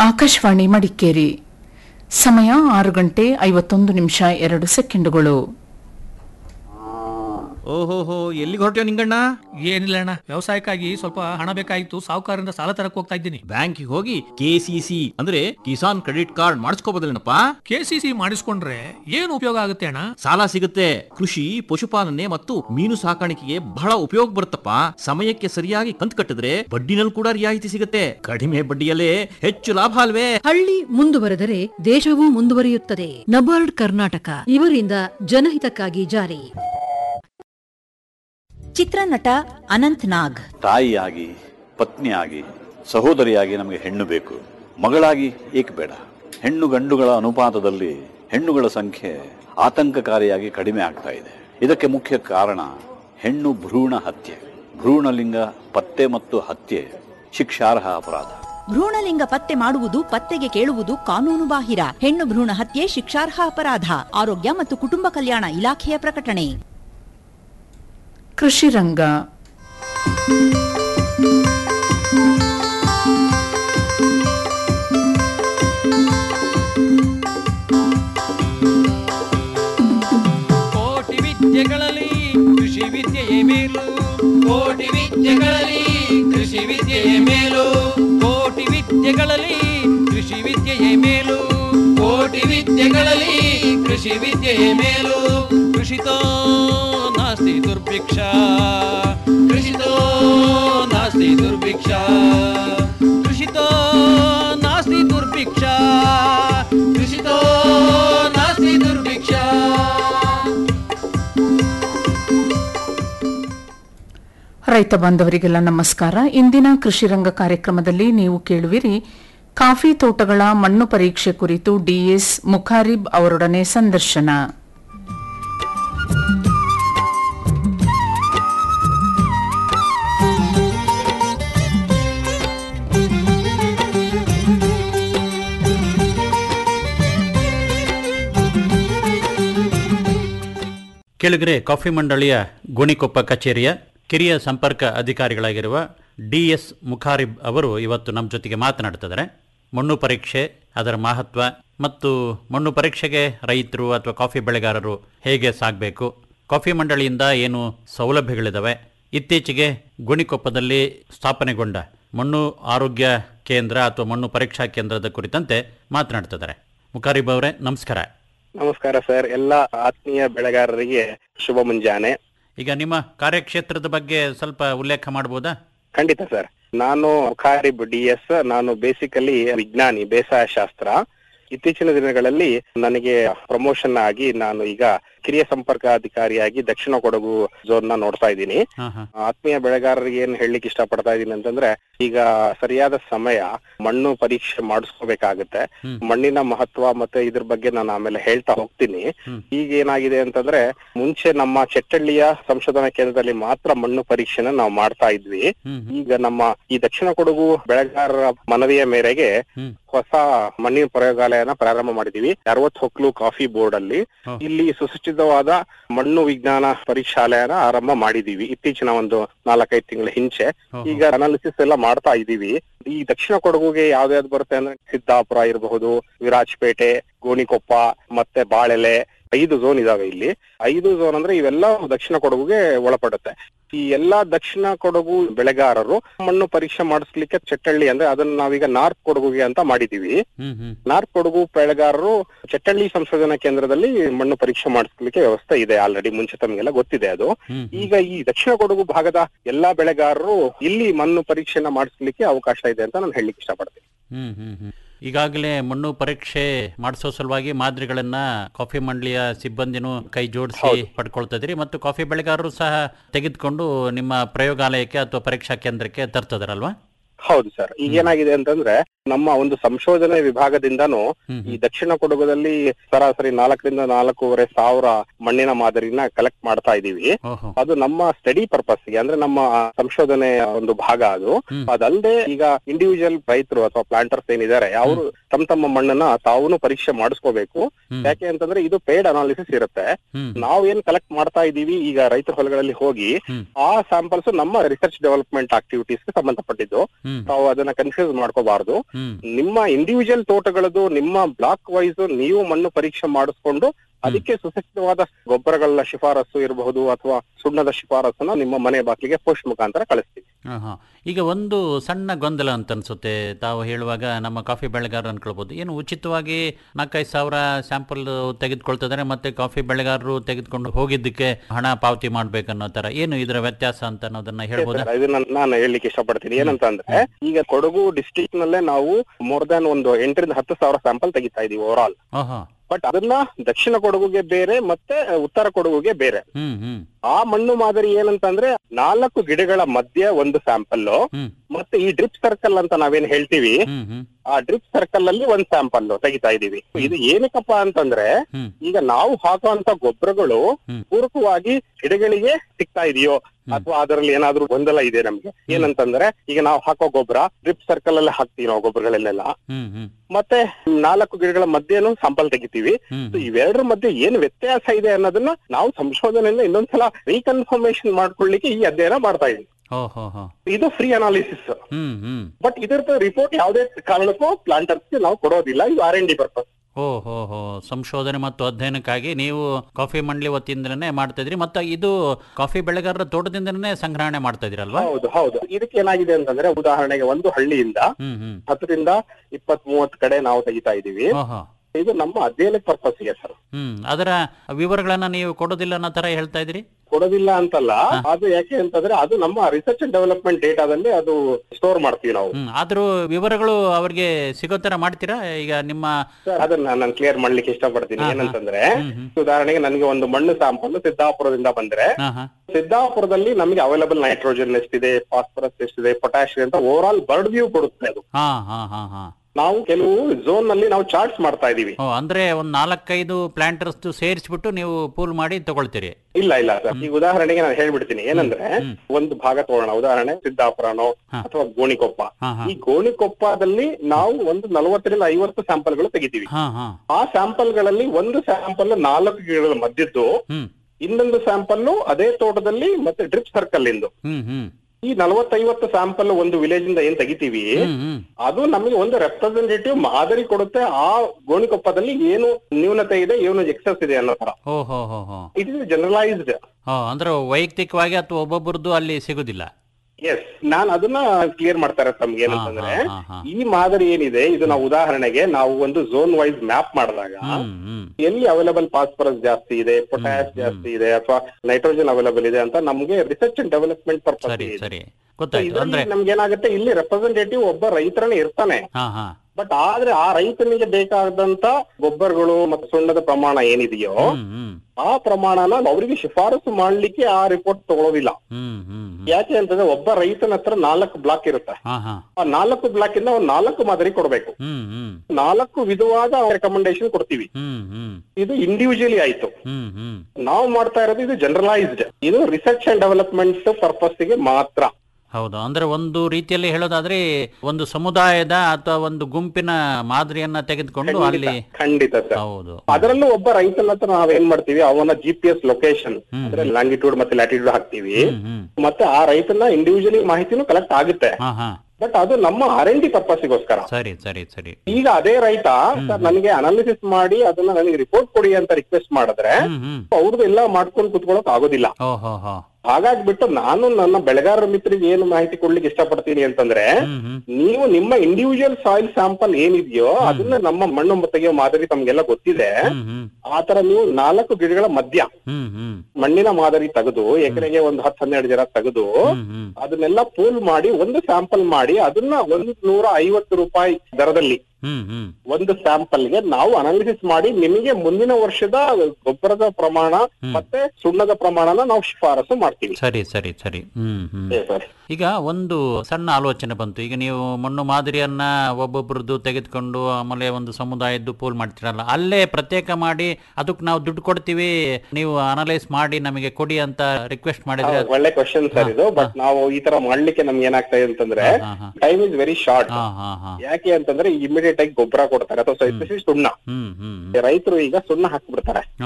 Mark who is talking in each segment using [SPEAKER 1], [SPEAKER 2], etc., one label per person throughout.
[SPEAKER 1] ಆಕಾಶವಾಣಿ ಮಡಿಕೇರಿ ಸಮಯ ಆರು ಗಂಟೆ ಐವತ್ತೊಂದು ನಿಮಿಷ ಎರಡು ಸೆಕೆಂಡುಗಳು
[SPEAKER 2] ಓಹೋಹೋ ಎಲ್ಲಿಗೆ ಹೊರಟ್ಯೋ ನಿಂಗಣ್ಣ
[SPEAKER 3] ಏನಿಲ್ಲ ಅಣ್ಣ ವ್ಯವಸಾಯಕ್ಕಾಗಿ ಸ್ವಲ್ಪ ಹಣ ಬೇಕಾಗಿತ್ತು ಸಾಹುಕಾರರಿಂದ ಸಾಲ ತರಕ್ ಹೋಗ್ತಾ ಇದ್ದೀನಿ
[SPEAKER 2] ಬ್ಯಾಂಕಿಗೆ ಹೋಗಿ ಕೆ ಸಿ ಸಿ ಅಂದ್ರೆ ಕಿಸಾನ್ ಕ್ರೆಡಿಟ್ ಕಾರ್ಡ್ ಮಾಡಿಸ್ಕೋಬೋದಲ್ಲೇನಪ್ಪ
[SPEAKER 3] ಕೆ ಸಿ ಸಿ ಮಾಡಿಸ್ಕೊಂಡ್ರೆ ಏನು ಉಪಯೋಗ ಆಗುತ್ತೆ ಅಣ್ಣ
[SPEAKER 2] ಸಾಲ ಸಿಗುತ್ತೆ ಕೃಷಿ ಪಶುಪಾಲನೆ ಮತ್ತು ಮೀನು ಸಾಕಾಣಿಕೆಗೆ ಬಹಳ ಉಪಯೋಗ ಬರುತ್ತಪ್ಪ ಸಮಯಕ್ಕೆ ಸರಿಯಾಗಿ ಕಂತು ಕಟ್ಟಿದ್ರೆ ಬಡ್ಡಿನಲ್ಲಿ ಕೂಡ ರಿಯಾಯಿತಿ ಸಿಗುತ್ತೆ ಕಡಿಮೆ ಬಡ್ಡಿಯಲ್ಲೇ ಹೆಚ್ಚು ಲಾಭ ಅಲ್ವೇ
[SPEAKER 4] ಹಳ್ಳಿ ಮುಂದುವರೆದರೆ ದೇಶವೂ ಮುಂದುವರಿಯುತ್ತದೆ ನಬಾರ್ಡ್ ಕರ್ನಾಟಕ ಇವರಿಂದ ಜನಹಿತಕ್ಕಾಗಿ ಜಾರಿ
[SPEAKER 5] ಚಿತ್ರನಟ ಅನಂತ್ ನಾಗ್
[SPEAKER 6] ತಾಯಿಯಾಗಿ ಪತ್ನಿಯಾಗಿ ಸಹೋದರಿಯಾಗಿ ನಮಗೆ ಹೆಣ್ಣು ಬೇಕು ಮಗಳಾಗಿ ಏಕೆ ಬೇಡ ಹೆಣ್ಣು ಗಂಡುಗಳ ಅನುಪಾತದಲ್ಲಿ ಹೆಣ್ಣುಗಳ ಸಂಖ್ಯೆ ಆತಂಕಕಾರಿಯಾಗಿ ಕಡಿಮೆ ಆಗ್ತಾ ಇದೆ ಇದಕ್ಕೆ ಮುಖ್ಯ ಕಾರಣ ಹೆಣ್ಣು ಭ್ರೂಣ ಹತ್ಯೆ ಭ್ರೂಣಲಿಂಗ ಪತ್ತೆ ಮತ್ತು ಹತ್ಯೆ ಶಿಕ್ಷಾರ್ಹ ಅಪರಾಧ
[SPEAKER 5] ಭ್ರೂಣಲಿಂಗ ಪತ್ತೆ ಮಾಡುವುದು ಪತ್ತೆಗೆ ಕೇಳುವುದು ಕಾನೂನು ಬಾಹಿರ ಹೆಣ್ಣು ಭ್ರೂಣ ಹತ್ಯೆ ಶಿಕ್ಷಾರ್ಹ ಅಪರಾಧ ಆರೋಗ್ಯ ಮತ್ತು ಕುಟುಂಬ ಕಲ್ಯಾಣ ಇಲಾಖೆಯ ಪ್ರಕಟಣೆ
[SPEAKER 1] ಕೃಷಿ ರಂಗ
[SPEAKER 7] ಕೋಟಿ ವಿದ್ಯೆಗಳಲ್ಲಿ ಕೃಷಿ ವಿದ್ಯೆಯೇ ಮೇಲು ಕೋಟಿ ವಿದ್ಯೆಗಳಲ್ಲಿ ಕೃಷಿ ವಿದ್ಯೆಯೇ ಮೇಲು ಕೋಟಿ ವಿದ್ಯೆಗಳಲ್ಲಿ ಕೃಷಿ ವಿದ್ಯೆಯೇ ಮೇಲು ಕೋಟಿ ವಿದ್ಯೆಗಳಲ್ಲಿ ಕೃಷಿ ವಿದ್ಯೆಯೇ ಮೇಲು ಕೃಷಿತೋ ನಾಸ್ತಿ ದುರ್ಭಿಕ್ಷ ಕೃಷಿತೋ ನಾಸ್ತಿ ದುರ್ಭಿಕ್ಷ ಕೃಷಿತೋ ನಾಸ್ತಿ ದುರ್ಭಿಕ್ಷ ಕೃಷಿತೋ ನಾಸ್ತಿ ದುರ್ಭಿಕ್ಷ
[SPEAKER 1] ರೈತ ಬಾಂಧವರಿಗೆಲ್ಲ ನಮಸ್ಕಾರ ಇಂದಿನ ಕೃಷಿ ರಂಗ ಕಾರ್ಯಕ್ರಮದಲ್ಲಿ ನೀವು ಕೇಳುವಿರಿ ಕಾಫಿ ತೋಟಗಳ ಮಣ್ಣು ಪರೀಕ್ಷೆ ಕುರಿತು ಡಿಎಸ್ ಮುಖಾರಿಬ್ ಅವರೊಡನೆ ಸಂದರ್ಶನ
[SPEAKER 8] ಕೆಳಗರೆ ಕಾಫಿ ಮಂಡಳಿಯ ಗೋಣಿಕೊಪ್ಪ ಕಚೇರಿಯ ಕಿರಿಯ ಸಂಪರ್ಕ ಅಧಿಕಾರಿಗಳಾಗಿರುವ ಡಿ ಎಸ್ ಮುಖಾರಿಬ್ ಅವರು ಇವತ್ತು ನಮ್ಮ ಜೊತೆಗೆ ಮಾತನಾಡ್ತಿದ್ದಾರೆ ಮಣ್ಣು ಪರೀಕ್ಷೆ ಅದರ ಮಹತ್ವ ಮತ್ತು ಮಣ್ಣು ಪರೀಕ್ಷೆಗೆ ರೈತರು ಅಥವಾ ಕಾಫಿ ಬೆಳೆಗಾರರು ಹೇಗೆ ಸಾಗಬೇಕು ಕಾಫಿ ಮಂಡಳಿಯಿಂದ ಏನು ಸೌಲಭ್ಯಗಳಿದ್ದಾವೆ ಇತ್ತೀಚೆಗೆ ಗೋಣಿಕೊಪ್ಪದಲ್ಲಿ ಸ್ಥಾಪನೆಗೊಂಡ ಮಣ್ಣು ಆರೋಗ್ಯ ಕೇಂದ್ರ ಅಥವಾ ಮಣ್ಣು ಪರೀಕ್ಷಾ ಕೇಂದ್ರದ ಕುರಿತಂತೆ ಮಾತನಾಡ್ತಿದ್ದಾರೆ ಮುಖಾರಿಬ್ ಅವರೇ ನಮಸ್ಕಾರ
[SPEAKER 9] ನಮಸ್ಕಾರ ಸರ್ ಎಲ್ಲ ಆತ್ಮೀಯ ಬೆಳೆಗಾರರಿಗೆ ಶುಭ ಮುಂಜಾನೆ
[SPEAKER 8] ಈಗ ನಿಮ್ಮ ಕಾರ್ಯಕ್ಷೇತ್ರದ ಬಗ್ಗೆ ಸ್ವಲ್ಪ ಉಲ್ಲೇಖ ಮಾಡ್ಬೋದಾ
[SPEAKER 9] ಖಂಡಿತ ಸರ್ ನಾನು ಮುಖಾರಿಬ್ ಡಿ ಎಸ್ ನಾನು ಬೇಸಿಕಲಿ ವಿಜ್ಞಾನಿ ಬೇಸಾಯ ಶಾಸ್ತ್ರ ಇತ್ತೀಚಿನ ದಿನಗಳಲ್ಲಿ ನನಗೆ ಪ್ರಮೋಷನ್ ಆಗಿ ನಾನು ಈಗ ಕಿರಿಯ ಸಂಪರ್ಕ ಅಧಿಕಾರಿಯಾಗಿ ದಕ್ಷಿಣ ಕೊಡಗು ಝೋನ್ ನ ನೋಡ್ತಾ ಇದ್ದೀನಿ
[SPEAKER 8] ಹಾ ಹಾ
[SPEAKER 9] ಆತ್ಮೀಯ ಬೆಳೆಗಾರರಿಗೆ ಏನ್ ಹೇಳಲಿಕ್ಕೆ ಇಷ್ಟಪಡ್ತಾ ಇದ್ದೀನಿ ಅಂತಂದ್ರೆ ಈಗ ಸರಿಯಾದ ಸಮಯ ಮಣ್ಣು ಪರೀಕ್ಷೆ ಮಾಡಿಸ್ಕೋಬೇಕಾಗತ್ತೆ
[SPEAKER 8] ಹ್ಮ್.
[SPEAKER 9] ಮಣ್ಣಿನ ಮಹತ್ವ ಮತ್ತೆ ಇದ್ರ ಬಗ್ಗೆ ನಾನು ಆಮೇಲೆ ಹೇಳ್ತಾ ಹೋಗ್ತೀನಿ
[SPEAKER 8] ಹ್ಮ್.
[SPEAKER 9] ಈಗ ಏನಾಗಿದೆ ಅಂತಂದ್ರೆ ಮುಂಚೆ ನಮ್ಮ ಚೆಟ್ಟಳ್ಳಿಯ ಸಂಶೋಧನಾ ಕೇಂದ್ರದಲ್ಲಿ ಮಾತ್ರ ಮಣ್ಣು ಪರೀಕ್ಷೆನ ನಾವು ಮಾಡ್ತಾ ಇದ್ವಿ
[SPEAKER 8] ಹ್ಮ್ ಹ್ಮ್
[SPEAKER 9] ಈಗ ನಮ್ಮ ಈ ದಕ್ಷಿಣ ಕೊಡಗು ಬೆಳೆಗಾರರ ಮನವಿಯ ಮೇರೆಗೆ
[SPEAKER 8] ಹ್ಮ್.
[SPEAKER 9] ಹೊಸ ಮಣ್ಣಿನ ಪ್ರಯೋಗಾಲಯನ ಪ್ರಾರಂಭ ಮಾಡಿದೀವಿ ಅರವತ್ ಹೊಕ್ಲು ಕಾಫಿ ಬೋರ್ಡ್ ಅಲ್ಲಿ
[SPEAKER 8] ಹ್ಮ್.
[SPEAKER 9] ಇಲ್ಲಿ ಸುಸಜ್ಜಿತವಾದ ಮಣ್ಣು ವಿಜ್ಞಾನ ಪರೀಕ್ಷಾಲಯನ ಆರಂಭ ಮಾಡಿದೀವಿ ಇತ್ತೀಚಿನ ಒಂದು ನಾಲ್ಕೈದು ತಿಂಗಳ ಹಿಂಚೆ
[SPEAKER 8] ಹೋ, ಹೋ.
[SPEAKER 9] ಈಗ ಅನಾಲಿಸಿಸ್ ಎಲ್ಲ ಮಾಡ್ತಾ ಇದೀವಿ ಈ ದಕ್ಷಿಣ ಕೊಡಗುಗೆ ಯಾವ್ದಾವ್ದು ಬರುತ್ತೆ ಅಂದ್ರೆ ಸಿದ್ದಾಪುರ ಇರಬಹುದು ವಿರಾಜಪೇಟೆ ಗೋಣಿಕೊಪ್ಪ ಮತ್ತೆ ಬಾಳೆಲೆ ಐದು ಝೋನ್ ಇದಾವೆ ಇಲ್ಲಿ ಐದು ಝೋನ್ ಅಂದ್ರೆ ಇವೆಲ್ಲ ದಕ್ಷಿಣ ಕೊಡಗುಗೆ ಒಳಪಡುತ್ತೆ ಈ ಎಲ್ಲಾ ದಕ್ಷಿಣ ಕೊಡಗು ಬೆಳೆಗಾರರು ಮಣ್ಣು ಪರೀಕ್ಷೆ ಮಾಡಿಸ್ಲಿಕ್ಕೆ ಚಟ್ಟಳ್ಳಿ ಅಂದ್ರೆ ಅದನ್ನ ನಾವೀಗ ನಾರ್ತ್ ಕೊಡಗುಗೆ ಅಂತ ಮಾಡಿದೀವಿ
[SPEAKER 8] ಹ್ಮ್ ಹ್ಮ್
[SPEAKER 9] ನಾರ್ತ್ ಕೊಡಗು ಬೆಳೆಗಾರರು ಚಟ್ಟಳ್ಳಿ ಸಂಶೋಧನಾ ಕೇಂದ್ರದಲ್ಲಿ ಮಣ್ಣು ಪರೀಕ್ಷೆ ಮಾಡಿಸ್ಲಿಕ್ಕೆ ವ್ಯವಸ್ಥೆ ಇದೆ ಆಲ್ರೆಡಿ ಮುಂಚೆ ತಮಗೆಲ್ಲ ಗೊತ್ತಿದೆ ಅದು
[SPEAKER 8] ಹ್ಮ್ ಹ್ಮ್.
[SPEAKER 9] ಈಗ ಈ ದಕ್ಷಿಣ ಕೊಡಗು ಭಾಗದ ಎಲ್ಲಾ ಬೆಳೆಗಾರರು ಇಲ್ಲಿ ಮಣ್ಣು ಪರೀಕ್ಷೆನ ಮಾಡಿಸ್ಲಿಕ್ಕೆ ಅವಕಾಶ ಇದೆ ಅಂತ ನಾನು ಹೇಳಲಿಕ್ಕೆ ಇಷ್ಟಪಡ್ತೀನಿ
[SPEAKER 8] ಹ್ಮ್ ಹ್ಮ್ ಹ್ಮ್ ಈಗಾಗಲೇ ಮಣ್ಣು ಪರೀಕ್ಷೆ ಮಾಡಿಸೋ ಸಲುವಾಗಿ ಮಾದರಿಗಳನ್ನ ಕಾಫಿ ಮಂಡಳಿಯ ಸಿಬ್ಬಂದಿನೂ ಕೈ ಜೋಡಿಸಿ ಪಡ್ಕೊಳ್ತಾ ಇದ್ರಿ ಮತ್ತು ಕಾಫಿ ಬೆಳೆಗಾರರು ಸಹ ತೆಗೆದುಕೊಂಡು ನಿಮ್ಮ ಪ್ರಯೋಗಾಲಯಕ್ಕೆ ಅಥವಾ ಪರೀಕ್ಷಾ ಕೇಂದ್ರಕ್ಕೆ ತರ್ತದಾರಲ್ವಾ
[SPEAKER 9] ಹೌದು ಸರ್ ಈಗ ಏನಾಗಿದೆ ಅಂತಂದ್ರೆ ನಮ್ಮ ಒಂದು ಸಂಶೋಧನೆ ವಿಭಾಗದಿಂದನೂ
[SPEAKER 8] ಹ್ಮ್
[SPEAKER 9] ಈ ದಕ್ಷಿಣ ಕೊಡಗುದಲ್ಲಿ ಸರಾಸರಿ ನಾಲ್ಕರಿಂದ ನಾಲ್ಕೂವರೆ ಸಾವಿರ ಮಣ್ಣಿನ ಮಾದರಿನ ಕಲೆಕ್ಟ್ ಮಾಡ್ತಾ ಇದೀವಿ
[SPEAKER 8] ಓಹೋ
[SPEAKER 9] ಅದು ನಮ್ಮ ಸ್ಟಡಿ ಪರ್ಪಸ್ ಗೆ ಅಂದ್ರೆ ನಮ್ಮ ಸಂಶೋಧನೆ ಒಂದು ಭಾಗ ಅದು
[SPEAKER 8] ಹ್ಮ್.
[SPEAKER 9] ಅದಲ್ಲದೆ ಈಗ ಇಂಡಿವಿಜುವಲ್ ರೈತರು ಅಥವಾ ಪ್ಲಾಂಟರ್ಸ್ ಏನಿದ್ದಾರೆ ಅವರು ತಮ್ಮ ತಮ್ಮ ಮಣ್ಣನ್ನ ತಾವು ಪರೀಕ್ಷೆ ಮಾಡಿಸ್ಕೋಬೇಕು
[SPEAKER 8] ಹ್ಮ್
[SPEAKER 9] ಯಾಕೆ ಅಂತಂದ್ರೆ ಇದು ಪೇಡ್ ಅನಾಲಿಸಿಸ್ ಇರುತ್ತೆ
[SPEAKER 8] ಹ್ಮ್
[SPEAKER 9] ನಾವು ಏನ್ ಕಲೆಕ್ಟ್ ಮಾಡ್ತಾ ಇದೀವಿ ಈಗ ರೈತರ ಹೊಲಗಳಲ್ಲಿ ಹೋಗಿ
[SPEAKER 8] ಹ್ಮ್.
[SPEAKER 9] ಆ ಸ್ಯಾಂಪಲ್ಸ್ ನಮ್ಮ ರಿಸರ್ಚ್ ಡೆವಲಪ್ಮೆಂಟ್ ಆಕ್ಟಿವಿಟೀಸ್ ಗೆ ಸಂಬಂಧಪಟ್ಟಿದ್ದು
[SPEAKER 8] ಹ್ಮ್
[SPEAKER 9] ನಾವು ಅದನ್ನ ಕನ್ಫ್ಯೂಸ್ ಮಾಡ್ಕೋಬಾರ್ದು
[SPEAKER 8] ಹ್ಮ್
[SPEAKER 9] ನಿಮ್ಮ ಇಂಡಿವಿಜುವಲ್ ತೋಟಗಳದ್ದು ನಿಮ್ಮ ಬ್ಲಾಕ್ ವೈಸ್ ನೀವು ಮಣ್ಣು ಪರೀಕ್ಷೆ ಮಾಡಿಸ್ಕೊಂಡು ಅದಕ್ಕೆ ಸುಸಜ್ಜಿತವಾದ ಗೊಬ್ಬರಗಳ ಶಿಫಾರಸು ಇರಬಹುದು ಅಥವಾ ಸುಣ್ಣದ ಶಿಫಾರಸನ್ನ ನಿಮ್ಮ ಮನೆ ಬಾಗಿಲಿಗೆ ಪೋಸ್ಟ್ ಮುಖಾಂತರ ಕಳಿಸ್ತೀವಿ
[SPEAKER 8] ಹಾ, ಹಾ. ಈಗ ಒಂದು ಸಣ್ಣ ಗೊಂದಲ ಅಂತ ಅನ್ಸುತ್ತೆ ತಾವು ಹೇಳುವಾಗ ನಮ್ಮ ಕಾಫಿ ಬೆಳೆಗಾರರು ಅನ್ಕೊಳ್ಬೋದು ಏನು ಉಚಿತವಾಗಿ ನಾಲ್ಕೈದು ಸಾವಿರ ಸ್ಯಾಂಪಲ್ ತೆಗೆದುಕೊಳ್ತಿದ್ದಾರೆ ಮತ್ತೆ ಕಾಫಿ ಬೆಳೆಗಾರರು ತೆಗೆದುಕೊಂಡು ಹೋಗಿದ್ದಕ್ಕೆ ಹಣ ಪಾವತಿ ಮಾಡ್ಬೇಕನ್ನೋ ತರ ಏನು ಇದರ ವ್ಯತ್ಯಾಸ ಅಂತ ಅನ್ನೋದನ್ನ ಹೇಳ್ಬೋದಾ
[SPEAKER 9] ಸರ್, ಇದನ್ನ ನಾನು ಹೇಳಲಿಕ್ಕೆ ಇಷ್ಟಪಡ್ತೀನಿ ಏನಂತ ಅಂದ್ರೆ ಈಗ ಕೊಡಗು ಡಿಸ್ಟ್ರಿಕ್ಟ್ ನಲ್ಲೇ ನಾವು ಮೋರ್ ದನ್ ಒಂದು ಎಂಟರಿಂದ ಹತ್ತು ಸಾವಿರ ಸ್ಯಾಂಪಲ್ ತೆಗಿತಾ ಇದೀವಿ ಓವರ್ ಆಲ್
[SPEAKER 8] ಓಹೋ
[SPEAKER 9] ಬಟ್ ಅದನ್ನ ದಕ್ಷಿಣ ಕೊಡಗುಗೆ ಬೇರೆ ಮತ್ತೆ ಉತ್ತರ ಕೊಡಗುಗೆ ಬೇರೆ
[SPEAKER 8] ಹ್ಮ್ ಹ್ಮ್
[SPEAKER 9] ಆ ಮಣ್ಣು ಮಾದರಿ ಏನಂತಂದ್ರೆ ನಾಲ್ಕು ಗಿಡಗಳ ಮಧ್ಯೆ ಒಂದು ಸ್ಯಾಂಪಲ್
[SPEAKER 8] ಹ್ಮ್
[SPEAKER 9] ಮತ್ತೆ ಈ ಡ್ರಿಪ್ ಸರ್ಕಲ್ ಅಂತ ನಾವೇನ್ ಹೇಳ್ತೀವಿ
[SPEAKER 8] ಹ್ಮ್ ಹ್ಮ್
[SPEAKER 9] ಆ ಡ್ರಿಪ್ ಸರ್ಕಲ್ ಅಲ್ಲಿ ಒಂದ್ ಸ್ಯಾಂಪಲ್ ತೆಗಿತಾ ಇದೀವಿ ಇದು ಏನಕ್ಕಪ್ಪ ಅಂತಂದ್ರೆ
[SPEAKER 8] ಹ್ಮ್
[SPEAKER 9] ಈಗ ನಾವು ಹಾಕುವಂತ ಗೊಬ್ಬರಗಳು
[SPEAKER 8] ಹ್ಮ್.
[SPEAKER 9] ಪೂರಕವಾಗಿ ಗಿಡಗಳಿಗೆ ಸಿಗ್ತಾ ಇದೆಯೋ ಅಥವಾ ಅದರಲ್ಲಿ ಏನಾದ್ರೂ ಗೊಂದಲ ಇದೆ ನಮ್ಗೆ ಏನಂತಂದ್ರೆ ಈಗ ನಾವು ಹಾಕೋ ಗೊಬ್ಬರ ಡ್ರಿಪ್ ಸರ್ಕಲ್ ಅಲ್ಲಿ ಹಾಕ್ತೀವಿ ನಾವು ಗೊಬ್ಬರಗಳನ್ನೆಲ್ಲ
[SPEAKER 8] ಹ್ಮ್ ಹ್ಮ್
[SPEAKER 9] ಮತ್ತೆ ನಾಲ್ಕು ಗಿಡಗಳ ಮಧ್ಯೆನೂ ಸಂಪಲ್ ತೆಗಿತೀವಿ
[SPEAKER 8] ಹ್ಮ್
[SPEAKER 9] So ಇವೆರಡರ ಮಧ್ಯೆ ಏನ್ ವ್ಯತ್ಯಾಸ ಇದೆ ಅನ್ನೋದನ್ನ ನಾವು ಸಂಶೋಧನೆಯಿಂದ ಇನ್ನೊಂದ್ಸಲ ರೀಕನ್ಫರ್ಮೇಶನ್ ಮಾಡ್ಕೊಳ್ಳಿಕ್ಕೆ ಈ ಅಧ್ಯಯನ ಮಾಡ್ತಾ ಇದೀವಿ
[SPEAKER 8] ಓಹೋ ಹೋ
[SPEAKER 9] ಇದು ಫ್ರೀ ಅನಾಲಿಸಿಸ್
[SPEAKER 8] ಹ್ಮ್ ಹ್ಮ್
[SPEAKER 9] ಬಟ್ ಇದರ ರಿಪೋರ್ಟ್ ಯಾವುದೇ ಕಾರಣಕ್ಕೂ ಪ್ಲಾಂಟರ್ಸ್ಗೆ ನಾವು ಕೊಡೋದಿಲ್ಲ ಇದು ಆರ್ ಎನ್ ಡಿ ಪರ್ಪಸ್
[SPEAKER 8] ಓ ಹೋ ಹೋ ಸಂಶೋಧನೆ ಮತ್ತು ಅಧ್ಯಯನಕ್ಕಾಗಿ ನೀವು ಕಾಫಿ ಮಂಡಳಿ ವತಿಯಿಂದಲೇ ಮಾಡ್ತಾ ಇದ್ರಿ ಮತ್ತೆ ಇದು ಕಾಫಿ ಬೆಳೆಗಾರರ ತೋಟದಿಂದನೇ ಸಂಗ್ರಹಣೆ ಮಾಡ್ತಾ ಇದ್ರಲ್ವಾ
[SPEAKER 9] ಹೌದು ಹೌದು ಇದಕ್ಕೆ ಏನಾಗಿದೆ ಅಂತಂದ್ರೆ ಉದಾಹರಣೆಗೆ ಒಂದು ಹಳ್ಳಿಯಿಂದ
[SPEAKER 8] ಹ್ಮ್ ಹ್ಮ್
[SPEAKER 9] ಹತ್ತರಿಂದ ಇಪ್ಪತ್ ಮೂವತ್ ಕಡೆ ನಾವು ತೆಗಿತಾ ಇದೀವಿ
[SPEAKER 8] ಓಹೋ
[SPEAKER 9] ಇದು ನಮ್ಮ ಅಧ್ಯಯನ ಪರ್ಪಸ್ ಗೆ ಸರ್
[SPEAKER 8] ಹ್ಮ್ ಅದರ ವಿವರಗಳನ್ನ ನೀವು ಕೊಡೋದಿಲ್ಲ ಅನ್ನೋ ತರ ಹೇಳ್ತಾ ಇದ್ರಿ
[SPEAKER 9] ಕೊಡೋದಿಲ್ಲ ಅಂತಲ್ಲ ಅದು ಯಾಕೆ ಅಂತಂದ್ರೆ ಅದು ನಮ್ಮ ರಿಸರ್ಚ್ ಅಂಡ್ ಡೆವಲಪ್ಮೆಂಟ್ ಡೇಟಾದಲ್ಲಿ ಅದು ಸ್ಟೋರ್ ಮಾಡ್ತೀವಿ ನಾವು
[SPEAKER 8] ಹ್ಮ್ ಆದ್ರೂ ವಿವರಗಳು ಅವ್ರಿಗೆ ಸಿಗೋ ತರ ಮಾಡ್ತೀರಾ ಈಗ ನಿಮ್ಮ
[SPEAKER 9] ಸರ್ ಅದನ್ನ ನಾನು ಕ್ಲಿಯರ್ ಮಾಡ್ಲಿಕ್ಕೆ ಇಷ್ಟಪಡ್ತೀನಿ
[SPEAKER 8] ಹಾ, ಹಾ.
[SPEAKER 9] ಏನಂತಂದ್ರೆ
[SPEAKER 8] ಹ್ಮ್, ಹ್ಮ್.
[SPEAKER 9] ಉದಾಹರಣೆಗೆ ನನಗೆ ಒಂದು ಮಣ್ಣು ಸ್ಯಾಂಪಲ್ ಸಿದ್ದಾಪುರದಿಂದ ಬಂದ್ರೆ
[SPEAKER 8] ಹಾ ಹಾ
[SPEAKER 9] ಸಿದ್ದಾಪುರದಲ್ಲಿ ನಮಗೆ ಅವೈಲಬಲ್ ನೈಟ್ರೋಜನ್ ಎಷ್ಟಿದೆ ಫಾಸ್ಫರಸ್ ಎಷ್ಟಿದೆ ಪೊಟ್ಯಾಶ್ ಅಂತ ಓವರ್ ಆಲ್ ಬರ್ಡ್ ವ್ಯೂ ಕೊಡುತ್ತೆ ಅದು
[SPEAKER 8] ಹಾ ಹಾ ಹಾ ಹಾ
[SPEAKER 9] ನಾವು ಕೆಲವು ಝೋನ್ ನಲ್ಲಿ ನಾವು ಚಾರ್ಟ್ಸ್ ಮಾಡ್ತಾ ಇದೀವಿ
[SPEAKER 8] ಓ ಅಂದ್ರೆ ಒಂದ್ ನಾಲ್ಕೈದು ಪ್ಲಾಂಟರ್ಸ್ ಸೇರಿಸ್ಬಿಟ್ಟು ನೀವು ಪೂಲ್ ಮಾಡಿ ತಗೊಳ್ತೀರಿ
[SPEAKER 9] ಇಲ್ಲ ಇಲ್ಲ ಸರ್ ಈಗ ಉದಾಹರಣೆಗೆ ನಾನು ಹೇಳ್ಬಿಡ್ತೀನಿ ಏನಂದ್ರೆ ಒಂದು ಭಾಗ ತಗೋಣ ಉದಾಹರಣೆ ಸಿದ್ದಾಪುರನೋ
[SPEAKER 8] ಹಾ.
[SPEAKER 9] ಅಥವಾ ಗೋಣಿಕೊಪ್ಪ
[SPEAKER 8] ಹಾ ಹಾ
[SPEAKER 9] ಈ ಗೋಣಿಕೊಪ್ಪದಲ್ಲಿ ನಾವು ಒಂದು ನಲವತ್ತರಿಂದ ಐವತ್ತು ಸ್ಯಾಂಪಲ್ ಗಳು ತೆಗಿತೀವಿ
[SPEAKER 8] ಹಾ ಹಾ
[SPEAKER 9] ಆ ಸ್ಯಾಂಪಲ್ ಗಳಲ್ಲಿ ಒಂದು ಸ್ಯಾಂಪಲ್ ನಾಲ್ಕು ಗಿಡಗಳ ಮಧ್ಯದ್ದು
[SPEAKER 8] ಹ್ಮ್
[SPEAKER 9] ಇನ್ನೊಂದು ಸ್ಯಾಂಪಲ್ ಅದೇ ತೋಟದಲ್ಲಿ ಮತ್ತೆ ಡ್ರಿಪ್ ಸರ್ಕಲ್ ಇಂದು
[SPEAKER 8] ಹ್ಮ್ ಹ್ಮ್
[SPEAKER 9] ಈ ನಲವತ್ತೈವತ್ತು ಸ್ಯಾಂಪಲ್ ಒಂದು ವಿಲೇಜ್ ಇಂದ ಏನ್ ತೆಗಿತೀವಿ
[SPEAKER 8] ಹ್ಮ್ ಹ್ಮ್
[SPEAKER 9] ಅದು ನಮಗೆ ಒಂದು ರೆಪ್ರೆಸೆಂಟೇಟಿವ್ ಮಾದರಿ ಕೊಡುತ್ತೆ ಆ ಗೋಣಿಕೊಪ್ಪದಲ್ಲಿ ಏನು ನ್ಯೂನತೆ ಇದೆ ಏನು ಎಕ್ಸಸ್ ಇದೆ ಅನ್ನೋ ತರ
[SPEAKER 8] ಓ ಹೋ ಹೋ ಹೋ
[SPEAKER 9] ಇಟ್ ಇಸ್ ಜನರಲೈಸ್ಡ್
[SPEAKER 8] ಹೋ ಅಂದ್ರೆ ವೈಯಕ್ತಿಕವಾಗಿ ಅಥವಾ ಒಬ್ಬೊಬ್ಬರದ್ದು ಅಲ್ಲಿ ಸಿಗುದಿಲ್ಲ
[SPEAKER 9] ಎಸ್ ನಾನ್ ಅದನ್ನ ಕ್ಲಿಯರ್ ಮಾಡ್ತಾರೆ ತಮ್ಗೆ ಏನಂತಂದ್ರೆ
[SPEAKER 8] ಹಾ, ಹಾ, ಹಾ.
[SPEAKER 9] ಈ ಮಾದರಿ ಏನಿದೆ ಇದು ನಾವು ಉದಾಹರಣೆಗೆ ನಾವು ಒಂದು ಝೋನ್ ವೈಸ್ ಮ್ಯಾಪ್ ಮಾಡಿದಾಗ
[SPEAKER 8] ಹ್ಮ್ ಹ್ಮ್
[SPEAKER 9] ಎಲ್ಲಿ ಅವೈಲಬಲ್ ಫಾಸ್ಫರಸ್ ಜಾಸ್ತಿ ಇದೆ ಪೊಟ್ಯಾಶ್ ಜಾಸ್ತಿ ಇದೆ ಅಥವಾ ನೈಟ್ರೋಜನ್ ಅವೈಲಬಲ್ ಇದೆ ಅಂತ ನಮ್ಗೆ ರಿಸರ್ಚ್ ಅಂಡ್ ಡೆವಲಪ್ಮೆಂಟ್ ಪರ್ಪಸ್
[SPEAKER 8] ಸರಿ ಸರಿ ಗೊತ್ತಾಯ್ತು ಅಂದ್ರೆ
[SPEAKER 9] ಇದರಲ್ಲಿ ನಮ್ಗೆ ಏನಾಗುತ್ತೆ ಇಲ್ಲಿ ರೆಪ್ರೆಸೆಂಟೇಟಿವ್ ಒಬ್ಬ ರೈತರನೇ ಇರ್ತಾನೆ
[SPEAKER 8] ಹಾ ಹಾ
[SPEAKER 9] ಬಟ್ ಆದ್ರೆ ಆ ರೈತನಿಗೆ ಬೇಕಾದಂತ ಗೊಬ್ಬರಗಳು ಮತ್ತು ಸುಣ್ಣದ ಪ್ರಮಾಣ ಏನಿದೆಯೋ
[SPEAKER 8] ಹ್ಮ್ ಹ್ಮ್
[SPEAKER 9] ಆ ಪ್ರಮಾಣನ ಅವರಿಗೆ ಶಿಫಾರಸು ಮಾಡ್ಲಿಕ್ಕೆ ಆ ರಿಪೋರ್ಟ್ ತಗೊಳ್ಳೋದಿಲ್ಲ
[SPEAKER 8] ಹ್ಮ್ ಹ್ಮ್ ಹ್ಮ್
[SPEAKER 9] ಯಾಕೆ ಅಂತಂದ್ರೆ ಒಬ್ಬ ರೈತನ ಹತ್ರ ನಾಲ್ಕು ಬ್ಲಾಕ್ ಇರುತ್ತೆ
[SPEAKER 8] ಹಾ ಹಾ
[SPEAKER 9] ಆ ನಾಲ್ಕು ಬ್ಲಾಕ್ ಇಂದ ಒಂದು ನಾಲ್ಕು ಮಾದರಿ ಕೊಡಬೇಕು
[SPEAKER 8] ಹ್ಮ್ ಹ್ಮ್
[SPEAKER 9] ನಾಲ್ಕು ವಿಧವಾದ ರೆಕಮೆಂಡೇಶನ್ ಕೊಡ್ತೀವಿ
[SPEAKER 8] ಹ್ಮ್ ಹ್ಮ್
[SPEAKER 9] ಇದು ಇಂಡಿವಿಜುವಲಿ ಆಯ್ತು
[SPEAKER 8] ಹ್ಮ್ ಹ್ಮ್
[SPEAKER 9] ನಾವು ಮಾಡ್ತಾ ಇರೋದು ಇದು ಜನರಲೈಸ್ಡ್ ಇದು ರಿಸರ್ಚ್ ಅಂಡ್ ಡೆವಲಪ್ಮೆಂಟ್ ಪರ್ಪಸ್ ಗೆ ಮಾತ್ರ
[SPEAKER 8] ಹೌದು ಅಂದ್ರೆ ಒಂದು ರೀತಿಯಲ್ಲಿ ಹೇಳೋದಾದ್ರೆ ಒಂದು ಸಮುದಾಯದ ಅಥವಾ ಒಂದು ಗುಂಪಿನ ಮಾದರಿಯನ್ನ ತೆಗೆದುಕೊಂಡು ಅಲ್ಲಿ
[SPEAKER 9] ಖಂಡಿತ ಸರ್
[SPEAKER 8] ಹೌದು
[SPEAKER 9] ಅದರಲ್ಲೂ ಒಬ್ಬ ರೈತನ ಹತ್ರ ನಾವೇನ್ ಮಾಡ್ತೀವಿ ಅವನ ಜಿ ಪಿ ಎಸ್ ಲೊಕೇಶನ್ ಅಂದ್ರೆ ಲ್ಯಾಂಗಿಟ್ಯೂಡ್ ಮತ್ತೆ ಲ್ಯಾಟಿಟ್ಯೂಡ್ ಹಾಕ್ತಿವಿ
[SPEAKER 8] ಹ್ಮ್ ಹ್ಮ್
[SPEAKER 9] ಮತ್ತೆ ಆ ರೈತನ ಇಂಡಿವಿಜುವಲಿ ಮಾಹಿತಿನೂ ಕಲೆಕ್ಟ್ ಆಗುತ್ತೆ
[SPEAKER 8] ಹಾ ಹಾ
[SPEAKER 9] ಬಟ್ ಅದು ನಮ್ಮ ಆರ್ ಎನ್ ಡಿ ಪರ್ಪಸ್ಗೋಸ್ಕರ
[SPEAKER 8] ಸರಿ ಸರಿ ಸರಿ
[SPEAKER 9] ಈಗ ಅದೇ ರೈತ ಸರ್ ನನಗೆ ಅನಾಲಿಸಿಸ್ ಮಾಡಿ ಅದನ್ನ ನನಗೆ ರಿಪೋರ್ಟ್ ಕೊಡಿ ಅಂತ ರಿಕ್ವೆಸ್ಟ್ ಮಾಡಿದ್ರೆ
[SPEAKER 8] ಹ್ಮ್ ಹ್ಮ್
[SPEAKER 9] ಅವ್ರದ್ದು ಎಲ್ಲ ಮಾಡ್ಕೊಂಡು ಕುತ್ಕೊಳ್ಳೋಕ್ ಆಗೋದಿಲ್ಲ
[SPEAKER 8] ಓ ಹೋ ಹೋ
[SPEAKER 9] ಹಾಗಾಗ್ಬಿಟ್ಟು ನಾನು ನನ್ನ ಬೆಳೆಗಾರರ ಮಿತ್ರರಿಗೆ ಏನು ಮಾಹಿತಿ ಕೊಡ್ಲಿಕ್ಕೆ ಇಷ್ಟಪಡ್ತೀನಿ ಅಂತಂದ್ರೆ
[SPEAKER 8] ಹ್ಮ್ ಹ್ಮ್
[SPEAKER 9] ನೀವು ನಿಮ್ಮ ಇಂಡಿವಿಜುವಲ್ ಸಾಯಿಲ್ ಸ್ಯಾಂಪಲ್ ಏನಿದೆಯೋ ಅದನ್ನ ನಮ್ಮ ಮಣ್ಣು ತೆಗೆಯೋ ಮಾದರಿ ತಮ್ಗೆಲ್ಲ ಗೊತ್ತಿದೆ
[SPEAKER 8] ಹ್ಮ್ ಹ್ಮ್
[SPEAKER 9] ಆತರ ನೀವು ನಾಲ್ಕು ಗಿಡಗಳ ಮಧ್ಯ
[SPEAKER 8] ಹ್ಮ್ ಹ್ಮ್
[SPEAKER 9] ಮಣ್ಣಿನ ಮಾದರಿ ತೆಗೆದು ಎಕರೆಗೆ ಒಂದು ಹತ್ತು ಹನ್ನೆರಡು ಜನ ತೆಗೆದು
[SPEAKER 8] ಹ್ಮ್ ಹ್ಮ್
[SPEAKER 9] ಅದನ್ನೆಲ್ಲ ಪೂಲ್ ಮಾಡಿ ಒಂದು ಸ್ಯಾಂಪಲ್ ಮಾಡಿ ಅದನ್ನ ಒಂದು ನೂರ ಐವತ್ತು ರೂಪಾಯಿ ದರದಲ್ಲಿ
[SPEAKER 8] ಹ್ಮ್ ಹ್ಮ್
[SPEAKER 9] ಒಂದು ಸ್ಯಾಂಪಲ್ ಗೆ ನಾವು ಅನಾಲಿಸಿಸ್ ಮಾಡಿ ನಿಮಗೆ ಮುಂದಿನ ವರ್ಷದ ಗೊಬ್ಬರದ ಪ್ರಮಾಣ ಮತ್ತೆ ಸುಣ್ಣದ ಪ್ರಮಾಣನ ನಾವು ಶಿಫಾರಸು ಮಾಡ್ತೀವಿ
[SPEAKER 8] ಸರಿ ಸರಿ ಸರಿ ಹ್ಮ್ ಹ್ಮ್
[SPEAKER 9] ಏ ಸರ್
[SPEAKER 8] ಈಗ ಒಂದು ಸಣ್ಣ ಆಲೋಚನೆ ಬಂತು ಈಗ ನೀವು ಮಣ್ಣು ಮಾದರಿಯನ್ನ ಒಬ್ಬೊಬ್ಬರದ್ದು ತೆಗೆದುಕೊಂಡು ಆಮೇಲೆ ಒಂದು ಸಮುದಾಯದ್ದು ಪೋಲ್ ಮಾಡ್ತೀರಲ್ಲ ಅಲ್ಲೇ ಪ್ರತ್ಯೇಕ ಮಾಡಿ ಅದಕ್ಕೆ ನಾವು ದುಡ್ಡು ಕೊಡ್ತೀವಿ ನೀವು ಅನಲೈಸ್ ಮಾಡಿ ನಮಗೆ ಕೊಡಿ ಅಂತ ರಿಕ್ವೆಸ್ಟ್ ಮಾಡಿದ್ರೆ
[SPEAKER 9] ಹೌದು, ಒಳ್ಳೆ ಕ್ವಶನ್ ಸರ್ ಇದು ಬಟ್ ನಾವು ಈ ತರ ಮಾಡ್ಲಿಕ್ಕೆ ನಮ್ಗೆ ಏನಾಗ್ತಾ ಇದೆ ಅಂತಂದ್ರೆ
[SPEAKER 8] ಹಾ, ಹಾ.
[SPEAKER 9] ಟೈಮ್ ಇಸ್ ವೆರಿ ಶಾರ್ಟ್
[SPEAKER 8] ಹಾ ಹಾ ಹಾ
[SPEAKER 9] ಯಾಕೆ ಅಂತಂದ್ರೆ ಇಮಿಡಿಯೇಟ್ ಆಗಿ ಗೊಬ್ಬರ ಕೊಡ್ತಾರೆ ಅಥವಾ ಎಸ್ಪೆಷಲಿ ಸುಣ್ಣ
[SPEAKER 8] ಹ್ಮ್ ಹ್ಮ್
[SPEAKER 9] ರೈತರು ಈಗ ಸುಣ್ಣ ಹಾಕ್ಬಿಡ್ತಾರೆ
[SPEAKER 8] ಹಾ ಹಾ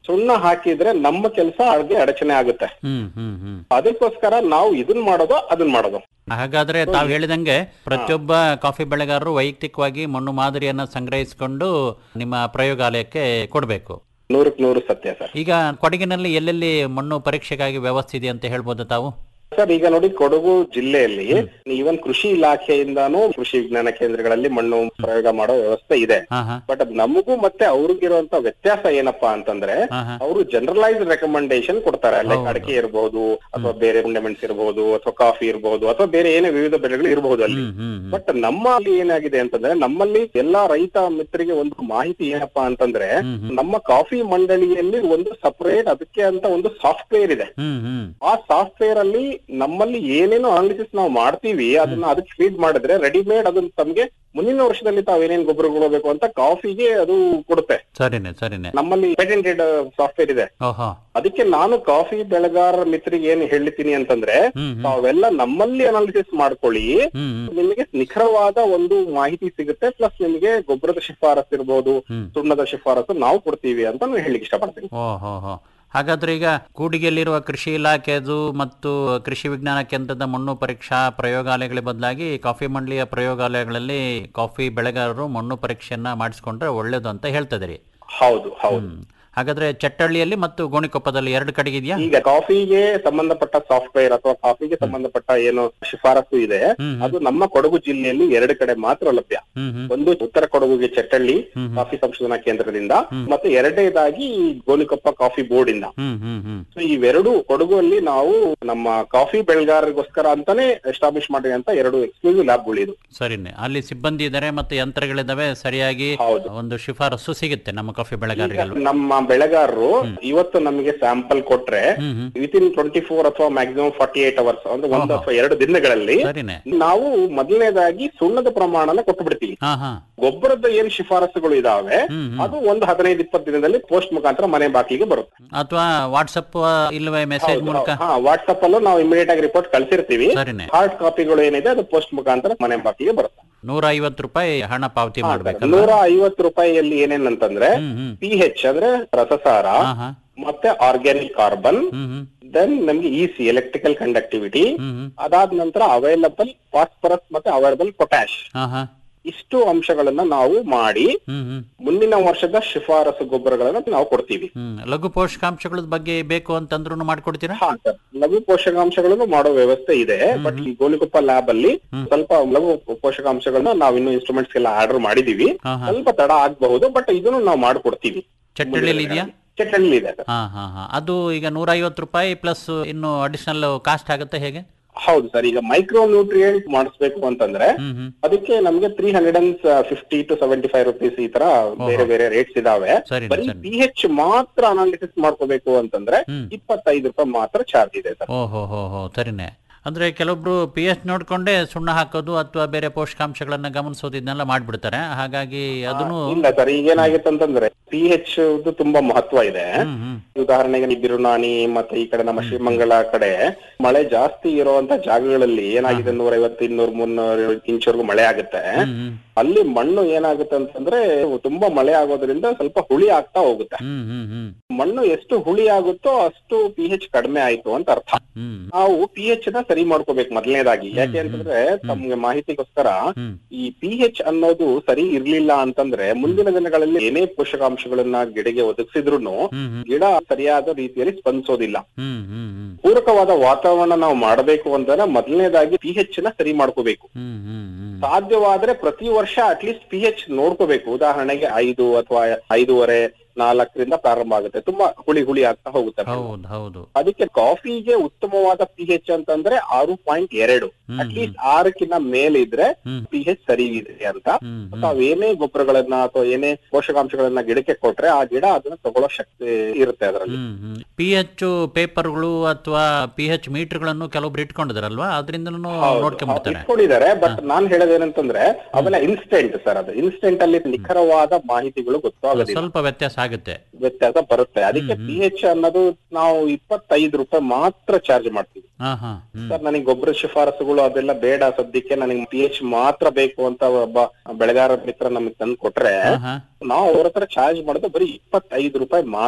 [SPEAKER 9] ಸುಣ್ಣ ಹಾಕಿದ್ರೆ ನಮ್ಮ ಕೆಲಸ ಅಡ್ಗೆ ಅಡಚಣೆ ಆಗುತ್ತೆ
[SPEAKER 8] ಹ್ಮ್ ಹ್ಮ್ ಹ್ಮ್
[SPEAKER 9] ಅದಕ್ಕೋಸ್ಕರ ನಾವು ಇದನ್ ಮಾಡೋದು ಅದನ್ ಮಾಡೋದು
[SPEAKER 8] ಹಾಗಾದ್ರೆ ತಾವು ಹೇಳಿದಂಗೆ ಪ್ರತಿಯೊಬ್ಬ ಕಾಫಿ ಬೆಳೆಗಾರರು ವೈಯಕ್ತಿಕವಾಗಿ ಮಣ್ಣು ಮಾದರಿಯನ್ನ ಸಂಗ್ರಹಿಸಿಕೊಂಡು ನಿಮ್ಮ ಪ್ರಯೋಗಾಲಯಕ್ಕೆ ಕೊಡಬೇಕು
[SPEAKER 9] ನೂರಕ್ ನೂರು ಸತ್ಯ ಸರ್
[SPEAKER 8] ಈಗ ಕೊಡಗಿನಲ್ಲಿ ಎಲ್ಲೆಲ್ಲಿ ಮಣ್ಣು ಪರೀಕ್ಷೆಗಾಗಿ ವ್ಯವಸ್ಥೆ ಇದೆ ಅಂತ ಹೇಳ್ಬೋದು ತಾವು
[SPEAKER 9] ಸರ್ ಈಗ ನೋಡಿ ಕೊಡಗು ಜಿಲ್ಲೆಯಲ್ಲಿ ಈವನ್ ಕೃಷಿ ಇಲಾಖೆಯಿಂದಾನು ಕೃಷಿ ವಿಜ್ಞಾನ ಕೇಂದ್ರಗಳಲ್ಲಿ ಮಣ್ಣು ಪ್ರಯೋಗ ಮಾಡೋ ವ್ಯವಸ್ಥೆ ಇದೆ
[SPEAKER 8] ಹಾ ಹಾ
[SPEAKER 9] ಬಟ್ ನಮಗೂ ಮತ್ತೆ ಅವ್ರಿಗಿರುವಂತ ವ್ಯತ್ಯಾಸ ಏನಪ್ಪಾ ಅಂತಂದ್ರೆ
[SPEAKER 8] ಹಾ ಹಾ
[SPEAKER 9] ಅವರು ಜನರಲೈಸ್ ರೆಕಮೆಂಡೇಶನ್ ಕೊಡ್ತಾರೆ ಲೈಕ್
[SPEAKER 8] ಹೌದು.
[SPEAKER 9] ಅಡಿಕೆ ಇರಬಹುದು ಅಥವಾ ಬೇರೆ ಮೆಣಸು ಇರಬಹುದು ಅಥವಾ ಕಾಫಿ ಇರಬಹುದು ಅಥವಾ ಬೇರೆ ಏನೇ ವಿವಿಧ ಬೆಳೆಗಳು ಇರಬಹುದು ಅಲ್ಲಿ
[SPEAKER 8] ಹ್ಮ್ ಹ್ಮ್ ಹ್ಮ್.
[SPEAKER 9] ಬಟ್ ನಮ್ಮಲ್ಲಿ ಏನಾಗಿದೆ ಅಂತಂದ್ರೆ ನಮ್ಮಲ್ಲಿ ಎಲ್ಲಾ ರೈತ ಮಿತ್ರರಿಗೆ ಒಂದು ಮಾಹಿತಿ ಏನಪ್ಪಾ ಅಂತಂದ್ರೆ
[SPEAKER 8] ಹ್ಮ್ ಹ್ಮ್.
[SPEAKER 9] ನಮ್ಮ ಕಾಫಿ ಮಂಡಳಿಯಲ್ಲಿ ಒಂದು ಸಪರೇಟ್ ಅದಕ್ಕೆ ಅಂತ ಒಂದು ಸಾಫ್ಟ್ವೇರ್ ಇದೆ
[SPEAKER 8] ಹ್ಮ್ ಹ್ಮ್
[SPEAKER 9] ಆ ಸಾಫ್ಟ್ವೇರ್ ಅಲ್ಲಿ ನಮ್ಮಲ್ಲಿ ಏನೇನು ಅನಾಲಿಸಿಸ್ ನಾವು ಮಾಡ್ತೀವಿ ಅದನ್ನ ಅದಕ್ಕೆ ಫೀಡ್ ಮಾಡಿದ್ರೆ ರೆಡಿಮೇಡ್ ಅದನ್ನ ತಮ್ಗೆ ಮುಂದಿನ ವರ್ಷದಲ್ಲಿ ತಾವ್ ಏನೇನ್ ಗೊಬ್ಬರಗಳು ಬೇಕು ಅಂತ ಕಾಫಿಗೆ ಅದು ಕೊಡುತ್ತೆ
[SPEAKER 8] ಸರಿನೆ ಸರಿನೆ
[SPEAKER 9] ನಮ್ಮಲ್ಲಿ ಪೇಟೆಂಟೆಡ್ ಸಾಫ್ಟ್ವೇರ್ ಇದೆ
[SPEAKER 8] ಓಹೋ
[SPEAKER 9] ಅದಕ್ಕೆ ನಾನು ಕಾಫಿ ಬೆಳೆಗಾರರ ಮಿತ್ರಿಗೆ ಏನ್ ಹೇಳ್ತೀನಿ ಅಂತಂದ್ರೆ
[SPEAKER 8] ಹ್ಮ್ ಹ್ಮ್
[SPEAKER 9] ತಾವೆಲ್ಲ ನಮ್ಮಲ್ಲಿ ಅನಾಲಿಸಿಸ್ ಮಾಡ್ಕೊಳ್ಳಿ
[SPEAKER 8] ಹ್ಮ್ ಹ್ಮ್
[SPEAKER 9] ನಿಮಗೆ ನಿಖರವಾದ ಒಂದು ಮಾಹಿತಿ ಸಿಗುತ್ತೆ ಪ್ಲಸ್ ನಿಮಗೆ ಗೊಬ್ಬರದ ಶಿಫಾರಸ್ ಇರ್ಬೋದು
[SPEAKER 8] ಹ್ಮ್
[SPEAKER 9] ಸುಣ್ಣದ ಶಿಫಾರಸು ನಾವು ಕೊಡ್ತೀವಿ ಅಂತ ನಾನು ಹೇಳಿಕ್ ಇಷ್ಟಪಡ್ತೀನಿ
[SPEAKER 8] ಓಹೋ ಹೋ ಹಾಗಾದ್ರೆ ಈಗ ಕೂಡಿಗೆಯಲ್ಲಿರುವ ಕೃಷಿ ಇಲಾಖೆದು ಮತ್ತು ಕೃಷಿ ವಿಜ್ಞಾನ ಕೇಂದ್ರದ ಮಣ್ಣು ಪರೀಕ್ಷಾ ಪ್ರಯೋಗಾಲಯಗಳ ಬದಲಾಗಿ ಕಾಫಿ ಮಂಡಳಿಯ ಪ್ರಯೋಗಾಲಯಗಳಲ್ಲಿ ಕಾಫಿ ಬೆಳೆಗಾರರು ಮಣ್ಣು ಪರೀಕ್ಷೆಯನ್ನ ಮಾಡಿಸ್ಕೊಂಡ್ರೆ ಒಳ್ಳೇದು ಅಂತ ಹೇಳ್ತದಿರಿ
[SPEAKER 9] ಹೌದು ಹೌದು
[SPEAKER 8] ಹ್ಮ್ ಹಾಗಾದ್ರೆ ಚಟ್ಟಳ್ಳಿಯಲ್ಲಿ ಮತ್ತು ಗೋಣಿಕೊಪ್ಪದಲ್ಲಿ ಎರಡು ಕಡೆಗೆ ಇದೆಯಾ
[SPEAKER 9] ಈಗ ಕಾಫಿಗೆ ಸಂಬಂಧಪಟ್ಟ ಸಾಫ್ಟ್ವೇರ್ ಅಥವಾ ಕಾಫಿಗೆ ಸಂಬಂಧಪಟ್ಟ ಏನು ಶಿಫಾರಸು ಇದೆ
[SPEAKER 8] ಹ್ಮ್ ಹ್ಮ್.
[SPEAKER 9] ಅದು ನಮ್ಮ ಕೊಡಗು ಜಿಲ್ಲೆಯಲ್ಲಿ ಎರಡು ಕಡೆ ಮಾತ್ರ ಲಭ್ಯ
[SPEAKER 8] ಹ್ಮ್ ಹ್ಮ್
[SPEAKER 9] ಒಂದು ಉತ್ತರ ಕೊಡಗುಗೆ ಚಟ್ಟಳ್ಳಿ
[SPEAKER 8] ಹ್ಮ್ ಹ್ಮ್.
[SPEAKER 9] ಕಾಫಿ ಸಂಶೋಧನಾ ಕೇಂದ್ರದಿಂದ
[SPEAKER 8] ಹ್ಮ್.
[SPEAKER 9] ಮತ್ತೆ ಎರಡನೇದಾಗಿ ಗೋಣಿಕೊಪ್ಪ ಕಾಫಿ ಬೋರ್ಡ್ ಇಂದ
[SPEAKER 8] ಹ್ಮ್ ಹ್ಮ್ ಹ್ಮ್
[SPEAKER 9] ಸೊ ಇವೆರಡು ಕೊಡಗುಲ್ಲಿ ನಾವು ನಮ್ಮ ಕಾಫಿ ಬೆಳೆಗಾರರಿಗೋಸ್ಕರ ಅಂತಾನೆ ಎಸ್ಟಾಬ್ಲಿಷ್ ಮಾಡಿದಂತ ಎರಡು ಎಕ್ಸ್ಕ್ಲೂಸಿವ್ ಲ್ಯಾಬ್ಗಳು ಇದು
[SPEAKER 8] ಸರಿನೆ ಅಲ್ಲಿ ಸಿಬ್ಬಂದಿ ಇದ್ದಾರೆ ಮತ್ತೆ ಯಂತ್ರಗಳಿದಾವೆ ಸರಿಯಾಗಿ
[SPEAKER 9] ಹೌದು.
[SPEAKER 8] ಒಂದು ಶಿಫಾರಸು ಸಿಗುತ್ತೆ ನಮ್ಮ ಕಾಫಿ ಬೆಳೆಗಾರರಿಗೆ
[SPEAKER 9] ನಮ್ಮ ಬೆಳೆಗಾರರು ಇವತ್ತು ನಮಗೆ ಸ್ಯಾಂಪಲ್ ಕೊಟ್ರೆ
[SPEAKER 8] ಹ್ಮ್ ಹ್ಮ್
[SPEAKER 9] ವಿತ್ ಇನ್ ಟ್ವೆಂಟಿ ಫೋರ್ ಅಥವಾ ಮ್ಯಾಕ್ಸಿಮಮ್ ಫಾರ್ಟಿ ಏಟ್ ಅವರ್ಸ್ ಅಂದ್ರೆ ಒಂದು
[SPEAKER 8] ಓಹೋ.
[SPEAKER 9] ಅಥವಾ ಎರಡು ದಿನಗಳಲ್ಲಿ
[SPEAKER 8] ಸರಿನೆ
[SPEAKER 9] ನಾವು ಮೊದಲನೇದಾಗಿ ಸುಣ್ಣದ ಪ್ರಮಾಣನ ಕೊಟ್ಟು ಬಿಡ್ತೀವಿ
[SPEAKER 8] ಹಾ ಹಾ
[SPEAKER 9] ಗೊಬ್ಬರದ ಏನ್ ಶಿಫಾರಸುಗಳು ಇದಾವೆ
[SPEAKER 8] ಹ್ಮ್ ಹ್ಮ್
[SPEAKER 9] ಅದು ಒಂದು ಹದಿನೈದು ಇಪ್ಪತ್ತು ದಿನದಲ್ಲಿ ಪೋಸ್ಟ್ ಮುಖಾಂತರ ಮನೆ ಬಾಗಿಲಿಗೆ ಬರುತ್ತೆ
[SPEAKER 8] ಅಥವಾ ವಾಟ್ಸಪ್ ಇಲ್ಲವೇ ಮೆಸೇಜ್ ಮೂಲಕ
[SPEAKER 9] ಹಾ ವಾಟ್ಸ್ಆಪ್ ಅಲ್ಲೂ ನಾವು ಇಮಿಡಿಯೇಟ್ ಆಗಿ ರಿಪೋರ್ಟ್ ಕಳ್ಸಿರ್ತೀವಿ
[SPEAKER 8] ಸರಿನೆ
[SPEAKER 9] ಹಾರ್ಡ್ ಕಾಪಿಗಳು ಏನಿದೆ ಅದು ಪೋಸ್ಟ್ ಮುಖಾಂತರ ಮನೆ ಬಾಗಿಲಿಗೆ ಬರುತ್ತೆ
[SPEAKER 8] ನೂರ ಐವತ್ತು ರೂಪಾಯಿ ಹಣ ಪಾವತಿ ಮಾಡ್ಬೇಕಲ್ಲ
[SPEAKER 9] ನೂರ ಐವತ್ತು ರೂಪಾಯಿಯಲ್ಲಿ ಏನೇನಂತಂದ್ರೆ
[SPEAKER 8] ಹ್ಮ್ ಹ್ಮ್
[SPEAKER 9] ಪಿ ಹೆಚ್ ಅಂದ್ರೆ ರಸಸಾರ
[SPEAKER 8] ಹಾ ಹಾ
[SPEAKER 9] ಮತ್ತೆ ಆರ್ಗ್ಯಾನಿಕ್ ಕಾರ್ಬನ್
[SPEAKER 8] ಹ್ಮ್ ಹ್ಮ್
[SPEAKER 9] ದೆನ್ ನಮ್ಗೆ ಇಸಿ ಎಲೆಕ್ಟ್ರಿಕಲ್ ಕಂಡಕ್ಟಿವಿಟಿ
[SPEAKER 8] ಹ್ಮ್ ಹ್ಮ್
[SPEAKER 9] ಅದಾದ ನಂತರ ಅವೈಲಬಲ್ ಫಾಸ್ಫರಸ್ ಮತ್ತೆ ಅವೈಲಬಲ್ ಪೊಟ್ಯಾಶ್
[SPEAKER 8] ಹಾ ಹಾ
[SPEAKER 9] ಇಷ್ಟು ಅಂಶಗಳನ್ನ ನಾವು ಮಾಡಿ
[SPEAKER 8] ಹ್ಮ್ ಹ್ಮ್
[SPEAKER 9] ಮುಂದಿನ ವರ್ಷದ ಶಿಫಾರಸು ಗೊಬ್ಬರಗಳನ್ನ ನಾವು ಕೊಡ್ತೀವಿ
[SPEAKER 8] ಹ್ಮ್ ಲಘು ಪೋಷಕಾಂಶಗಳ ಬಗ್ಗೆ ಬೇಕು ಅಂತಂದ್ರೂ ಮಾಡ್ಕೊಡ್ತೀರಾ
[SPEAKER 9] ಹಾ ಸರ್ ಲಘು ಪೋಷಕಾಂಶಗಳನ್ನು ಮಾಡೋ ವ್ಯವಸ್ಥೆ ಇದೆ ಬಟ್ ಈ ಗೋಣಿಕೊಪ್ಪ ಲ್ಯಾಬ್ ಅಲ್ಲಿ
[SPEAKER 8] ಹ್ಮ್.
[SPEAKER 9] ಸ್ವಲ್ಪ ಲಘು ಪೋಷಕಾಂಶಗಳನ್ನ ನಾವು ಇನ್ನು ಇನ್ಸ್ಟ್ರೂಮೆಂಟ್ಸ್ ಎಲ್ಲ ಆರ್ಡರ್ ಮಾಡಿದೀವಿ
[SPEAKER 8] ಹಾ ಹಾ
[SPEAKER 9] ಸ್ವಲ್ಪ ತಡ ಆಗ್ಬಹುದು ಬಟ್ ಇದನ್ನು ನಾವು ಮಾಡ್ಕೊಡ್ತೀವಿ
[SPEAKER 8] ಚಟ್ಟಳ್ಳಿಯಲ್ಲಿ ಇದೆಯಾ
[SPEAKER 9] ಚಟ್ಟಳ್ಳಿ ಇದೆ ಸರ್
[SPEAKER 8] ಹಾ ಹಾ ಹಾ ಅದು ಈಗ ನೂರ ಐವತ್ತು ರೂಪಾಯಿ ಪ್ಲಸ್ ಇನ್ನು ಅಡಿಷನಲ್ ಕಾಸ್ಟ್ ಆಗುತ್ತೆ ಹೇಗೆ
[SPEAKER 9] ಹೌದು ಸರ್ ಈಗ ಮೈಕ್ರೋ ನ್ಯೂಟ್ರಿಯೆಂಟ್ ಮಾಡಿಸ್ಬೇಕು ಅಂತಂದ್ರೆ
[SPEAKER 8] ಹ್ಮ್ ಹ್ಮ್
[SPEAKER 9] ಅದಕ್ಕೆ ನಮ್ಗೆ three hundred and fifty to seventy five rupees ಈ ತರ ಬೇರೆ ಬೇರೆ ರೇಟ್ಸ್ ಇದಾವೆ
[SPEAKER 8] ಸರಿ
[SPEAKER 9] ಬರೀ
[SPEAKER 8] ಸರಿ
[SPEAKER 9] ಪಿ ಹೆಚ್ ಮಾತ್ರ ಅನಾಲಿಸಿಸ್ ಮಾಡ್ಕೋಬೇಕು ಅಂತಂದ್ರೆ
[SPEAKER 8] ಹ್ಮ್
[SPEAKER 9] ಇಪ್ಪತ್ತೈದು ರೂಪಾಯಿ ಮಾತ್ರ ಚಾರ್ಜ್ ಇದೆ ಸರ್
[SPEAKER 8] ಓಹೋ ಹೋ ಹೋ ಸರಿನೆ ಅಂದ್ರೆ ಕೆಲವೊಬ್ರು ಪಿ ಎಚ್ ನೋಡ್ಕೊಂಡೇ ಸುಣ್ಣ ಹಾಕೋದು ಅಥವಾ ಬೇರೆ ಪೋಷಕಾಂಶಗಳನ್ನ ಗಮನಿಸೋದು ಇದನ್ನೆಲ್ಲ ಮಾಡ್ಬಿಡ್ತಾರೆ ಹಾಗಾಗಿ ಅದನ್ನು
[SPEAKER 9] ಇಲ್ಲ ಸರ್ ಈಗ ಏನಾಗುತ್ತೆ ಅಂತಂದ್ರೆ ಪಿ ಎಚ್ ತುಂಬಾ ಮಹತ್ವ ಇದೆ
[SPEAKER 8] ಹ್ಮ್ ಹ್ಮ್
[SPEAKER 9] ಉದಾಹರಣೆಗೆ ಈ ಬಿರುನಾಣಿ ಮತ್ತೆ ಈ ಕಡೆ ನಮ್ಮ ಶ್ರೀಮಂಗಲ ಕಡೆ ಮಳೆ ಜಾಸ್ತಿ ಇರುವಂತ ಜಾಗಗಳಲ್ಲಿ ಏನಾಗಿದೆ ನೂರ ಐವತ್ತು ಇನ್ನೂರ್ ಮುನ್ನೂರು ಇಂಚ್ವರೆಗೂ ಮಳೆ ಆಗುತ್ತೆ
[SPEAKER 8] ಹ್ಮ್ ಹ್ಮ್
[SPEAKER 9] ಅಲ್ಲಿ ಮಣ್ಣು ಏನಾಗುತ್ತೆ ಅಂತಂದ್ರೆ ತುಂಬಾ ಮಳೆ ಆಗೋದ್ರಿಂದ ಸ್ವಲ್ಪ ಹುಳಿ ಆಗ್ತಾ ಹೋಗುತ್ತೆ
[SPEAKER 8] ಹ್ಮ್ ಹ್ಮ್ ಹ್ಮ್
[SPEAKER 9] ಮಣ್ಣು ಎಷ್ಟು ಹುಳಿ ಆಗುತ್ತೋ ಅಷ್ಟು ಪಿ ಎಚ್ ಕಡಿಮೆ ಆಯ್ತು ಅಂತ ಅರ್ಥ
[SPEAKER 8] ಹ್ಮ್
[SPEAKER 9] ನಾವು ಪಿ ಎಚ್ ನ ಸರಿ ಮಾಡ್ಕೋಬೇಕು ಮೊದಲನೇದಾಗಿ ಯಾಕೆ ಅಂತಂದ್ರೆ ತಮ್ಗೆ ಮಾಹಿತಿಗೋಸ್ಕರ
[SPEAKER 8] ಹ್ಮ್
[SPEAKER 9] ಈ ಪಿ ಎಚ್ ಅನ್ನೋದು ಸರಿ ಇರ್ಲಿಲ್ಲ ಅಂತಂದ್ರೆ ಮುಂದಿನ ದಿನಗಳಲ್ಲಿ ಏನೇ ಪೋಷಕಾಂಶಗಳನ್ನ ಗಿಡಗೆ ಒದಗಿಸಿದ್ರು
[SPEAKER 8] ಹ್ಮ್ ಹ್ಮ್
[SPEAKER 9] ಗಿಡ ಸರಿಯಾದ ರೀತಿಯಲ್ಲಿ ಸ್ಪಂದಿಸೋದಿಲ್ಲ
[SPEAKER 8] ಹ್ಮ್ ಹ್ಮ್ ಹ್ಮ್
[SPEAKER 9] ಪೂರಕವಾದ ವಾತಾವರಣ ನಾವು ಮಾಡಬೇಕು ಅಂತಂದ್ರೆ ಮೊದಲನೇದಾಗಿ ಪಿ ಎಚ್ ನ ಸರಿ ಮಾಡ್ಕೋಬೇಕು
[SPEAKER 8] ಹ್ಮ್ ಹ್ಮ್ ಹ್ಮ್
[SPEAKER 9] ಸಾಧ್ಯವಾದ್ರೆ ಪ್ರತಿ ವರ್ಷ ಅಟ್ಲೀಸ್ಟ್ ಪಿ ಎಚ್ ನೋಡ್ಕೋಬೇಕು ಉದಾಹರಣೆಗೆ ಐದು ಅಥವಾ ಐದೂವರೆ ನಾಲ್ಕರಿಂದ ಪ್ರಾರಂಭ ಆಗುತ್ತೆ ತುಂಬಾ ಹುಳಿ ಹುಳಿ ಆಗ್ತಾ ಹೋಗುತ್ತೆ ಮಣ್ಣು.
[SPEAKER 8] ಹೌದು ಹೌದು
[SPEAKER 9] ಅದಕ್ಕೆ ಕಾಫಿಗೆ ಉತ್ತಮವಾದ ಪಿ ಎಚ್ ಅಂತಂದ್ರೆ ಆರು ಪಾಯಿಂಟ್ ಎರಡು
[SPEAKER 8] ಹ್ಮ್
[SPEAKER 9] ಅಟ್ಲೀಸ್ಟ್ ಆರಕ್ಕಿಂತ ಮೇಲೆ ಇದ್ರೆ
[SPEAKER 8] ಹ್ಮ್
[SPEAKER 9] ಪಿ ಎಚ್ ಸರಿ ಇದೆ ಅಂತ
[SPEAKER 8] ಹ್ಮ್ ಹ್ಮ್
[SPEAKER 9] ತಾವ್ ಏನೇ ಗೊಬ್ಬರಗಳನ್ನ ಅಥವಾ ಏನೇ ಪೋಷಕಾಂಶಗಳನ್ನ ಗಿಡಕ್ಕೆ ಕೊಟ್ರೆ ಆ ಗಿಡ ಅದನ್ನ ತಗೊಳ್ಳೋ ಶಕ್ತಿ ಇರುತ್ತೆ ಅದರಲ್ಲಿ
[SPEAKER 8] ಹ್ಮ್ ಹ್ಮ್ ಪಿ ಎಚ್ ಪೇಪರ್ಗಳು ಅಥವಾ ಪಿ ಎಚ್ ಮೀಟರ್ಗಳನ್ನು ಕೆಲವೊಬ್ರು ಇಟ್ಕೊಂಡಿದಾರಲ್ವಾ ಅದರಿಂದನೂ ನೋಡ್ಕೊಂಡ್ಬಿಡ್ತಾರೆ
[SPEAKER 9] ಇಟ್ಕೊಂಡಿದ್ದಾರೆ ಬಟ್ ನಾನ್ ಹೇಳೋದೇನಂತಂದ್ರೆ ಅವೆಲ್ಲ ಇನ್ಸ್ಟೆಂಟ್ ಸರ್ ಅದು ಇನ್ಸ್ಟೆಂಟ್ ಅಲ್ಲಿ ನಿಖರವಾದ ಮಾಹಿತಿಗಳು ಗೊತ್ತಾಗೋದಿಲ್ಲ
[SPEAKER 8] ಸ್ವಲ್ಪ ವ್ಯತ್ಯಾಸ ಆಗುತ್ತೆ
[SPEAKER 9] ವ್ಯತ್ಯಾಸ ಬರುತ್ತೆ ಅದಕ್ಕೆ
[SPEAKER 8] ಹ್ಮ್,
[SPEAKER 9] ಪಿ ಎಚ್ ಅನ್ನೋದು ನಾವು ಇಪ್ಪತ್ತೈದು ರೂಪಾಯಿ ಮಾತ್ರ ಚಾರ್ಜ್ ಮಾಡ್ತೀವಿ
[SPEAKER 8] ಹಾ ಹಾ ಹ್ಮ್
[SPEAKER 9] ಸರ್ ನನಗೆ ಗೊಬ್ಬರ ಶಿಫಾರಸುಗಳು ಅದೆಲ್ಲ ಬೇಡ ಸದ್ಯಕ್ಕೆ ನನಗೆ ಪಿ ಎಚ್ ಮಾತ್ರ ಬೇಕು ಅಂತ ಒಬ್ಬ ಬೆಳೆಗಾರ ಮಿತ್ರ ನಮಗೆ ತಂದು ಕೊಟ್ರೆ
[SPEAKER 8] ಹಾ ಹಾ
[SPEAKER 9] ನಾವು ಅವ್ರ ಹತ್ರ ಚಾರ್ಜ್ ಮಾಡೋದು ಬರೀ ಇಪ್ಪತ್ತೈದು ರೂಪಾಯಿ ಮಾತ್ರ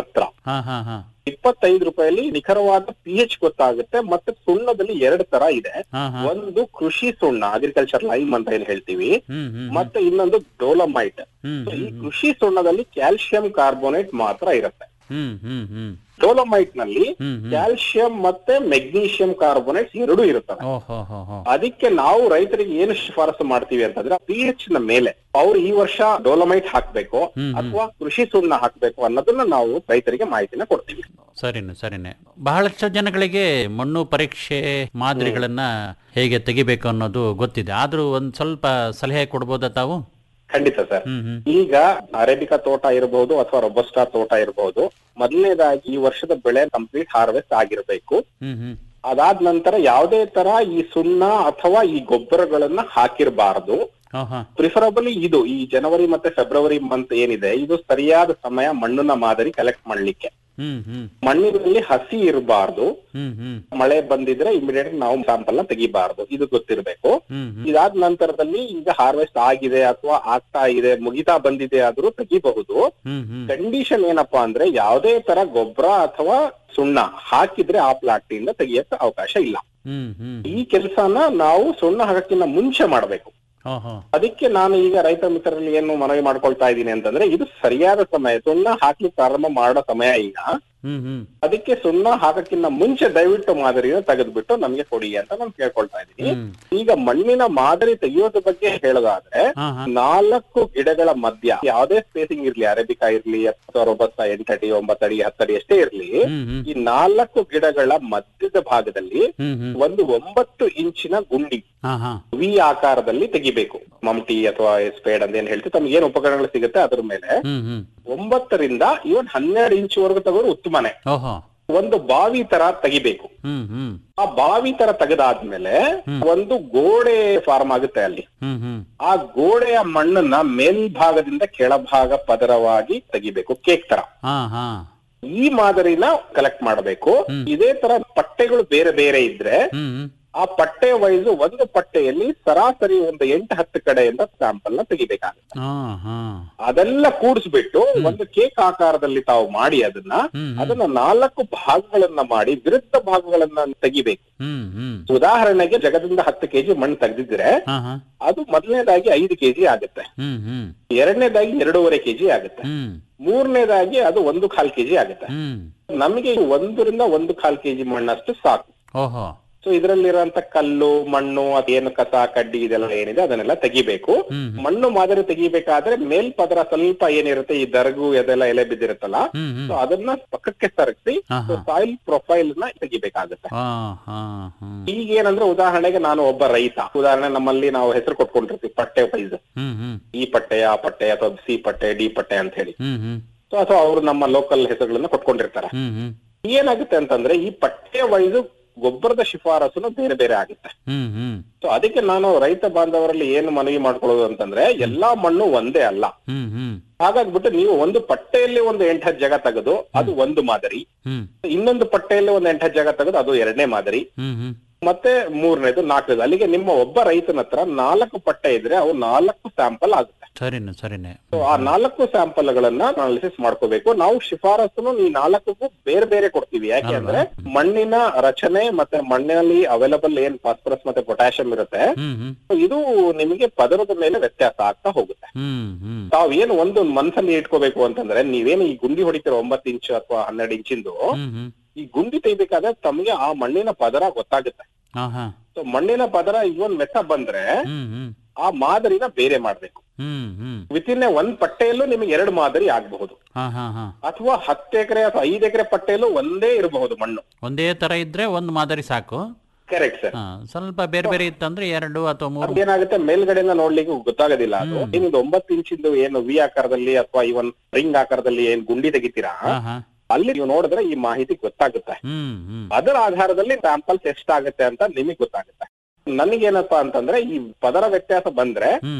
[SPEAKER 8] ಹಾ ಹಾ ಹಾ
[SPEAKER 9] ಇಪ್ಪತ್ತೈದು ರೂಪಾಯಲ್ಲಿ ನಿಖರವಾದ ಪಿ ಎಚ್ ಗೊತ್ತಾಗುತ್ತೆ ಮತ್ತೆ ಸುಣ್ಣದಲ್ಲಿ ಎರಡು ತರ ಇದೆ
[SPEAKER 8] ಹಾ ಹಾ
[SPEAKER 9] ಒಂದು ಕೃಷಿ ಸುಣ್ಣ ಅಗ್ರಿಕಲ್ಚರ್ ಲೈಮ್ ಅಂತ ಏನ್ ಹೇಳ್ತೀವಿ
[SPEAKER 8] ಹ್ಮ್ ಹ್ಮ್
[SPEAKER 9] ಮತ್ತೆ ಇನ್ನೊಂದು ಡೋಲಮೈಟ್
[SPEAKER 8] ಹ್ಮ್
[SPEAKER 9] ಈ ಕೃಷಿ ಸುಣ್ಣದಲ್ಲಿ ಕ್ಯಾಲ್ಸಿಯಂ ಕಾರ್ಬೋನೇಟ್ ಮಾತ್ರ ಇರುತ್ತೆ
[SPEAKER 8] ಹ್ಮ್ ಹ್ಮ್ ಹ್ಮ್
[SPEAKER 9] ಡೋಲಮೈಟ್ ನಲ್ಲಿ
[SPEAKER 8] ಹ್ಮ್ ಹ್ಮ್
[SPEAKER 9] ಕ್ಯಾಲ್ಸಿಯಂ ಮತ್ತೆ ಮೆಗ್ನೀಷಿಯಂ ಕಾರ್ಬೋನೇಟ್ಸ್ ಎರಡೂ ಇರುತ್ತವೆ
[SPEAKER 8] ಓಹೋ ಹೋ ಹೋ
[SPEAKER 9] ಅದಕ್ಕೆ ನಾವು ರೈತರಿಗೆ ಏನು ಶಿಫಾರಸು ಮಾಡ್ತೀವಿ ಅಂತಂದ್ರೆ ಪಿ ಎಚ್ ನ ಮೇಲೆ ಅವ್ರು ಈ ವರ್ಷ ಡೋಲಮೈಟ್ ಹಾಕ್ಬೇಕು
[SPEAKER 8] ಹ್ಮ್, ಹ್ಮ್.
[SPEAKER 9] ಅಥವಾ ಕೃಷಿ ಸುಣ್ಣ ಹಾಕ್ಬೇಕು ಅನ್ನೋದನ್ನ ನಾವು ರೈತರಿಗೆ ಮಾಹಿತಿನ ಕೊಡ್ತೀವಿ
[SPEAKER 8] ಸರಿನೆ ಸರಿನೆ ಬಹಳಷ್ಟು ಜನಗಳಿಗೆ ಮಣ್ಣು ಪರೀಕ್ಷೆ ಮಾದರಿಗಳನ್ನ ಹೇಗೆ ತೆಗಿಬೇಕು ಅನ್ನೋದು ಗೊತ್ತಿದೆ ಆದ್ರೂ ಒಂದ್ ಸ್ವಲ್ಪ ಸಲಹೆ ಕೊಡ್ಬೋದಾ ತಾವು
[SPEAKER 9] ಖಂಡಿತ ಸರ್
[SPEAKER 8] ಹ್ಮ್ ಹ್ಮ್
[SPEAKER 9] ಈಗ ಅರೇಬಿಕಾ ತೋಟ ಇರಬಹುದು ಅಥವಾ ರೊಬಸ್ಟಾ ತೋಟ ಇರಬಹುದು ಮೊದಲನೇದಾಗಿ ಈ ವರ್ಷದ ಬೆಳೆ ಕಂಪ್ಲೀಟ್ ಹಾರ್ವೆಸ್ಟ್ ಆಗಿರ್ಬೇಕು
[SPEAKER 8] ಹ್ಮ್ ಹ್ಮ್
[SPEAKER 9] ಅದಾದ ನಂತರ ಯಾವುದೇ ತರ ಈ ಸುಣ್ಣ ಅಥವಾ ಈ ಗೊಬ್ಬರಗಳನ್ನ ಹಾಕಿರಬಾರದು
[SPEAKER 8] ಹಾ ಹಾ
[SPEAKER 9] ಪ್ರಿಫರಬಲಿ ಇದು ಈ ಜನವರಿ ಮತ್ತೆ ಫೆಬ್ರವರಿ ಮಂತ್ ಏನಿದೆ ಇದು ಸರಿಯಾದ ಸಮಯ ಮಣ್ಣಿನ ಮಾದರಿ ಕಲೆಕ್ಟ್ ಮಾಡ್ಲಿಕ್ಕೆ
[SPEAKER 8] ಹ್ಮ್ ಹ್ಮ್
[SPEAKER 9] ಮಣ್ಣಿನಲ್ಲಿ ಹಸಿ ಇರಬಾರ್ದು
[SPEAKER 8] ಹ್ಮ್ ಹ್ಮ್
[SPEAKER 9] ಮಳೆ ಬಂದಿದ್ರೆ ಇಮಿಡಿಯೇಟ್ ನಾವು ಸ್ಯಾಂಪಲ್ ನ ತೆಗಿಬಾರ್ದು ಇದು ಗೊತ್ತಿರಬೇಕು
[SPEAKER 8] ಹ್ಮ್ ಹ್ಮ್
[SPEAKER 9] ಇದಾದ ನಂತರದಲ್ಲಿ ಈಗ ಹಾರ್ವೆಸ್ಟ್ ಆಗಿದೆ ಅಥವಾ ಆಗ್ತಾ ಇದೆ ಮುಗಿತಾ ಬಂದಿದೆ ಆದ್ರೂ ತೆಗಿಬಹುದು
[SPEAKER 8] ಹ್ಮ್ ಹ್ಮ್
[SPEAKER 9] ಕಂಡೀಷನ್ ಏನಪ್ಪಾ ಅಂದ್ರೆ ಯಾವುದೇ ತರ ಗೊಬ್ಬರ ಅಥವಾ ಸುಣ್ಣ ಹಾಕಿದ್ರೆ ಆ ಪ್ಲಾಟ್ ಇಂದ ತೆಗಿಯಕ್ಕೆ ಅವಕಾಶ ಇಲ್ಲ
[SPEAKER 8] ಹ್ಮ್ ಹ್ಮ್
[SPEAKER 9] ಈ ಕೆಲಸನ ನಾವು ಸುಣ್ಣ ಹಾಕಕ್ಕಿಂತ ಮುಂಚೆ ಮಾಡಬೇಕು
[SPEAKER 8] ಓಹೋ
[SPEAKER 9] ಅದಕ್ಕೆ ನಾನು ಈಗ ರೈತ ಮಿತ್ರರಲ್ಲಿ ಏನು ಮನವಿ ಮಾಡ್ಕೊಳ್ತಾ ಇದ್ದೀನಿ ಅಂತಂದ್ರೆ ಇದು ಸರಿಯಾದ ಸಮಯ ಸುಣ್ಣ ಹಾಕ್ಲಿಕ್ಕೆ ಪ್ರಾರಂಭ ಮಾಡೋ ಸಮಯ ಈಗ
[SPEAKER 8] ಹ್ಮ್ ಹ್ಮ್
[SPEAKER 9] ಅದಕ್ಕೆ ಸುಣ್ಣ ಹಾಕಕ್ಕಿಂತ ಮುಂಚೆ ದಯವಿಟ್ಟು ಮಾದರಿನ ತೆಗೆದ್ಬಿಟ್ಟು ನಮ್ಗೆ ಕೊಡಿ ಅಂತ ನಾನು ಕೇಳ್ಕೊಳ್ತಾ ಇದ್ದೀನಿ
[SPEAKER 8] ಹ್ಮ್
[SPEAKER 9] ಈಗ ಮಣ್ಣಿನ ಮಾದರಿ ತೆಗೆಯೋದ್ರ ಬಗ್ಗೆ ಹೇಳೋದಾದ್ರೆ
[SPEAKER 8] ಹಾ ಹಾ
[SPEAKER 9] ನಾಲ್ಕು ಗಿಡಗಳ ಮಧ್ಯ ಯಾವುದೇ ಸ್ಪೇಸಿಂಗ್ ಇರ್ಲಿ ಅರೇಬಿಕಾ ಇರ್ಲಿ ಅಥವಾ ರೊಬಸ್ತ ಎಂಟಡಿ ಒಂಬತ್ತಡಿ ಹತ್ತಡಿ ಎಷ್ಟೇ ಇರ್ಲಿ
[SPEAKER 8] ಹ್ಮ್ ಹ್ಮ್
[SPEAKER 9] ಈ ನಾಲ್ಕು ಗಿಡಗಳ ಮಧ್ಯದ ಭಾಗದಲ್ಲಿ
[SPEAKER 8] ಹ್ಮ್ ಹ್ಮ್
[SPEAKER 9] ಒಂದು ಒಂಬತ್ತು ಇಂಚಿನ ಗುಂಡಿ
[SPEAKER 8] ಹಾ ಹಾ
[SPEAKER 9] ವಿ ಆಕಾರದಲ್ಲಿ ತೆಗಿಬೇಕು ಮಮ್ಟಿ ಅಥವಾ ಸ್ಪೇಡ್ ಅಂತ ಏನ್ ಹೇಳ್ತೀವಿ ತಮ್ಗೆ ಏನ್ ಉಪಕರಣಗಳು ಸಿಗುತ್ತೆ ಅದ್ರ ಮೇಲೆ
[SPEAKER 8] ಹ್ಮ್ ಹ್ಮ್
[SPEAKER 9] ಒಂಬತ್ತರಿಂದ ಇವನ್ ಹನ್ನೆರಡು ಇಂಚ್ ವರೆಗೂ ತಗೋರು ಉತ್ತಮನೆ
[SPEAKER 8] ಓಹೋ
[SPEAKER 9] ಒಂದು ಬಾವಿ ತರ ತೆಗಿಬೇಕು
[SPEAKER 8] ಹ್ಮ್ ಹ್ಮ್
[SPEAKER 9] ಆ ಬಾವಿ ತರ ತೆಗೆದಾದ್ಮೇಲೆ ಒಂದು ಗೋಡೆ ಫಾರ್ಮ್ ಆಗುತ್ತೆ ಅಲ್ಲಿ
[SPEAKER 8] ಹ್ಮ್ ಹ್ಮ್
[SPEAKER 9] ಆ ಗೋಡೆಯ ಮಣ್ಣನ್ನ ಮೇಲ್ಭಾಗದಿಂದ ಕೆಳಭಾಗ ಪದರವಾಗಿ ತೆಗಿಬೇಕು ಕೇಕ್ ತರ
[SPEAKER 8] ಹಾ ಹಾ
[SPEAKER 9] ಈ ಮಾದರಿನ ಕಲೆಕ್ಟ್ ಮಾಡಬೇಕು ಇದೇ ತರ ಪಟ್ಟೆಗಳು ಬೇರೆ ಬೇರೆ ಇದ್ರೆ
[SPEAKER 8] ಹ್ಮ್ ಹ್ಮ್
[SPEAKER 9] ಆ ಪಟ್ಟೆ ವೈಸ್ ಒಂದು ಪಟ್ಟೆಯಲ್ಲಿ ಸರಾಸರಿ ಒಂದು ಎಂಟು ಹತ್ತು ಕಡೆಯಿಂದ ಸ್ಯಾಂಪಲ್ ನ ತೆಗಿಬೇಕಾಗುತ್ತೆ
[SPEAKER 8] ಹಾ ಹಾ
[SPEAKER 9] ಅದೆಲ್ಲ ಕೂಡಿಸ್ಬಿಟ್ಟು ಒಂದು ಕೇಕ್ ಆಕಾರದಲ್ಲಿ ತಾವು ಮಾಡಿ ಅದನ್ನ
[SPEAKER 8] ಹ್ಮ್ ಹ್ಮ್
[SPEAKER 9] ಅದನ್ನ ನಾಲ್ಕು ಭಾಗಗಳನ್ನ ಮಾಡಿ ವಿರುದ್ಧ ಭಾಗಗಳನ್ನ ತೆಗಿಬೇಕು
[SPEAKER 8] ಹ್ಮ್ ಹ್ಮ್
[SPEAKER 9] ಉದಾಹರಣೆಗೆ ಜಗದಿಂದ ಹತ್ತು ಕೆಜಿ ಮಣ್ಣು ತೆಗೆದಿದ್ರೆ
[SPEAKER 8] ಹಾ ಹಾ
[SPEAKER 9] ಅದು ಮೊದಲನೇದಾಗಿ ಐದು ಕೆಜಿ ಆಗುತ್ತೆ
[SPEAKER 8] ಹ್ಮ್ ಹ್ಮ್
[SPEAKER 9] ಎರಡನೇದಾಗಿ ಎರಡೂವರೆ ಕೆಜಿ ಆಗುತ್ತೆ
[SPEAKER 8] ಹ್ಮ್
[SPEAKER 9] ಮೂರನೇದಾಗಿ ಅದು ಒಂದು ಕಾಲ್ ಕೆಜಿ ಆಗುತ್ತೆ
[SPEAKER 8] ಹ್ಮ್
[SPEAKER 9] ನಮಗೆ ಒಂದರಿಂದ ಒಂದು ಕಾಲ್ ಕೆಜಿ ಮಣ್ಣಷ್ಟು ಸಾಕು
[SPEAKER 8] ಓಹೋ
[SPEAKER 9] ಸೊ ಇದರಲ್ಲಿರುವಂತ ಕಲ್ಲು ಮಣ್ಣು ಅದೇನು ಕಸ ಕಡ್ಡಿ ಇದೆಲ್ಲ ಏನಿದೆ ಅದನ್ನೆಲ್ಲ ತೆಗಿಬೇಕು
[SPEAKER 8] ಹ್ಮ್
[SPEAKER 9] ಮಣ್ಣು ಮಾದರಿ ತೆಗಿಬೇಕಾದ್ರೆ ಮೇಲ್ಪದರ ಸ್ವಲ್ಪ ಏನಿರುತ್ತೆ ಈ ದರಗು ಅದೆಲ್ಲ ಎಲೆ ಬಿದ್ದಿರುತ್ತಲ್ಲ
[SPEAKER 8] ಹ್ಮ್ ಹ್ಮ್
[SPEAKER 9] ಸೊ ಅದನ್ನ ಪಕ್ಕಕ್ಕೆ ಸರಿಸಿ
[SPEAKER 8] ಹಾ, ಹಾ.
[SPEAKER 9] ಸಾಯಿಲ್ ಪ್ರೊಫೈಲ್ ನ ತೆಗಿಬೇಕಾಗುತ್ತೆ
[SPEAKER 8] ಹಾ ಹಾ ಹ್ಮ್
[SPEAKER 9] ಈಗ ಏನಂದ್ರೆ ಉದಾಹರಣೆಗೆ ನಾನು ಒಬ್ಬ ರೈತ ಉದಾಹರಣೆ ನಮ್ಮಲ್ಲಿ ನಾವು ಹೆಸರು ಕೊಟ್ಕೊಂಡಿರ್ತೀವಿ ಪಟ್ಟೆ ವೈಸ್
[SPEAKER 8] ಹ್ಮ್ ಹ್ಮ್
[SPEAKER 9] ಈ ಪಟ್ಟೆ ಆ ಪಟ್ಟೆ ಅಥವಾ ಸಿ ಪಟ್ಟೆ ಡಿ ಪಟ್ಟೆ ಅಂತ ಹೇಳಿ
[SPEAKER 8] ಹ್ಮ್ ಹ್ಮ್
[SPEAKER 9] ಸೊ ಅಥವಾ ಅವರು ನಮ್ಮ ಲೋಕಲ್ ಹೆಸರುಗಳನ್ನ ಕೊಟ್ಕೊಂಡಿರ್ತಾರೆ
[SPEAKER 8] ಹ್ಮ್ ಹ್ಮ್
[SPEAKER 9] ಏನಾಗುತ್ತೆ ಅಂತಂದ್ರೆ ಈ ಪಟ್ಟೆ ವೈಸ್ ಗೊಬ್ಬರದ ಶಿಫಾರಸುನು ಬೇರೆ ಬೇರೆ ಆಗುತ್ತೆ
[SPEAKER 8] ಹ್ಮ್ ಹ್ಮ್
[SPEAKER 9] ಸೊ ಅದಕ್ಕೆ ನಾನು ರೈತ ಬಾಂಧವರಲ್ಲಿ ಏನು ಮನವಿ ಮಾಡ್ಕೊಳ್ಳೋದು ಅಂತಂದ್ರೆ ಎಲ್ಲಾ ಮಣ್ಣು ಒಂದೇ ಅಲ್ಲ
[SPEAKER 8] ಹ್ಮ್ ಹ್ಮ್
[SPEAKER 9] ಹಾಗಾಗ್ಬಿಟ್ಟು ನೀವು ಒಂದು ಪಟ್ಟೆಯಲ್ಲಿ ಒಂದು ಎಂಟತ್ತು ಜಾಗ ತೆಗೆದು ಅದು ಒಂದು ಮಾದರಿ
[SPEAKER 8] ಹ್ಮ್
[SPEAKER 9] ಇನ್ನೊಂದು ಪಟ್ಟೆಯಲ್ಲಿ ಒಂದು ಎಂಟತ್ತು ಜಾಗ ತೆಗೆದು ಅದು ಎರಡನೇ ಮಾದರಿ
[SPEAKER 8] ಹ್ಮ್ ಹ್ಮ್
[SPEAKER 9] ಮತ್ತೆ ಮೂರನೇದು ನಾಲ್ಕನೇದು ಅಲ್ಲಿಗೆ ನಿಮ್ಮ ಒಬ್ಬ ರೈತನ ಹತ್ರ ನಾಲ್ಕು ಪಟ್ಟೆ ಇದ್ರೆ ಅವು ನಾಲ್ಕು ಸ್ಯಾಂಪಲ್ ಆಗುತ್ತೆ
[SPEAKER 8] ಸರಿನೆ ಸರಿನೆ
[SPEAKER 9] ಸೊ ಆ ನಾಲ್ಕು ಸ್ಯಾಂಪಲ್ ಗಳನ್ನ ಅನಾಲಿಸಿಸ್ ಮಾಡ್ಕೋಬೇಕು ನಾವು ಶಿಫಾರಸನ್ನು ಈ ನಾಲ್ಕಕ್ಕೂ ಬೇರೆ ಬೇರೆ ಕೊಡ್ತೀವಿ ಯಾಕೆ ಅಂದ್ರೆ ಮಣ್ಣಿನ ರಚನೆ ಮತ್ತೆ ಮಣ್ಣಿನಲ್ಲಿ ಅವೈಲಬಲ್ ಏನ್ ಫಾಸ್ಫರಸ್ ಮತ್ತೆ ಪೊಟ್ಯಾಷಿಯಂ ಇರುತ್ತೆ
[SPEAKER 8] ಹ್ಮ್ ಹ್ಮ್
[SPEAKER 9] so ಇದು ನಿಮಗೆ ಪದರದ ಮೇಲೆ ವ್ಯತ್ಯಾಸ ಆಗ್ತಾ ಹೋಗುತ್ತೆ
[SPEAKER 8] ಹ್ಮ್ ಹ್ಮ್
[SPEAKER 9] ತಾವ್ ಏನು ಒಂದು ಮನ್ಸಲ್ಲಿ ಇಟ್ಕೋಬೇಕು ಅಂತಂದ್ರೆ ನೀವೇನು ಈ ಗುಂಡಿ ಹೊಡಿತೀರ ಒಂಬತ್ತು ಇಂಚು ಅಥವಾ ಹನ್ನೆರಡು ಇಂಚಿಂದು
[SPEAKER 8] ಹ್ಮ್ ಹ್ಮ್
[SPEAKER 9] ಈ ಗುಂಡಿ ತೆಗಿಬೇಕಾದ್ರೆ ತಮಗೆ ಆ ಮಣ್ಣಿನ ಪದರ ಗೊತ್ತಾಗುತ್ತೆ
[SPEAKER 8] ಹಾ ಹಾ
[SPEAKER 9] ಸೊ ಮಣ್ಣಿನ ಪದರ ಇವನ್ ಮೆತ್ತ ಬಂದ್ರೆ
[SPEAKER 8] ಹ್ಮ್ ಹ್ಮ್
[SPEAKER 9] ಆ ಮಾದರಿನ ಬೇರೆ ಮಾಡ್ಬೇಕು
[SPEAKER 8] ಹ್ಮ್ ಹ್ಮ್
[SPEAKER 9] ವಿತ್ ಇನ್ ಒಂದ್ ಪಟ್ಟೆಯಲ್ಲೂ ನಿಮಗೆ ಎರಡು ಮಾದರಿ ಆಗಬಹುದು
[SPEAKER 8] ಹಾ ಹಾ ಹಾ
[SPEAKER 9] ಅಥವಾ ಹತ್ತು ಎಕರೆ ಅಥವಾ ಐದು ಎಕರೆ ಪಟ್ಟೆಯಲ್ಲೂ ಒಂದೇ ಇರಬಹುದು ಮಣ್ಣು
[SPEAKER 8] ಒಂದೇ ತರ ಇದ್ರೆ ಒಂದು ಮಾದರಿ ಸಾಕು
[SPEAKER 9] ಕರೆಕ್ಟ್ ಸರ್
[SPEAKER 8] ಹಾ ಸ್ವಲ್ಪ ಬೇರೆ ಬೇರೆ ಇತ್ತಂದ್ರೆ ಎರಡು ಅಥವಾ ಮೂರು
[SPEAKER 9] ಅದೇನಾಗುತ್ತೆ ಮೇಲ್ಗಡೆಯಿಂದ ನೋಡ್ಲಿಕ್ಕೆ ಗೊತ್ತಾಗೋದಿಲ್ಲ ಅದು ನಿಮ್ದು ಒಂಬತ್ತು ಇಂಚಿಂದು ಏನು ವಿ ಆಕಾರದಲ್ಲಿ ಅಥವಾ ಇವನ್ ರಿಂಗ್ ಆಕಾರದಲ್ಲಿ ಏನ್ ಗುಂಡಿ ತೆಗಿತೀರಾ
[SPEAKER 8] ಹಾ ಹಾ
[SPEAKER 9] ಅಲ್ಲಿ ನೀವು ನೋಡಿದ್ರೆ ಈ ಮಾಹಿತಿ ಗೊತ್ತಾಗುತ್ತೆ
[SPEAKER 8] ಹ್ಮ್ ಹ್ಮ್
[SPEAKER 9] ಅದರ ಆಧಾರದಲ್ಲಿ ಸ್ಯಾಂಪಲ್ಸ್ ಎಷ್ಟಾಗುತ್ತೆ ಅಂತ ನಿಮಗೆ ಗೊತ್ತಾಗುತ್ತೆ ನನಗೇನಪ್ಪಾ ಅಂತಂದ್ರೆ ಈ ಪದರ ವ್ಯತ್ಯಾಸ ಬಂದ್ರೆ
[SPEAKER 8] ಹ್ಮ್ ಹ್ಮ್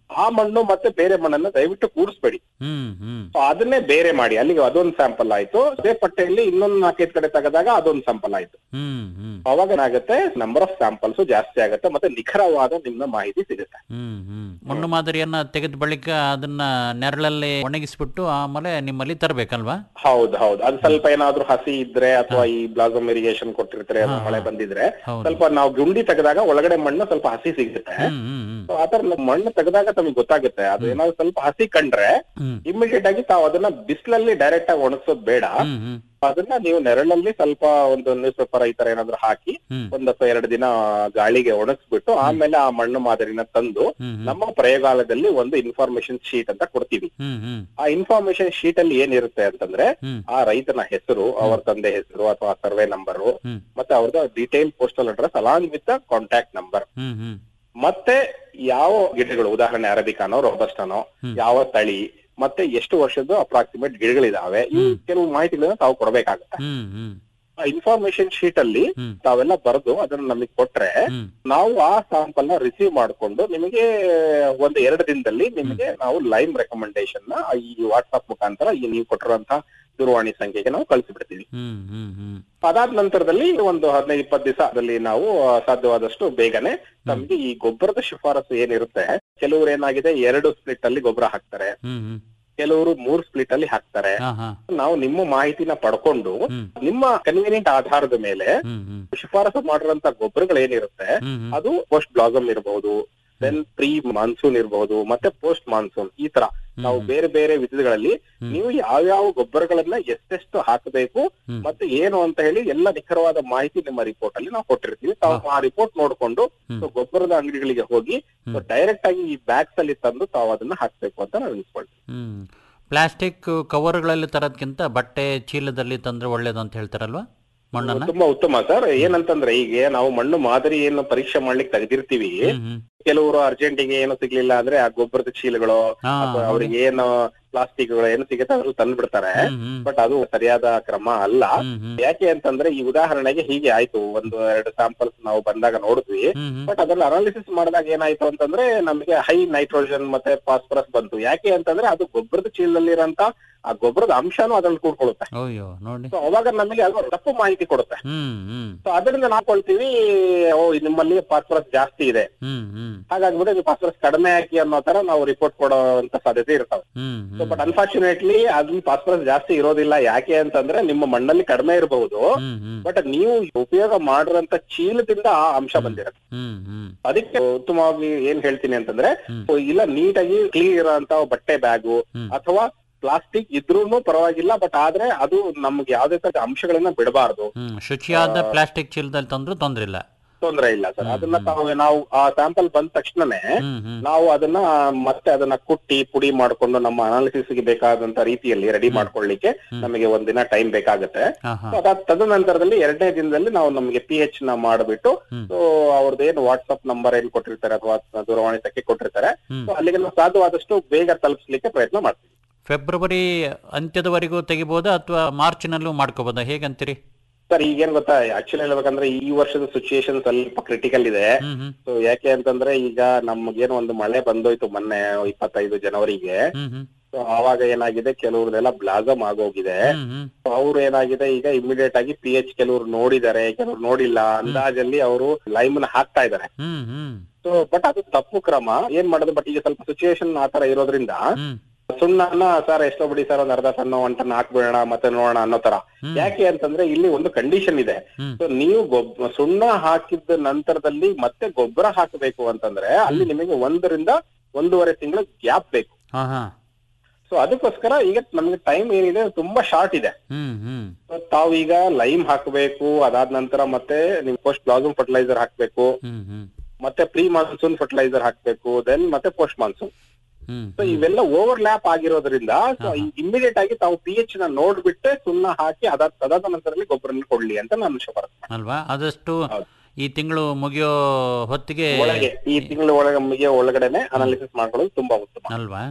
[SPEAKER 9] ಆ ಮಣ್ಣು ಮತ್ತೆ ಬೇರೆ ಮಣ್ಣನ್ನ ದಯವಿಟ್ಟು ಕೂಡಿಸ್ಬೇಡಿ
[SPEAKER 8] ಹ್ಮ್ ಹ್ಮ್
[SPEAKER 9] So ಅದನ್ನೇ ಬೇರೆ ಮಾಡಿ ಅಲ್ಲಿಗೆ ಅದೊಂದು ಸ್ಯಾಂಪಲ್ ಆಯ್ತು ಅದೇ ಪಟ್ಟೆಯಲ್ಲಿ ಇನ್ನೊಂದು ನಾಲ್ಕೈದು ಕಡೆ ತೆಗೆದಾಗ ಅದೊಂದು ಸ್ಯಾಂಪಲ್ ಆಯ್ತು
[SPEAKER 8] ಹ್ಮ್ ಹ್ಮ್
[SPEAKER 9] ಅವಾಗ ಏನಾಗುತ್ತೆ ನಂಬರ್ ಆಫ್ ಸ್ಯಾಂಪಲ್ಸ್ ಜಾಸ್ತಿ ಆಗುತ್ತೆ ಮತ್ತೆ ನಿಖರವಾದ ನಿಮ್ಮ ಮಾಹಿತಿ ಸಿಗುತ್ತೆ
[SPEAKER 8] ಹ್ಮ್ ಹ್ಮ್ ಮಣ್ಣು ಮಾದರಿಯನ್ನ ತೆಗೆದ ಬಳಿಕ ಅದನ್ನ ನೆರಳಲ್ಲಿ ಒಣಗಿಸ್ಬಿಟ್ಟು ಆಮೇಲೆ ನಿಮ್ಮಲ್ಲಿ ತರಬೇಕಲ್ವಾ
[SPEAKER 9] ಹೌದು ಹೌದು ಅದು ಸ್ವಲ್ಪ ಏನಾದ್ರೂ ಹಸಿ ಇದ್ರೆ ಅಥವಾ ಈ ಬ್ಲಾಸಮ್ ಇರಿಗೇಷನ್ ಕೊಟ್ಟಿರ್ತಾರೆ ಅದು
[SPEAKER 8] ಹಾ,
[SPEAKER 9] ಮಳೆ
[SPEAKER 8] ಹಾ.
[SPEAKER 9] ಬಂದಿದ್ರೆ
[SPEAKER 8] ಹೌದು.
[SPEAKER 9] ಸ್ವಲ್ಪ ನಾವು ಗುಂಡಿ ತೆಗೆದಾಗ ಒಳಗಡೆ ಮಣ್ಣು ಸ್ವಲ್ಪ ಹಸಿ ಸಿಗುತ್ತೆ
[SPEAKER 8] ಹ್ಮ್ ಹ್ಮ್ ಹ್ಮ್
[SPEAKER 9] So ಆತರ ಮಣ್ಣು ತೆಗೆದಾಗ ತಮಗೆ ಗೊತ್ತಾಗುತ್ತೆ ಅದು ಏನಾದ್ರು ಸ್ವಲ್ಪ ಹಸಿ ಕಂಡ್ರೆ
[SPEAKER 8] ಹ್ಮ್
[SPEAKER 9] ಇಮಿಡಿಯೇಟ್ ಆಗಿ ತಾವು ಅದನ್ನ ಬಿಸಿಲಲ್ಲಿ ಡೈರೆಕ್ಟ್ ಆಗಿ ಒಣಗಿಸೋದು ಬೇಡ
[SPEAKER 8] ಹ್ಮ್ ಹ್ಮ್
[SPEAKER 9] ಅದನ್ನ ನೀವು ನೆರಳಲ್ಲಿ ಸ್ವಲ್ಪ ಒಂದು ನ್ಯೂಸ್ ಪೇಪರ್ ಈ ತರ ಏನಾದ್ರು ಹಾಕಿ
[SPEAKER 8] ಹ್ಮ್
[SPEAKER 9] ಒಂದ್ ಅಥವಾ ಎರಡು ದಿನ ಗಾಳಿಗೆ ಒಣಗಿಸ್ಬಿಟ್ಟು ಆಮೇಲೆ ಆ ಮಣ್ಣು ಮಾದರಿನ ತಂದು
[SPEAKER 8] ಹ್ಮ್ ಹ್ಮ್
[SPEAKER 9] ನಮ್ಮ ಪ್ರಯೋಗಾಲಯದಲ್ಲಿ ಒಂದು ಇನ್ಫಾರ್ಮೇಶನ್ ಶೀಟ್ ಅಂತ ಕೊಡ್ತೀವಿ
[SPEAKER 8] ಹ್ಮ್ ಹ್ಮ್
[SPEAKER 9] ಆ ಇನ್ಫಾರ್ಮೇಶನ್ ಶೀಟ್ ಅಲ್ಲಿ ಏನಿರುತ್ತೆ ಅಂತಂದ್ರೆ
[SPEAKER 8] ಹ್ಮ್
[SPEAKER 9] ಆ ರೈತನ ಹೆಸರು ಅವರ ತಂದೆ ಹೆಸರು ಅಥವಾ ಸರ್ವೆ ನಂಬರ್
[SPEAKER 8] ಹ್ಮ್
[SPEAKER 9] ಮತ್ತೆ ಅವ್ರದ್ದು detail postal address along with contact number
[SPEAKER 8] ಹ್ಮ್ ಹ್ಮ್
[SPEAKER 9] ಮತ್ತೆ ಯಾವ ಗಿಡಗಳು ಉದಾಹರಣೆ ಅರಬಿಕಾನೋ ರೋಬಸ್ಟಾನೋ
[SPEAKER 8] ಹ್ಮ್.
[SPEAKER 9] ಯಾವ ತಳಿ ಮತ್ತೆ ಎಷ್ಟು ವರ್ಷದ ಅಪ್ರಾಕ್ಸಿಮೇಟ್ ಗಿಡಗಳಿದಾವೆ ಈ
[SPEAKER 8] ಹ್ಮ್.
[SPEAKER 9] ಕೆಲವು ಮಾಹಿತಿಗಳನ್ನ ತಾವು ಕೊಡ್ಬೇಕಾಗತ್ತೆ
[SPEAKER 8] ಹ್ಮ್ ಹ್ಮ್
[SPEAKER 9] ಆ ಇನ್ಫಾರ್ಮೇಶನ್ ಶೀಟ್ ಅಲ್ಲಿ
[SPEAKER 8] ಹ್ಮ್.
[SPEAKER 9] ತಾವೆಲ್ಲ ಬರೆದು ಅದನ್ನ ನಮಗೆ ಕೊಟ್ರೆ
[SPEAKER 8] ಹ್ಮ್
[SPEAKER 9] ನಾವು ಆ ಸ್ಯಾಂಪಲ್ ನ ರಿಸೀವ್ ಮಾಡ್ಕೊಂಡು ನಿಮಗೆ ಒಂದು ಎರಡು ದಿನದಲ್ಲಿ ನಿಮಗೆ ನಾವು ಲೈವ್ ರೆಕಮೆಂಡೇಶನ್ ನ ಈ ವಾಟ್ಸ್ಆಪ್ ಮುಖಾಂತರ ಈ ನೀವು ಕೊಟ್ಟಿರುವಂತಹ ದೂರವಾಣಿ ಸಂಖ್ಯೆಗೆ ನಾವು ಕಳಿಸಿಬಿಡ್ತೀವಿ
[SPEAKER 8] ಹ್ಮ್ ಹ್ಮ್ ಹ್ಮ್
[SPEAKER 9] ಅದಾದ ನಂತರದಲ್ಲಿ ಒಂದು ಹದಿನೈದು ಇಪ್ಪತ್ತು ದಿವಸದಲ್ಲಿ ನಾವು ಆ, ಸಾಧ್ಯವಾದಷ್ಟು ಬೇಗನೆ ನಮ್ಗೆ ಈ ಗೊಬ್ಬರದ ಶಿಫಾರಸು ಏನಿರುತ್ತೆ ಕೆಲವರು ಏನಾಗಿದೆ ಎರಡು ಸ್ಪ್ಲಿಟ್ ಅಲ್ಲಿ ಗೊಬ್ಬರ ಹಾಕ್ತಾರೆ
[SPEAKER 8] ಹ್ಮ್ ಹ್ಮ್
[SPEAKER 9] ಕೆಲವರು ಮೂರ್ ಸ್ಪ್ಲಿಟ್ ಅಲ್ಲಿ ಹಾಕ್ತಾರೆ
[SPEAKER 8] ಹಾ ಹಾ
[SPEAKER 9] ನಾವು ನಿಮ್ಮ ಮಾಹಿತಿನ ಪಡ್ಕೊಂಡು
[SPEAKER 8] ಹ್ಮ್
[SPEAKER 9] ನಿಮ್ಮ ಕನ್ವೀನಿಯಂಟ್ ಆಧಾರದ ಮೇಲೆ
[SPEAKER 8] ಹ್ಮ್ ಹ್ಮ್
[SPEAKER 9] ಶಿಫಾರಸು ಮಾಡಿರುವಂತ ಗೊಬ್ಬರಗಳು ಏನಿರುತ್ತೆ
[SPEAKER 8] ಹ್ಮ್ ಹ್ಮ್
[SPEAKER 9] ಅದು ಪೋಸ್ಟ್ ಬ್ಲಾಸಮ್ ಇರಬಹುದು ದೆನ್ ಪ್ರೀ ಮಾನ್ಸೂನ್ ಇರಬಹುದು ಮತ್ತೆ ಪೋಸ್ಟ್ ಮಾನ್ಸೂನ್ ಈ ತರ ನಾವು ಬೇರೆ ಬೇರೆ ವಿಧಗಳಲ್ಲಿ
[SPEAKER 8] ಹ್ಮ್.
[SPEAKER 9] ನೀವು ಯಾವ್ಯಾವ ಗೊಬ್ಬರಗಳನ್ನ ಎಷ್ಟೆಷ್ಟು ಹಾಕಬೇಕು
[SPEAKER 8] ಹ್ಮ್.
[SPEAKER 9] ಮತ್ತೆ ಏನು ಅಂತ ಹೇಳಿ ಎಲ್ಲ ನಿಖರವಾದ ಮಾಹಿತಿ ನಿಮ್ಮ ರಿಪೋರ್ಟ್ ಅಲ್ಲಿ ನಾವು ಕೊಟ್ಟಿರ್ತೀವಿ ತಾವು ಆ ರಿಪೋರ್ಟ್ ನೋಡ್ಕೊಂಡು
[SPEAKER 8] ಹ್ಮ್.
[SPEAKER 9] so ಗೊಬ್ಬರದ ಅಂಗಡಿಗಳಿಗೆ ಹೋಗಿ
[SPEAKER 8] ಹ್ಮ್.
[SPEAKER 9] ಡೈರೆಕ್ಟ್ ಆಗಿ ಈ ಬ್ಯಾಗ್ಸ್ ಅಲ್ಲಿ ತಂದು ತಾವು ಅದನ್ನ ಹಾಕ್ಬೇಕು ಅಂತ ನಾವು ಅನ್ಸ್ಕೊಳ್ತೀವಿ
[SPEAKER 8] ಹ್ಮ್ ಪ್ಲಾಸ್ಟಿಕ್ ಕವರ್ಗಳಲ್ಲಿ ತರೋದ್ಕಿಂತ ಬಟ್ಟೆ ಚೀಲದಲ್ಲಿ ತಂದ್ರೆ ಒಳ್ಳೇದು ಅಂತ ಹೇಳ್ತಾರಲ್ವಾ ಮಣ್ಣನ್ನ
[SPEAKER 9] ತುಂಬಾ ಉತ್ತಮ ಸರ್ ಏನಂತಂದ್ರೆ ಈಗ ನಾವು ಮಣ್ಣು ಮಾದರಿ ಏನು ಪರೀಕ್ಷೆ ಮಾಡ್ಲಿಕ್ಕೆ ತೆಗೆದಿರ್ತೀವಿ
[SPEAKER 8] ಹ್ಮ್ ಹ್ಮ್
[SPEAKER 9] ಕೆಲವರು ಅರ್ಜೆಂಟಿಗೆ ಏನು ಸಿಗ್ಲಿಲ್ಲ ಅಂದ್ರೆ ಆ ಗೊಬ್ಬರದ ಚೀಲಗಳು
[SPEAKER 8] ಹಾ,
[SPEAKER 9] ಅಥವಾ
[SPEAKER 8] ನೋಡಿ.
[SPEAKER 9] ಅವ್ರಿಗೆ ಏನು ಪ್ಲಾಸ್ಟಿಕ್ ಏನು ಸಿಗುತ್ತೆ ಅದ್ರಲ್ಲಿ ತಂದು ಬಿಡ್ತಾರೆ
[SPEAKER 8] ಹ್ಮ್ ಹ್ಮ್
[SPEAKER 9] ಬಟ್ ಅದು ಸರಿಯಾದ ಕ್ರಮ ಅಲ್ಲ
[SPEAKER 8] ಹ್ಮ್ ಹ್ಮ್
[SPEAKER 9] ಯಾಕೆ ಅಂತಂದ್ರೆ ಈ ಉದಾಹರಣೆಗೆ ಹೀಗೆ ಆಯ್ತು ಒಂದು ಎರಡು ಸ್ಯಾಂಪಲ್ಸ್ ನಾವು ಬಂದಾಗ ನೋಡಿದ್ವಿ
[SPEAKER 8] ಹ್ಮ್ ಹ್ಮ್
[SPEAKER 9] ಬಟ್ ಅದ್ರಲ್ಲಿ ಅನಾಲಿಸಿಸ್ ಮಾಡಿದಾಗ ಏನಾಯ್ತು ಅಂತಂದ್ರೆ ನಮಗೆ ಹೈ ನೈಟ್ರೋಜನ್ ಮತ್ತೆ ಫಾಸ್ಫರಸ್ ಬಂತು ಯಾಕೆ ಅಂತಂದ್ರೆ ಅದು ಗೊಬ್ಬರದ ಚೀಲದಲ್ಲಿರಂತ ಆ ಗೊಬ್ಬರದ ಅಂಶನೂ ಅದ್ರಲ್ಲಿ ಕೂಡ್ಕೊಳ್ಳುತ್ತೆ
[SPEAKER 8] ಅಯ್ಯೋ ನೋಡಿ
[SPEAKER 9] ಸೊ ಅವಾಗ ನಮಗೆ ಅದು ತಪ್ಪು ಮಾಹಿತಿ ಕೊಡುತ್ತೆ
[SPEAKER 8] ಹ್ಮ್ ಹ್ಮ್
[SPEAKER 9] ಸೊ ಅದರಿಂದ ನಾವು ಕೊಳ್ತೀವಿ ಓ ನಿಮ್ಮಲ್ಲಿ ಫಾಸ್ಫರಸ್ ಜಾಸ್ತಿ ಇದೆ
[SPEAKER 8] ಹ್ಮ್ ಹ್ಮ್
[SPEAKER 9] ಹಾಗಾಗ್ಬಿಟ್ಟು ನೀವು ಫಾಸ್ಫರಸ್ ಕಡಿಮೆ ಹಾಕಿ ಅನ್ನೋ ತರ ನಾವು ರಿಪೋರ್ಟ್ ಕೊಡುವಂತ ಸಾಧ್ಯತೆ ಇರ್ತಾವೆ
[SPEAKER 8] ಹ್ಮ್
[SPEAKER 9] ಸೊ
[SPEAKER 8] ಹ್ಮ್
[SPEAKER 9] ಬಟ್ ಅನ್ಫಾರ್ಚುನೇಟ್ಲಿ ಅದ್ರಲ್ಲಿ ಫಾಸ್ಫರಸ್ ಜಾಸ್ತಿ ಇರೋದಿಲ್ಲ ಯಾಕೆ ಅಂತಂದ್ರೆ ನಿಮ್ಮ ಮಣ್ಣಲ್ಲಿ ಕಡಿಮೆ ಇರಬಹುದು
[SPEAKER 8] ಹ್ಮ್ ಹ್ಮ್
[SPEAKER 9] ಬಟ್ ನೀವು ಉಪಯೋಗ ಮಾಡಿರೋಂತ ಚೀಲದಿಂದ ಆ ಅಂಶ ಬಂದಿರುತ್ತೆ
[SPEAKER 8] ಹ್ಮ್ ಹ್ಮ್
[SPEAKER 9] ಅದಕ್ಕೆ ಉತ್ತಮವಾಗಿ ಏನ್ ಹೇಳ್ತೀನಿ ಅಂತಂದ್ರೆ
[SPEAKER 8] ಹ್ಮ್.
[SPEAKER 9] ಇಲ್ಲ ನೀಟಾಗಿ ಕ್ಲೀನ್ ಇರೋಂತ ಬಟ್ಟೆ ಬ್ಯಾಗು
[SPEAKER 8] ಹ್ಮ್.
[SPEAKER 9] ಅಥವಾ ಪ್ಲಾಸ್ಟಿಕ್ ಇದ್ರೂನು ಪರವಾಗಿಲ್ಲ ಬಟ್ ಆದ್ರೆ ಅದು ನಮ್ಗೆ ಯಾವ್ದೇ ತರ ಅಂಶಗಳನ್ನ ಬಿಡಬಾರ್ದು
[SPEAKER 8] ಹ್ಮ್ ಶುಚಿಯಾದ ಪ್ಲಾಸ್ಟಿಕ್ ಚೀಲದಲ್ಲಿ ತಂದ್ರೂ ತೊಂದ್ರೆ ಇಲ್ಲ
[SPEAKER 9] ತೊಂದ್ರೆ ಇಲ್ಲ ಸರ್ ಅದನ್ನ ತಾವು ನಾವು ಆ ಸ್ಯಾಂಪಲ್ ಬಂದ ತಕ್ಷಣನೇ
[SPEAKER 8] ಹ್ಮ್ ಹ್ಮ್
[SPEAKER 9] ನಾವು ಅದನ್ನ ಮತ್ತೆ ಅದನ್ನ ಕುಟ್ಟಿ ಪುಡಿ ಮಾಡ್ಕೊಂಡು ನಮ್ಮ ಅನಾಲಿಸಿಸ್ ಗೆ ಬೇಕಾದಂತ ರೀತಿಯಲ್ಲಿ ರೆಡಿ ಮಾಡ್ಕೊಳ್ಳಿಕ್ಕೆ ನಮಗೆ ಒಂದಿನ ಟೈಮ್ ಬೇಕಾಗುತ್ತೆ
[SPEAKER 8] ಹಾ ಹಾ
[SPEAKER 9] So ಅದಾದ ತದನಂತರದಲ್ಲಿ ಎರಡನೇ ದಿನದಲ್ಲಿ ನಾವು ನಮಗೆ ಪಿ ಎಚ್ ನ ಮಾಡಿಬಿಟ್ಟು
[SPEAKER 8] ಹ್ಮ್.
[SPEAKER 9] ಸೊ ಅವ್ರದ್ದು ಏನು ವಾಟ್ಸ್ಆಪ್ ನಂಬರ್ ಏನ್ ಕೊಟ್ಟಿರ್ತಾರೆ ಅಥವಾ ದೂರವಾಣಿ ಸಂಖ್ಯೆ ಕೊಟ್ಟಿರ್ತಾರೆ
[SPEAKER 8] ಹ್ಮ್.
[SPEAKER 9] ಸೊ ಅಲ್ಲಿಗೆ ನಾವು ಸಾಧ್ಯವಾದಷ್ಟು ಬೇಗ ತಲುಪಿಸ್ಲಿಕ್ಕೆ ಪ್ರಯತ್ನ ಮಾಡ್ತೀವಿ
[SPEAKER 8] ಫೆಬ್ರವರಿ ಅಂತ್ಯದವರೆಗೂ ತೆಗಿಬೋದಾ ಅಥವಾ ಮಾರ್ಚ್ನಲ್ಲೂ ಮಾಡ್ಕೋಬೋದಾ ಹೇಗಂತೀರಿ
[SPEAKER 9] ಸರ್ ಈಗೇನ್ ಗೊತ್ತಾ ಆಕ್ಚುಲಿ ಹೇಳ್ಬೇಕಂದ್ರೆ ಈ ವರ್ಷದ ಸಿಚುಯೇಷನ್ ಸ್ವಲ್ಪ ಕ್ರಿಟಿಕಲ್ ಇದೆ
[SPEAKER 8] ಹ್ಮ್ ಹ್ಮ್
[SPEAKER 9] ಸೊ ಯಾಕೆ ಅಂತಂದ್ರೆ ಈಗ ನಮ್ಗೇನು ಒಂದು ಮಳೆ ಬಂದೋಯ್ತು ಮೊನ್ನೆ ಇಪ್ಪತ್ತೈದು ಜನವರಿಗೆ
[SPEAKER 8] ಹ್ಮ್ ಹ್ಮ್
[SPEAKER 9] ಸೊ ಆವಾಗ ಏನಾಗಿದೆ ಕೆಲವ್ರದೆಲ್ಲ ಬ್ಲಾಸಮ್ ಆಗೋಗಿದೆ
[SPEAKER 8] ಹ್ಮ್ ಹ್ಮ್
[SPEAKER 9] ಅವ್ರು ಏನಾಗಿದೆ ಈಗ ಇಮಿಡಿಯೇಟ್ ಆಗಿ ಪಿ ಎಚ್ ಕೆಲವ್ರು ನೋಡಿದ್ದಾರೆ ಕೆಲವ್ರು ನೋಡಿಲ್ಲ ಅಂದಾಜಲ್ಲಿ ಅವರು ಲೈಮ್ ನ ಹಾಕ್ತಾ ಇದ್ದಾರೆ
[SPEAKER 8] ಹ್ಮ್ ಹ್ಮ್
[SPEAKER 9] ಸೊ ಬಟ್ ಅದು ತಪ್ಪು ಕ್ರಮ ಏನ್ ಮಾಡೋದು ಬಟ್ ಈಗ ಸ್ವಲ್ಪ ಸಿಚುಯೇಷನ್ ಆತರ ಇರೋದ್ರಿಂದ
[SPEAKER 8] ಹ್ಮ್
[SPEAKER 9] ಸುಣ್ಣನ ಸರ್ ಎಷ್ಟೋ ಬಿಡಿ ಸರ್ ಒಂದ್ ಅರ್ಧ ಟನ್ ಒಂದ್ ಟನ್ ಹಾಕ್ಬಿಡೋಣ ಮತ್ತೆ ನೋಡೋಣ ಅನ್ನೋ ತರ
[SPEAKER 8] ಹ್ಮ್.
[SPEAKER 9] ಯಾಕೆ ಅಂತಂದ್ರೆ ಇಲ್ಲಿ ಒಂದು ಕಂಡೀಷನ್ ಇದೆ
[SPEAKER 8] ಹ್ಮ್.
[SPEAKER 9] ಸೊ ನೀವು ಗೊಬ್ಬ ಸುಣ್ಣ ಹಾಕಿದ ನಂತರದಲ್ಲಿ ಮತ್ತೆ ಗೊಬ್ಬರ ಹಾಕಬೇಕು ಅಂತಂದ್ರೆ ಅಲ್ಲಿ ನಿಮಗೆ ಒಂದರಿಂದ ಒಂದೂವರೆ ತಿಂಗಳ ಗ್ಯಾಪ್ ಬೇಕು
[SPEAKER 8] ಹಾ ಹಾ
[SPEAKER 9] ಸೊ ಅದಕ್ಕೋಸ್ಕರ ಈಗ ನಮಗೆ ಟೈಮ್ ಏನಿದೆ ಅದು ತುಂಬಾ ಶಾರ್ಟ್ ಇದೆ
[SPEAKER 8] ಹ್ಮ್ ಹ್ಮ್
[SPEAKER 9] So ತಾವು ಈಗ ಲೈಮ್ ಹಾಕಬೇಕು ಅದಾದ ನಂತರ ಮತ್ತೆ ನೀವು ಪೋಸ್ಟ್ ಬ್ಲಾಸಮ್ ಫರ್ಟಿಲೈಸರ್ ಹಾಕ್ಬೇಕು
[SPEAKER 8] ಹ್ಮ್ ಹ್ಮ್
[SPEAKER 9] ಮತ್ತೆ ಪ್ರೀ ಮಾನ್ಸೂನ್ ಫರ್ಟಿಲೈಸರ್ ಹಾಕ್ಬೇಕು ದೆನ್ ಮತ್ತೆ ಪೋಸ್ಟ್ ಮಾನ್ಸೂನ್
[SPEAKER 8] ಹ್ಮ್
[SPEAKER 9] ಸೊ ಇವೆಲ್ಲ ಓವರ್ ಲ್ಯಾಪ್ ಆಗಿರೋದ್ರಿಂದ ಸೊ ಇಮಿಡಿಯೇಟ್ ಆಗಿ ತಾವು ಪಿ ಎಚ್ ನ ನೋಡ್ಬಿಟ್ಟೆ ಸುಣ್ಣ ಹಾಕಿ ಅದಾದ ಅದಾದ ನಂತರದಲ್ಲಿ ಗೊಬ್ಬರನ್ನ ಕೊಡ್ಲಿ ಅಂತ ನಾನು ಶಿಫಾರಸು ಮಾಡ್ತೀನಿ.
[SPEAKER 8] ಅಲ್ವಾ ಆದಷ್ಟು
[SPEAKER 9] ಹೌದು.
[SPEAKER 8] ಈ ತಿಂಗಳು ಮುಗಿಯೋ ಹೊತ್ತಿಗೆ
[SPEAKER 9] ಒಳಗೆ ಈ ತಿಂಗಳ ಒಳಗೆ ಮುಗಿಯೋ ಒಳಗಡೆನೆ ಅನಾಲಿಸಿಸ್ ಮಾಡ್ಕೊಳ್ಳೋದು ತುಂಬಾ ಉತ್ತಮ
[SPEAKER 8] ಅಲ್ವಾ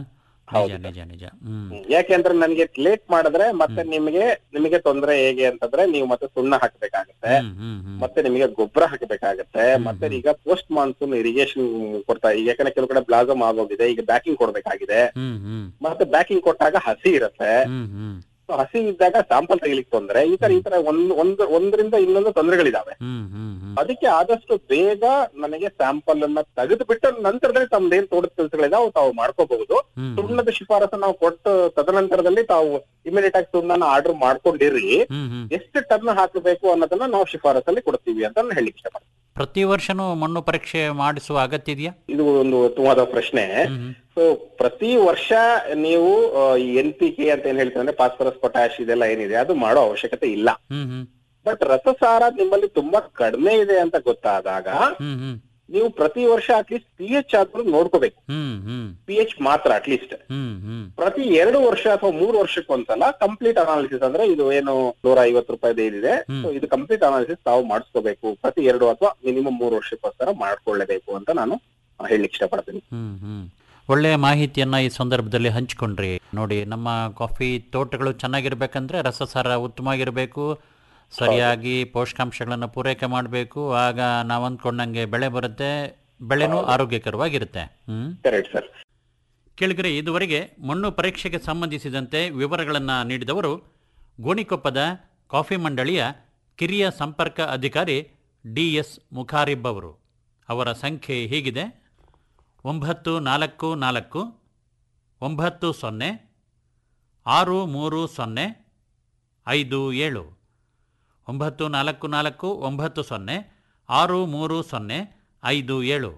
[SPEAKER 8] ನಿಜ ನಿಜ ನಿಜ ಹ್ಮ್
[SPEAKER 9] ಯಾಕೆಂದ್ರೆ ನನಗೆ ಲೇಟ್ ಮಾಡಿದ್ರೆ ಮತ್ತೆ ನಿಮಗೆ ನಿಮಗೆ ತೊಂದರೆ ಹೇಗೆ ಅಂತಂದ್ರೆ ನೀವು ಮತ್ತೆ ಸುಣ್ಣ ಹಾಕ್ಬೇಕಾಗತ್ತೆ
[SPEAKER 8] ಹ್ಮ್ ಹ್ಮ್ ಹ್ಮ್
[SPEAKER 9] ಮತ್ತೆ ನಿಮಗೆ ಗೊಬ್ಬರ ಹಾಕಬೇಕಾಗತ್ತೆ ಮತ್ತೆ ಈಗ ಪೋಸ್ಟ್ ಮಾನ್ಸೂನ್ ಇರಿಗೇಷನ್ ಕೊಡ್ತಾ ಈಗ ಯಾಕಂದ್ರೆ ಕೆಲವು ಕಡೆ ಬ್ಲಾಸಮ್ ಆಗೋಗಿದೆ ಈಗ ಬ್ಯಾಕಿಂಗ್ ಕೊಡ್ಬೇಕಾಗಿದೆ
[SPEAKER 8] ಹ್ಮ್ ಹ್ಮ್
[SPEAKER 9] ಮತ್ತೆ ಬ್ಯಾಕಿಂಗ್ ಕೊಟ್ಟಾಗ ಹಸಿ ಇರುತ್ತೆ
[SPEAKER 8] ಹ್ಮ್ ಹ್ಮ್
[SPEAKER 9] So ಹಸಿ ಇದ್ದಾಗ ಸ್ಯಾಂಪಲ್ ತೆಗಿಲಿಕ್ಕೆ ತೊಂದ್ರೆ ಈ ತರ ಈ ತರ ಒಂದ್ ಒಂದ್ ಒಂದರಿಂದ ಇನ್ನೊಂದು ತೊಂದರೆಗಳಿದಾವೆ
[SPEAKER 8] ಹ್ಮ್ ಹ್ಮ್ ಹ್ಮ್
[SPEAKER 9] ಅದಕ್ಕೆ ಆದಷ್ಟು ಬೇಗ ನನಗೆ ಸ್ಯಾಂಪಲ್ ಅನ್ನ ತೆಗೆದು ಬಿಟ್ಟ ನಂತರದಲ್ಲಿ ತಮ್ದೇನ್ ತೋಟದ ಕೆಲಸಗಳಿದಾವೆ ತಾವು ಮಾಡ್ಕೋಬಹುದು
[SPEAKER 8] ಹ್ಮ್
[SPEAKER 9] ಸುಣ್ಣದ ಶಿಫಾರಸು ನಾವು ಕೊಟ್ಟು ತದನಂತರದಲ್ಲಿ ತಾವು ಇಮಿಡಿಯೇಟ್ ಆಗಿ ಸುಣ್ಣನ ಆರ್ಡರ್ ಮಾಡ್ಕೊಂಡಿರಿ
[SPEAKER 8] ಹ್ಮ್ ಹ್ಮ್
[SPEAKER 9] ಎಷ್ಟು ಟನ್ ಹಾಕಬೇಕು ಅನ್ನೋದನ್ನ ನಾವು ಶಿಫಾರಸಲ್ಲಿ ಕೊಡ್ತೀವಿ ಅಂತ ನಾನು ಹೇಳಿಕ್ಕೆ ಇಷ್ಟಪಡ್ತೀನಿ
[SPEAKER 8] ಪ್ರತಿ ವರ್ಷನೂ ಮಣ್ಣು ಪರೀಕ್ಷೆ ಮಾಡಿಸುವ ಅಗತ್ಯ ಇದೆಯಾ
[SPEAKER 9] ಇದು ಒಂದು ಉತ್ತಮವಾದ ಪ್ರಶ್ನೆ
[SPEAKER 8] ಹ್ಮ್
[SPEAKER 9] ಸೊ ಪ್ರತಿ ವರ್ಷ ನೀವು ಆ, ಈ ಎನ್ ಪಿ ಕೆ ಅಂತ ಏನ್ ಹೇಳ್ತಾರೆ ಅಂದ್ರೆ ಫಾಸ್ಫರಸ್ ಪೊಟ್ಯಾಶ್ ಇದೆಲ್ಲ ಏನಿದೆ ಅದು ಮಾಡೋ ಅವಶ್ಯಕತೆ ಇಲ್ಲ
[SPEAKER 8] ಹ್ಮ್ ಹ್ಮ್
[SPEAKER 9] ಬಟ್ ರಸಸಾರ ನಿಮ್ಮಲ್ಲಿ ತುಂಬಾ ಕಡಿಮೆ ಇದೆ ಅಂತ ಗೊತ್ತಾದಾಗ
[SPEAKER 8] ಹ್ಮ್ ಹ್ಮ್
[SPEAKER 9] ನೀವು ಪ್ರತಿ ವರ್ಷ ಅಟ್ಲೀಸ್ಟ್ ಪಿ ಎಚ್ ಆದ್ರೂ ನೋಡ್ಕೋಬೇಕು
[SPEAKER 8] ಹ್ಮ್ ಹ್ಮ್
[SPEAKER 9] ಪಿ ಎಚ್ ಮಾತ್ರ ಅಟ್ಲೀಸ್ಟ್
[SPEAKER 8] ಹ್ಮ್ ಹ್ಮ್
[SPEAKER 9] ಪ್ರತಿ ಎರಡು ವರ್ಷ ಅಥವಾ ಮೂರು ವರ್ಷಕ್ಕೊಂದ್ಸಲ ಕಂಪ್ಲೀಟ್ ಅನಾಲಿಸಿಸ್ ಅಂದ್ರೆ ಇದು ಏನು ನೂರ ಐವತ್ತು ರೂಪಾಯಿ ಏನಿದೆ
[SPEAKER 8] ಹ್ಮ್.
[SPEAKER 9] ಸೊ ಇದು ಕಂಪ್ಲೀಟ್ ಅನಾಲಿಸಿಸ್ ತಾವು ಮಾಡಿಸ್ಕೋಬೇಕು ಪ್ರತಿ ಎರಡು ಅಥವಾ ಮಿನಿಮಮ್ ಮೂರು ವರ್ಷಕ್ಕೋಸ್ಕರ ಮಾಡ್ಕೊಳ್ಳೇಬೇಕು ಅಂತ ನಾನು ಹೇಳಲಿಕ್ಕೆ ಇಷ್ಟಪಡ್ತೀನಿ
[SPEAKER 8] ಹ್ಮ್ ಹ್ಮ್ ಒಳ್ಳೆಯ ಮಾಹಿತಿಯನ್ನ ಈ ಸಂದರ್ಭದಲ್ಲಿ ಹಂಚಿಕೊಂಡ್ರಿ ನೋಡಿ ನಮ್ಮ ಕಾಫಿ ತೋಟಗಳು ಚೆನ್ನಾಗಿರ್ಬೇಕಂದ್ರೆ ರಸಸಾರ ಉತ್ತಮವಾಗಿರಬೇಕು ಸರಿಯಾಗಿ ಪೋಷಕಾಂಶಗಳನ್ನು ಪೂರೈಕೆ ಮಾಡಬೇಕು ಆಗ ನಾವು ಅಂದ್ಕೊಂಡಂಗೆ ಬೆಳೆ ಬರುತ್ತೆ ಬೆಳೆನೂ ಆರೋಗ್ಯಕರವಾಗಿರುತ್ತೆ ಹ್ಮ್
[SPEAKER 9] ಕರೆಕ್ಟ್ ಸರ್
[SPEAKER 8] ಕೇಳಿದರೆ ಇದುವರೆಗೆ ಮಣ್ಣು ಪರೀಕ್ಷೆಗೆ ಸಂಬಂಧಿಸಿದಂತೆ ವಿವರಗಳನ್ನು ನೀಡಿದವರು ಗೋಣಿಕೊಪ್ಪದ ಕಾಫಿ ಮಂಡಳಿಯ ಕಿರಿಯ ಸಂಪರ್ಕ ಅಧಿಕಾರಿ ಡಿ ಎಸ್ ಮುಖಾರಿಬ್ ಅವರು ಅವರ ಸಂಖ್ಯೆ ಹೀಗಿದೆ ಒಂಬತ್ತು ನಾಲ್ಕು ನಾಲ್ಕು ಒಂಬತ್ತು ಸೊನ್ನೆ ಆರು ಮೂರು ಸೊನ್ನೆ ಐದು ಏಳು ಒಂಬತ್ತು ನಾಲ್ಕು ನಾಲ್ಕು ಒಂಬತ್ತು ಸೊನ್ನೆ ಆರು ಮೂರು ಸೊನ್ನೆ ಐದು ಏಳು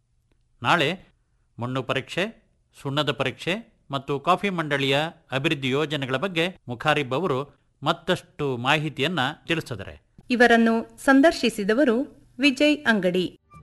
[SPEAKER 8] ನಾಳೆ ಮಣ್ಣು ಪರೀಕ್ಷೆ ಸುಣ್ಣದ ಪರೀಕ್ಷೆ ಮತ್ತು ಕಾಫಿ ಮಂಡಳಿಯ ಅಭಿವೃದ್ಧಿ ಯೋಜನೆಗಳ ಬಗ್ಗೆ ಮುಖಾರಿಬ್ ಅವರು ಮತ್ತಷ್ಟು ಮಾಹಿತಿಯನ್ನ ತಿಳಿಸಿದ್ದಾರೆ
[SPEAKER 10] ಇವರನ್ನು ಸಂದರ್ಶಿಸಿದವರು ವಿಜಯ್ ಅಂಗಡಿ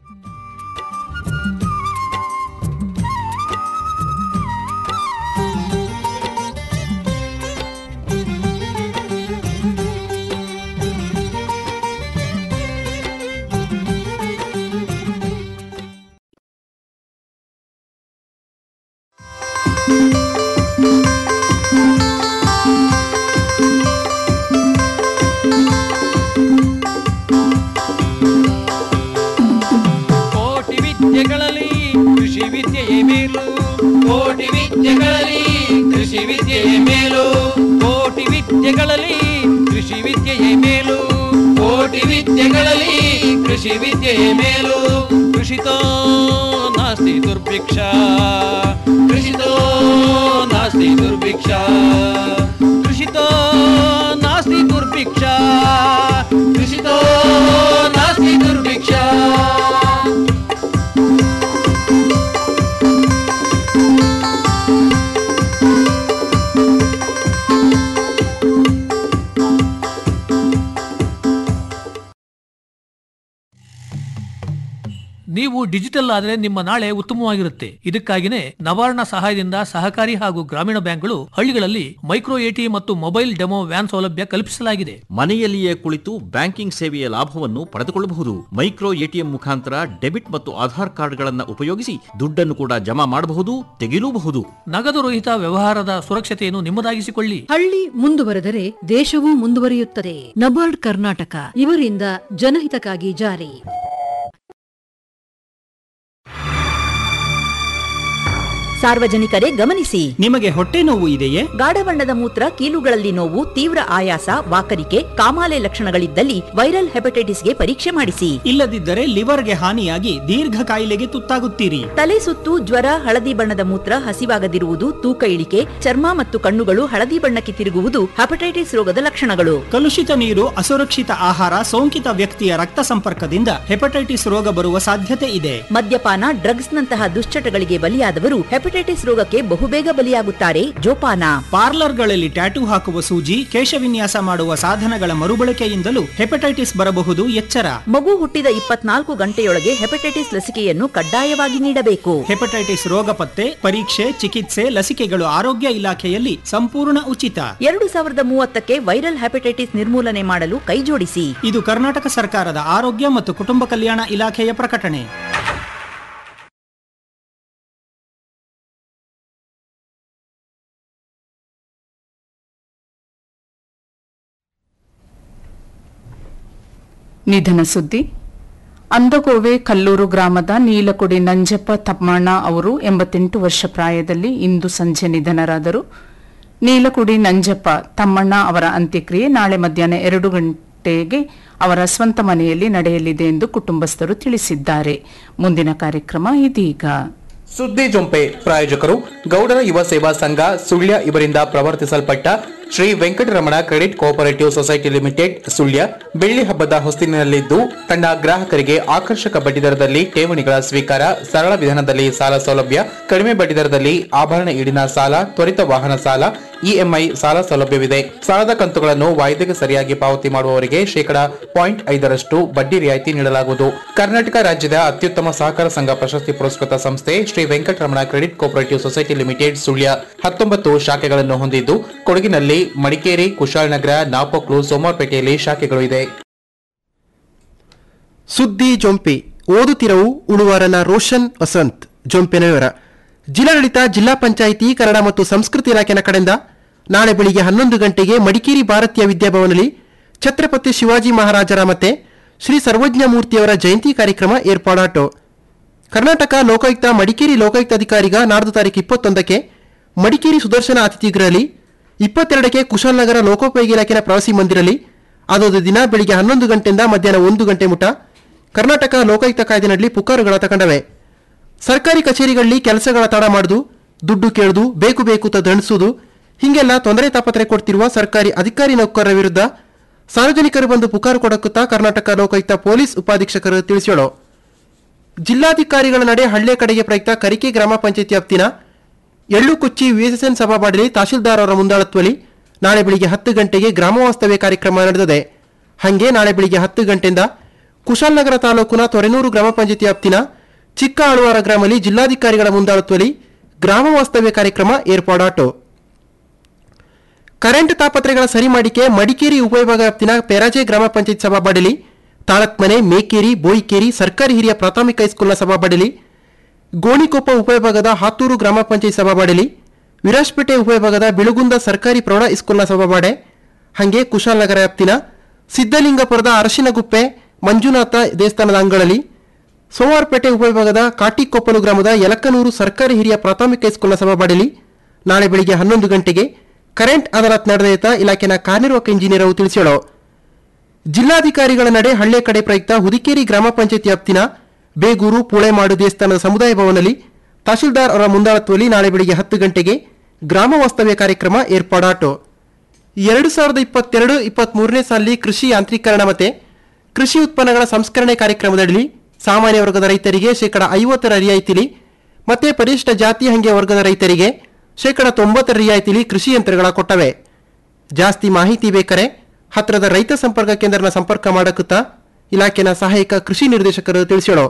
[SPEAKER 7] ಕೋಟಿ ವಿದ್ಯೆಗಳಲ್ಲಿ ಕೃಷಿ ವಿದ್ಯೆಯೇ ಮೇಲು ಕೋಟಿ ವಿದ್ಯೆಗಳಲ್ಲಿ ಕೃಷಿ ವಿದ್ಯೆಯೇ ಮೇಲು ಕೋಟಿ ವಿದ್ಯೆಗಳಲ್ಲಿ ಕೃಷಿ ವಿದ್ಯೆಯೇ ಮೇಲು ಕೋಟಿ ವಿದ್ಯೆಗಳಲ್ಲಿ ಕೃಷಿ ವಿದ್ಯೆಯೇ ಮೇಲು ಕೃಷಿತೋ ನಾಸ್ತಿ ದುರ್ಭಿಕ್ಷ ಕೃಷಿತೋ ನಾಸ್ತಿ ದುರ್ಭಿಕ್ಷ ಕೃಷಿತೋ ನಾಸ್ತಿ ದುರ್ಭಿಕ್ಷ ಕೃಷಿತೋ ನಾಸ್ತಿ ದುರ್ಭಿಕ್ಷ
[SPEAKER 3] ನೀವು ಡಿಜಿಟಲ್ ಆದರೆ ನಿಮ್ಮ ನಾಳೆ ಉತ್ತಮವಾಗಿರುತ್ತೆ ಇದಕ್ಕಾಗಿನೇ ನವಾರ್ಣ ಸಹಾಯದಿಂದ ಸಹಕಾರಿ ಹಾಗೂ ಗ್ರಾಮೀಣ ಬ್ಯಾಂಕ್ಗಳು ಹಳ್ಳಿಗಳಲ್ಲಿ ಮೈಕ್ರೋ ಎಟಿ ಮತ್ತು ಮೊಬೈಲ್ ಡೆಮೋ ವ್ಯಾನ್ ಸೌಲಭ್ಯ ಕಲ್ಪಿಸಲಾಗಿದೆ
[SPEAKER 2] ಮನೆಯಲ್ಲಿಯೇ ಕುಳಿತು ಬ್ಯಾಂಕಿಂಗ್ ಸೇವೆಯ ಲಾಭವನ್ನು ಪಡೆದುಕೊಳ್ಳಬಹುದು ಮೈಕ್ರೋ ಎಟಿಎಂ ಮುಖಾಂತರ ಡೆಬಿಟ್ ಮತ್ತು ಆಧಾರ್ ಕಾರ್ಡ್ಗಳನ್ನು ಉಪಯೋಗಿಸಿ ದುಡ್ಡನ್ನು ಕೂಡ ಜಮಾ ಮಾಡಬಹುದು ತೆಗೆಯಲೂಬಹುದು
[SPEAKER 3] ನಗದು ರಹಿತ ವ್ಯವಹಾರದ ಸುರಕ್ಷತೆಯನ್ನು ನಿಮ್ಮದಾಗಿಸಿಕೊಳ್ಳಿ
[SPEAKER 4] ಹಳ್ಳಿ ಮುಂದುವರೆದರೆ ದೇಶವೂ ಮುಂದುವರಿಯುತ್ತದೆ ನಬಾರ್ಡ್ ಕರ್ನಾಟಕ ಇವರಿಂದ ಜನಹಿತಕ್ಕಾಗಿ ಜಾರಿ
[SPEAKER 5] ಸಾರ್ವಜನಿಕರೇ ಗಮನಿಸಿ
[SPEAKER 11] ನಿಮಗೆ ಹೊಟ್ಟೆ ನೋವು ಇದೆಯೇ
[SPEAKER 5] ಗಾಢ ಬಣ್ಣದ ಮೂತ್ರ ಕೀಲುಗಳಲ್ಲಿ ನೋವು ತೀವ್ರ ಆಯಾಸ ವಾಕರಿಕೆ ಕಾಮಾಲೆ ಲಕ್ಷಣಗಳಿದ್ದಲ್ಲಿ ವೈರಲ್ ಹೆಪಟೈಟಿಸ್ಗೆ ಪರೀಕ್ಷೆ ಮಾಡಿಸಿ
[SPEAKER 11] ಇಲ್ಲದಿದ್ದರೆ ಲಿವರ್ಗೆ ಹಾನಿಯಾಗಿ ದೀರ್ಘ ಕಾಯಿಲೆಗೆ ತುತ್ತಾಗುತ್ತೀರಿ
[SPEAKER 5] ತಲೆ ಸುತ್ತು ಜ್ವರ ಹಳದಿ ಬಣ್ಣದ ಮೂತ್ರ ಹಸಿವಾಗದಿರುವುದು ತೂಕ ಇಳಿಕೆ ಚರ್ಮ ಮತ್ತು ಕಣ್ಣುಗಳು ಹಳದಿ ಬಣ್ಣಕ್ಕೆ ತಿರುಗುವುದು ಹೆಪಟೈಟಿಸ್ ರೋಗದ ಲಕ್ಷಣಗಳು
[SPEAKER 11] ಕಲುಷಿತ ನೀರು ಅಸುರಕ್ಷಿತ ಆಹಾರ ಸೋಂಕಿತ ವ್ಯಕ್ತಿಯ ರಕ್ತ ಸಂಪರ್ಕದಿಂದ ಹೆಪಟೈಟಿಸ್ ರೋಗ ಬರುವ ಸಾಧ್ಯತೆ ಇದೆ
[SPEAKER 5] ಮದ್ಯಪಾನ ಡ್ರಗ್ಸ್ ನಂತಹ ದುಶ್ಚಟಗಳಿಗೆ ಬಲಿಯಾದವರು ಹೆಪಟೈಟಿಸ್ ರೋಗಕ್ಕೆ ಬಹುಬೇಗ ಬಲಿಯಾಗುತ್ತಾರೆ ಜೋಪಾನ
[SPEAKER 11] ಪಾರ್ಲರ್ಗಳಲ್ಲಿ ಟ್ಯಾಟೂ ಹಾಕುವ ಸೂಜಿ ಕೇಶವಿನ್ಯಾಸ ಮಾಡುವ ಸಾಧನಗಳ ಮರುಬಳಕೆಯಿಂದಲೂ ಹೆಪಟೈಟಿಸ್ ಬರಬಹುದು ಎಚ್ಚರ
[SPEAKER 5] ಮಗು ಹುಟ್ಟಿದ ಇಪ್ಪತ್ನಾಲ್ಕು ಗಂಟೆಯೊಳಗೆ ಹೆಪಟೈಟಿಸ್ ಲಸಿಕೆಯನ್ನು ಕಡ್ಡಾಯವಾಗಿ ನೀಡಬೇಕು
[SPEAKER 11] ಹೆಪಟೈಟಿಸ್ ರೋಗ ಪತ್ತೆ ಪರೀಕ್ಷೆ ಚಿಕಿತ್ಸೆ ಲಸಿಕೆಗಳು ಆರೋಗ್ಯ ಇಲಾಖೆಯಲ್ಲಿ ಸಂಪೂರ್ಣ ಉಚಿತ
[SPEAKER 5] ಎರಡು ಸಾವಿರದ ಮೂವತ್ತಕ್ಕೆ ವೈರಲ್ ಹೆಪಟೈಟಿಸ್ ನಿರ್ಮೂಲನೆ ಮಾಡಲು ಕೈಜೋಡಿಸಿ
[SPEAKER 11] ಇದು ಕರ್ನಾಟಕ ಸರ್ಕಾರದ ಆರೋಗ್ಯ ಮತ್ತು ಕುಟುಂಬ ಕಲ್ಯಾಣ ಇಲಾಖೆಯ ಪ್ರಕಟಣೆ
[SPEAKER 1] ನಿಧನ ಸುದ್ದಿ ಅಂದಗೋವೆ ಕಲ್ಲೂರು ಗ್ರಾಮದ ನೀಲಕೊಡಿ ನಂಜಪ್ಪ ತಮ್ಮಣ್ಣ ಅವರು ಎಂಬತ್ತೆಂಟು ವರ್ಷ ಪ್ರಾಯದಲ್ಲಿ ಇಂದು ಸಂಜೆ ನಿಧನರಾದರು ನೀಲಕುಡಿ ನಂಜಪ್ಪ ತಮ್ಮಣ್ಣ ಅವರ ಅಂತ್ಯಕ್ರಿಯೆ ನಾಳೆ ಮಧ್ಯಾಹ್ನ ಎರಡು ಗಂಟೆಗೆ ಅವರ ಸ್ವಂತ ಮನೆಯಲ್ಲಿ ನಡೆಯಲಿದೆ ಎಂದು ಕುಟುಂಬಸ್ಥರು ತಿಳಿಸಿದ್ದಾರೆ ಮುಂದಿನ ಕಾರ್ಯಕ್ರಮ ಇದೀಗ
[SPEAKER 12] ಸುದ್ದಿ ಜೊಂಪೆ ಪ್ರಾಯೋಜಕರು ಗೌಡರ ಯುವ ಸೇವಾ ಸಂಘ ಸುಳ್ಯ ಇವರಿಂದ ಪ್ರವರ್ತಿಸಲ್ಪಟ್ಟ Shri Venkataramana credit cooperative society limited Sullia ಬೆಳ್ಳಿ ಹಬ್ಬದ ಹೊಸ್ತಿಲಿನಲ್ಲಿದ್ದು ತನ್ನ ಗ್ರಾಹಕರಿಗೆ ಆಕರ್ಷಕ ಬಡ್ಡಿದರದಲ್ಲಿ ಠೇವಣಿಗಳ ಸ್ವೀಕಾರ ಸರಳ ವಿಧಾನದಲ್ಲಿ ಸಾಲ ಸೌಲಭ್ಯ ಕಡಿಮೆ ಬಡ್ಡಿದರದಲ್ಲಿ ಆಭರಣ ಈಡಿನ ಸಾಲ ತ್ವರಿತ ವಾಹನ ಸಾಲ ಇಎಂಐ ಸಾಲ ಸೌಲಭ್ಯವಿದೆ ಸಾಲದ ಕಂತುಗಳನ್ನು ವಾಯ್ದೆಗೆ ಸರಿಯಾಗಿ ಪಾವತಿ ಮಾಡುವವರಿಗೆ ಶೇಕಡ ಪಾಯಿಂಟ್ ಐದರಷ್ಟು ಬಡ್ಡಿ ರಿಯಾಯಿತಿ ನೀಡಲಾಗುವುದು ಕರ್ನಾಟಕ ರಾಜ್ಯದ ಅತ್ಯುತ್ತಮ ಸಹಕಾರ ಸಂಘ ಪ್ರಶಸ್ತಿ ಪುರಸ್ಕೃತ ಸಂಸ್ಥೆ Shri Venkataramana credit cooperative society limited Sullia ಹತ್ತೊಂಬತ್ತು ಶಾಖೆಗಳನ್ನು ಹೊಂದಿದ್ದು ಕೊಡಗಿನಲ್ಲಿ ಮಡಿಕೇರಿ ಕುಶಾಲನಗರ ನಾಪೋಕ್ಲು ಸೋಮವಾರಪೇಟೆಯಲ್ಲಿ ಶಾಖೆಗಳು ಇದೆ
[SPEAKER 13] ಸುದ್ದಿ ಜೊಂಪೆ ಓದುತ್ತಿರವು ಉಳುವಾರನ ರೋಷನ್ ವಸಂತ್ ಜೊಂಪಿನ ವಿವರ ಜಿಲ್ಲಾಡಳಿತ ಜಿಲ್ಲಾ ಪಂಚಾಯಿತಿ ಕನ್ನಡ ಮತ್ತು ಸಂಸ್ಕೃತಿ ಇಲಾಖೆನ ಕಡೆಯಿಂದ ನಾಳೆ ಬೆಳಿಗ್ಗೆ ಹನ್ನೊಂದು ಗಂಟೆಗೆ ಮಡಿಕೇರಿ ಭಾರತೀಯ ವಿದ್ಯಾಭವನದಲ್ಲಿ ಛತ್ರಪತಿ ಶಿವಾಜಿ ಮಹಾರಾಜರ ಮತ್ತೆ ಶ್ರೀ ಸರ್ವಜ್ಞ ಮೂರ್ತಿಯವರ ಜಯಂತಿ ಕಾರ್ಯಕ್ರಮ ಏರ್ಪಾಡಾಟು ಕರ್ನಾಟಕ ಲೋಕಾಯುಕ್ತ ಮಡಿಕೇರಿ ಲೋಕಾಯುಕ್ತ ಅಧಿಕಾರಿಗ ನಾಡ್ದು ತಾರೀಕು ಇಪ್ಪತ್ತೊಂದಕ್ಕೆ ಮಡಿಕೇರಿ ಸುದರ್ಶನ ಅತಿಥಿ ಗೃಹಲಿ ಇಪ್ಪತ್ತೆರಡಕ್ಕೆ ಕುಶಾಲನಗರ ಲೋಕೋಪಯೋಗಿ ಇಲಾಖೆನ ಪ್ರವಾಸಿ ಮಂದಿರಲಿ ಅದೊಂದು ದಿನ ಬೆಳಿಗ್ಗೆ ಹನ್ನೊಂದು ಗಂಟೆಯಿಂದ ಮಧ್ಯಾಹ್ನ ಒಂದು ಗಂಟೆ ಮುಟ ಕರ್ನಾಟಕ ಲೋಕಾಯುಕ್ತ ಕಾಯ್ದೆನಲ್ಲಿ ಪುಕಾರುಗಳ ತಗೊಂಡವೆ ಸರ್ಕಾರಿ ಕಚೇರಿಗಳಲ್ಲಿ ಕೆಲಸಗಳ ತಡ ಮಾಡುದು ದುಡ್ಡು ಕೇಳುದು ಬೇಕು ಬೇಕು ತ ದಂಡಿಸುವುದು ಹೀಗೆಲ್ಲ ತೊಂದರೆ ತಾಪತ್ರೆ ಕೊಡ್ತಿರುವ ಸರ್ಕಾರಿ ಅಧಿಕಾರಿ ನೌಕರರ ವಿರುದ್ಧ ಸಾರ್ವಜನಿಕರು ಬಂದು ಪುಕಾರು ಕೊಡಕುತ್ತಾ ಕರ್ನಾಟಕ ಲೋಕಾಯುಕ್ತ ಪೊಲೀಸ್ ಉಪಾಧೀಕ್ಷಕರು ತಿಳಿಸ್ಯಾಳು ಜಿಲ್ಲಾಧಿಕಾರಿಗಳ ನಡೆ ಹಳ್ಳೆ ಕಡೆಗೆ ಪ್ರಯುಕ್ತ ಕರಿಕೆ ಗ್ರಾಮ ಪಂಚಾಯತಿ ವ್ಯಾಪ್ತಿನ ಎಳ್ಳು ಕುಚ್ಚಿ ವಿಎಸ್ಎನ್ ಸಭಾಬಾಡಲಿ ತಹಶೀಲ್ದಾರ್ ಅವರ ಮುಂದಾಳತ್ವದಲ್ಲಿ ನಾಳೆ ಬೆಳಿಗ್ಗೆ ಹತ್ತು ಗಂಟೆಗೆ ಗ್ರಾಮ ವಾಸ್ತವ್ಯ ಕಾರ್ಯಕ್ರಮ ನಡೆದಿದೆ ಹಾಗೆ ನಾಳೆ ಬೆಳಿಗ್ಗೆ ಹತ್ತು ಗಂಟೆಯಿಂದ ಕುಶಾಲನಗರ ತಾಲೂಕಿನ ತೊರೆನೂರು ಗ್ರಾಮ ಪಂಚಾಯತಿ ವ್ಯಾಪ್ತಿನ ಚಿಕ್ಕ ಆಳುವಾರ ಗ್ರಾಮದಲ್ಲಿ ಜಿಲ್ಲಾಧಿಕಾರಿಗಳ ಮುಂದಾಳತ್ವದಲ್ಲಿ ಗ್ರಾಮ ವಾಸ್ತವ್ಯ ಕಾರ್ಯಕ್ರಮ ಏರ್ಪಾಡಾಟು ಕರೆಂಟ್ ತಾಪತ್ರೆಗಳ ಸರಿ ಮಾಡಿಕೆ ಮಡಿಕೇರಿ ಉಪವಿಭಾಗ ವ್ಯಾಪ್ತಿನ ಪೆರಾಜೆ ಗ್ರಾಮ ಪಂಚಾಯತ್ ಸಭಾಬಾಡಲಿ ತಾಳತ್ಮನೆ ಮೇಕೇರಿ ಬೋಯಿಕೇರಿ ಸರ್ಕಾರಿ ಹಿರಿಯ ಪ್ರಾಥಮಿಕ ಹೈಸ್ಕೂಲ್ನ ಸಭಾಬಾಡಲಿ ಗೋಣಿಕೊಪ್ಪ ಉಪವಿಭಾಗದ ಹಾತೂರು ಗ್ರಾಮ ಪಂಚಾಯತ್ ಸಭಾಬಾಡಲಿ ವಿರಾಜ್ಪೇಟೆ ಉಪವಿಭಾಗದ ಬಿಳುಗುಂದ ಸರ್ಕಾರಿ ಪ್ರೌಢ ಹೈಸ್ಕೂಲ್ನ ಸಭಾಬಾಡೆ ಹಾಗೆ ಕುಶಾಲನಗರ ವ್ಯಾಪ್ತಿನ ಸಿದ್ದಲಿಂಗಪುರದ ಅರಶಿನಗುಪ್ಪೆ ಮಂಜುನಾಥ ದೇವಸ್ಥಾನದ ಅಂಗಳಲ್ಲಿ ಸೋಮವಾರಪೇಟೆ ಉಪವಿಭಾಗದ ಕಾಟಿಕೊಪ್ಪಲು ಗ್ರಾಮದ ಯಲಕ್ಕನೂರು ಸರ್ಕಾರಿ ಹಿರಿಯ ಪ್ರಾಥಮಿಕ ಹೈಸ್ಕೂಲ್ನ ಸಭಾಬಾಡಲಿ ನಾಳೆ ಬೆಳಿಗ್ಗೆ ಹನ್ನೊಂದು ಗಂಟೆಗೆ ಕರೆಂಟ್ ಅದಾಲತ್ ನಡೆದೈತ ಇಲಾಖೆನ ಕಾರ್ಯನಿರ್ವಾಹಕ ಇಂಜಿನಿಯರ್ ಅವರು ತಿಳಿಸ್ಯಾಳು ಜಿಲ್ಲಾಧಿಕಾರಿಗಳ ನಡೆ ಹಳ್ಳೆ ಕಡೆ ಪ್ರಯುಕ್ತ ಹುದಿಕೇರಿ ಗ್ರಾಮ ಪಂಚಾಯತಿ ವ್ಯಾಪ್ತಿನ ಬೇಗೂರು ಪೂಳೆಮಾಡು ದೇವಸ್ಥಾನದ ಸಮುದಾಯ ಭವನದಲ್ಲಿ ತಹಶೀಲ್ದಾರ್ ಅವರ ಮುಂದಾಳತ್ವದಲ್ಲಿ ನಾಳೆ ಬೆಳಿಗ್ಗೆ ಹತ್ತು ಗಂಟೆಗೆ ಗ್ರಾಮ ವಾಸ್ತವ್ಯ ಕಾರ್ಯಕ್ರಮ ಏರ್ಪಾಡಾಟು ಎರಡು ಸಾವಿರದ ಇಪ್ಪತ್ತೆರಡು ಇಪ್ಪತ್ಮೂರನೇ ಸಾಲಿನಲ್ಲಿ ಕೃಷಿ ಯಾಂತ್ರೀಕರಣ ಮತ್ತೆ ಕೃಷಿ ಉತ್ಪನ್ನಗಳ ಸಂಸ್ಕರಣೆ ಕಾರ್ಯಕ್ರಮದಡಿ ಸಾಮಾನ್ಯ ವರ್ಗದ ರೈತರಿಗೆ ಶೇಕಡ ಐವತ್ತರ ರಿಯಾಯಿತಿಲಿ ಮತ್ತೆ ಪರಿಶಿಷ್ಟ ಜಾತಿ ಹಂಗೆ ವರ್ಗದ ರೈತರಿಗೆ ಶೇಕಡ ತೊಂಬತ್ತರ ರಿಯಾಯಿತಿಲಿ ಕೃಷಿ ಯಂತ್ರಗಳ ಕೊಟ್ಟವೆ ಜಾಸ್ತಿ ಮಾಹಿತಿ ಬೇಕಾರೆ ಹತ್ರದ ರೈತ ಸಂಪರ್ಕ ಕೇಂದ್ರನ ಸಂಪರ್ಕ ಮಾಡಕುತ್ತಾ ಇಲಾಖೆನ ಸಹಾಯಕ ಕೃಷಿ ನಿರ್ದೇಶಕರು ತಿಳಿಸ್ಯಾಳು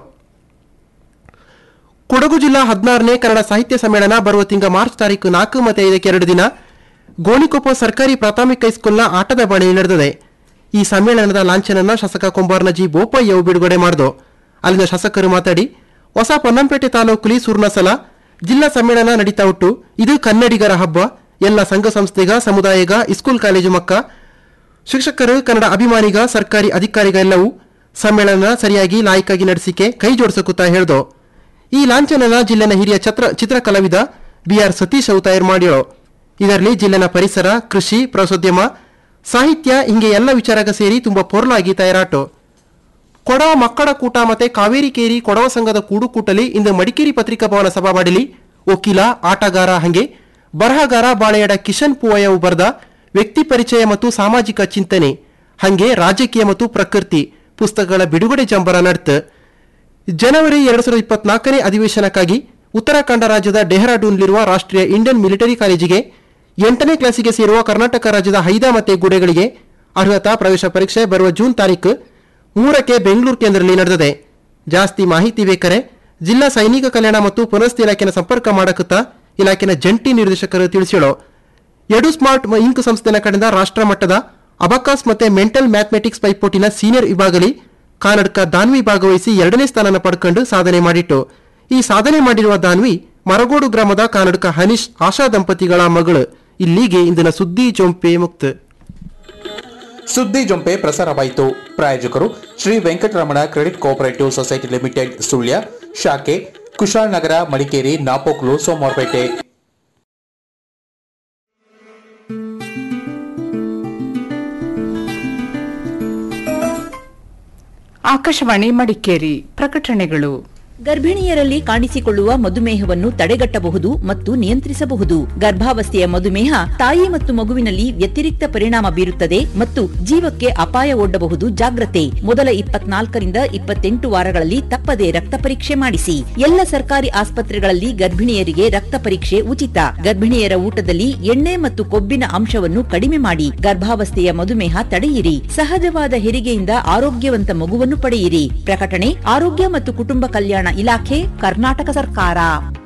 [SPEAKER 13] ಕೊಡಗು ಜಿಲ್ಲಾ ಹದಿನಾರನೇ ಕನ್ನಡ ಸಾಹಿತ್ಯ ಸಮ್ಮೇಳನ ಬರುವ ತಿಂಗ ಮಾರ್ಚ್ ತಾರೀಕು ನಾಲ್ಕು ಮತ್ತು ಐದಕ್ಕೆ ಎರಡು ದಿನ ಗೋಣಿಕೊಪ್ಪ ಸರ್ಕಾರಿ ಪ್ರಾಥಮಿಕ ಹೈಸ್ಕೂಲ್ನ ಆಟದ ಬಳಿ ನಡೆದಿದೆ ಈ ಸಮ್ಮೇಳನದ ಲಾಂಛನನ್ನ ಶಾಸಕ ಕುಂಬಾರ್ನ ಜಿ ಬೋಪಯ್ಯವು ಬಿಡುಗಡೆ ಮಾಡಿದು ಅಲ್ಲಿನ ಶಾಸಕರು ಮಾತಾಡಿ ಹೊಸ ಪೊನ್ನಂಪೇಟೆ ತಾಲೂಕುಲಿ ಸುರ್ಣಸಲ ಜಿಲ್ಲಾ ಸಮ್ಮೇಳನ ನಡೀತಾ ಉಂಟು ಇದು ಕನ್ನಡಿಗರ ಹಬ್ಬ ಎಲ್ಲ ಸಂಘ ಸಂಸ್ಥೆಗ ಸಮುದಾಯಗ ಇಸ್ಕೂಲ್ ಕಾಲೇಜು ಮಕ್ಕ ಶಿಕ್ಷಕರು ಕನ್ನಡ ಅಭಿಮಾನಿಗ ಸರ್ಕಾರಿ ಅಧಿಕಾರಿಗ ಎಲ್ಲವೂ ಸಮ್ಮೇಳನ ಸರಿಯಾಗಿ ಲಾಯಕ್ಕಾಗಿ ನಡೆಸಿಕೆ ಕೈ ಜೋಡಿಸಕುತ್ತಾ ಹೇಳ್ದು ಈ ಲಾಂಛನನ ಜಿಲ್ಲೆನ ಹಿರಿಯ ಛತ್ರ ಚಿತ್ರಕಲಾವಿದ ಬಿಆರ್ ಸತೀಶ್ ಅವು ತಯಾರು ಮಾಡ್ಯಾಳು ಇದರಲ್ಲಿ ಜಿಲ್ಲೆನ ಪರಿಸರ ಕೃಷಿ ಪ್ರವಾಸೋದ್ಯಮ ಸಾಹಿತ್ಯ ಹಿಂಗೆ ಎಲ್ಲ ವಿಚಾರಗ ಸೇರಿ ತುಂಬಾ ಪೊರ್ಲಾಗಿ ತಯಾರಾಟು ಕೊಡವ ಮಕ್ಕಳ ಕೂಟ ಮತ್ತೆ ಕಾವೇರಿ ಕೇರಿ ಕೊಡವ ಸಂಘದ ಕೂಡುಕೂಟಲಿ ಇಂದು ಮಡಿಕೇರಿ ಪತ್ರಿಕಾ ಭವನ ಸಭಾಬಾಡಲಿ ವಕೀಲ ಆಟಗಾರ ಹಂಗೆ ಬರಹಗಾರ ಬಾಳೆಯಡ ಕಿಶನ್ ಪೂವಯ್ಯವು ಬರೆದ ವ್ಯಕ್ತಿ ಪರಿಚಯ ಮತ್ತು ಸಾಮಾಜಿಕ ಚಿಂತನೆ ಹಂಗೆ ರಾಜಕೀಯ ಮತ್ತು ಪ್ರಕೃತಿ ಪುಸ್ತಕಗಳ ಬಿಡುಗಡೆ ಜಂಬರ ನಡೆತು ಜನವರಿ ಎರಡು ಸಾವಿರದ ಇಪ್ಪತ್ನಾಲ್ಕನೇ ಅಧಿವೇಶನಕ್ಕಾಗಿ ಉತ್ತರಾಖಂಡ ರಾಜ್ಯದ ಡೆಹ್ರಾಡೂನ್ನಲ್ಲಿರುವ ರಾಷ್ಟ್ರೀಯ ಇಂಡಿಯನ್ ಮಿಲಿಟರಿ ಕಾಲೇಜಿಗೆ ಎಂಟನೇ ಕ್ಲಾಸಿಗೆ ಸೇರುವ ಕರ್ನಾಟಕ ರಾಜ್ಯದ ಹೈದಾ ಮತ್ತು ಗುಡೆಗಳಿಗೆ ಅರ್ಹತಾ ಪ್ರವೇಶ ಪರೀಕ್ಷೆ ಬರುವ ಜೂನ್ ತಾರೀಕು ಮೂರಕ್ಕೆ ಬೆಂಗಳೂರು ಕೇಂದ್ರದಲ್ಲಿ ನಡೆದಿದೆ ಜಾಸ್ತಿ ಮಾಹಿತಿ ಬೇಕಾರೆ ಜಿಲ್ಲಾ ಸೈನಿಕ ಕಲ್ಯಾಣ ಮತ್ತು ಪುನರ್ಸ್ಥಿ ಇಲಾಖೆನ ಸಂಪರ್ಕ ಮಾಡಕುತ್ತಾ ಇಲಾಖೆನ ಜಂಟಿ ನಿರ್ದೇಶಕರು ತಿಳಿಸ್ಯಾಳು ಎಡು ಸ್ಮಾರ್ಟ್ ಇಂಕ್ ಸಂಸ್ಥೆನ ಕಡೆಯಿಂದ ರಾಷ್ಟ್ರ ಮಟ್ಟದ ಅಬಕಾಸ್ ಮತ್ತೆ ಮೆಂಟಲ್ ಮ್ಯಾಥಮೆಟಿಕ್ಸ್ ಪೈಪೋಟಿನ ಸೀನಿಯರ್ ವಿಭಾಗಲಿ ಕಾನಡ್ಕ ದಾನ್ವಿ ಭಾಗವಹಿಸಿ ಎರಡನೇ ಸ್ಥಾನನ ಪಡ್ಕೊಂಡು ಸಾಧನೆ ಮಾಡಿಟ್ಟು ಈ ಸಾಧನೆ ಮಾಡಿರುವ ದಾನ್ವಿ ಮರಗೋಡು ಗ್ರಾಮದ ಕಾನಡ್ಕ ಹನೀಶ್ ಆಶಾ ದಂಪತಿಗಳ ಮಗಳು ಇಲ್ಲಿಗೆ ಇಂದಿನ ಸುದ್ದಿ ಚೊಂಪೆ ಮುಕ್ತ
[SPEAKER 12] ಸುದ್ದಿ ಜೊಂಪೆ ಪ್ರಸಾರವಾಯಿತು ಪ್ರಾಯೋಜಕರು Shri Venkataramana credit cooperative society limited Sullia ಶಾಖೆ ಕುಶಾಲನಗರ ಮಡಿಕೇರಿ ನಾಪೋಕ್ಲು ಸೋಮವಾರಪೇಟೆ
[SPEAKER 1] ಆಕಾಶವಾಣಿ ಮಡಿಕೇರಿ ಪ್ರಕಟಣೆಗಳು
[SPEAKER 5] ಗರ್ಭಿಣಿಯರಲ್ಲಿ ಕಾಣಿಸಿಕೊಳ್ಳುವ ಮಧುಮೇಹವನ್ನು ತಡೆಗಟ್ಟಬಹುದು ಮತ್ತು ನಿಯಂತ್ರಿಸಬಹುದು ಗರ್ಭಾವಸ್ಥೆಯ ಮಧುಮೇಹ ತಾಯಿ ಮತ್ತು ಮಗುವಿನಲ್ಲಿ ವ್ಯತಿರಿಕ್ತ ಪರಿಣಾಮ ಬೀರುತ್ತದೆ ಮತ್ತು ಜೀವಕ್ಕೆ ಅಪಾಯ ಒಡ್ಡಬಹುದು ಜಾಗ್ರತೆ ಮೊದಲ ಇಪ್ಪತ್ನಾಲ್ಕರಿಂದ ಇಪ್ಪತ್ತೆಂಟು ವಾರಗಳಲ್ಲಿ ತಪ್ಪದೆ ರಕ್ತ ಪರೀಕ್ಷೆ ಮಾಡಿಸಿ ಎಲ್ಲ ಸರ್ಕಾರಿ ಆಸ್ಪತ್ರೆಗಳಲ್ಲಿ ಗರ್ಭಿಣಿಯರಿಗೆ ರಕ್ತ ಪರೀಕ್ಷೆ ಉಚಿತ ಗರ್ಭಿಣಿಯರ ಊಟದಲ್ಲಿ ಎಣ್ಣೆ ಮತ್ತು ಕೊಬ್ಬಿನ ಅಂಶವನ್ನು ಕಡಿಮೆ ಮಾಡಿ ಗರ್ಭಾವಸ್ಥೆಯ ಮಧುಮೇಹ ತಡೆಯಿರಿ ಸಹಜವಾದ ಹೆರಿಗೆಯಿಂದ ಆರೋಗ್ಯವಂತ ಮಗುವನ್ನು ಪಡೆಯಿರಿ ಪ್ರಕಟಣೆ ಆರೋಗ್ಯ ಮತ್ತು ಕುಟುಂಬ ಕಲ್ಯಾಣ ಇಲಾಖೆ ಕರ್ನಾಟಕ ಸರ್ಕಾರ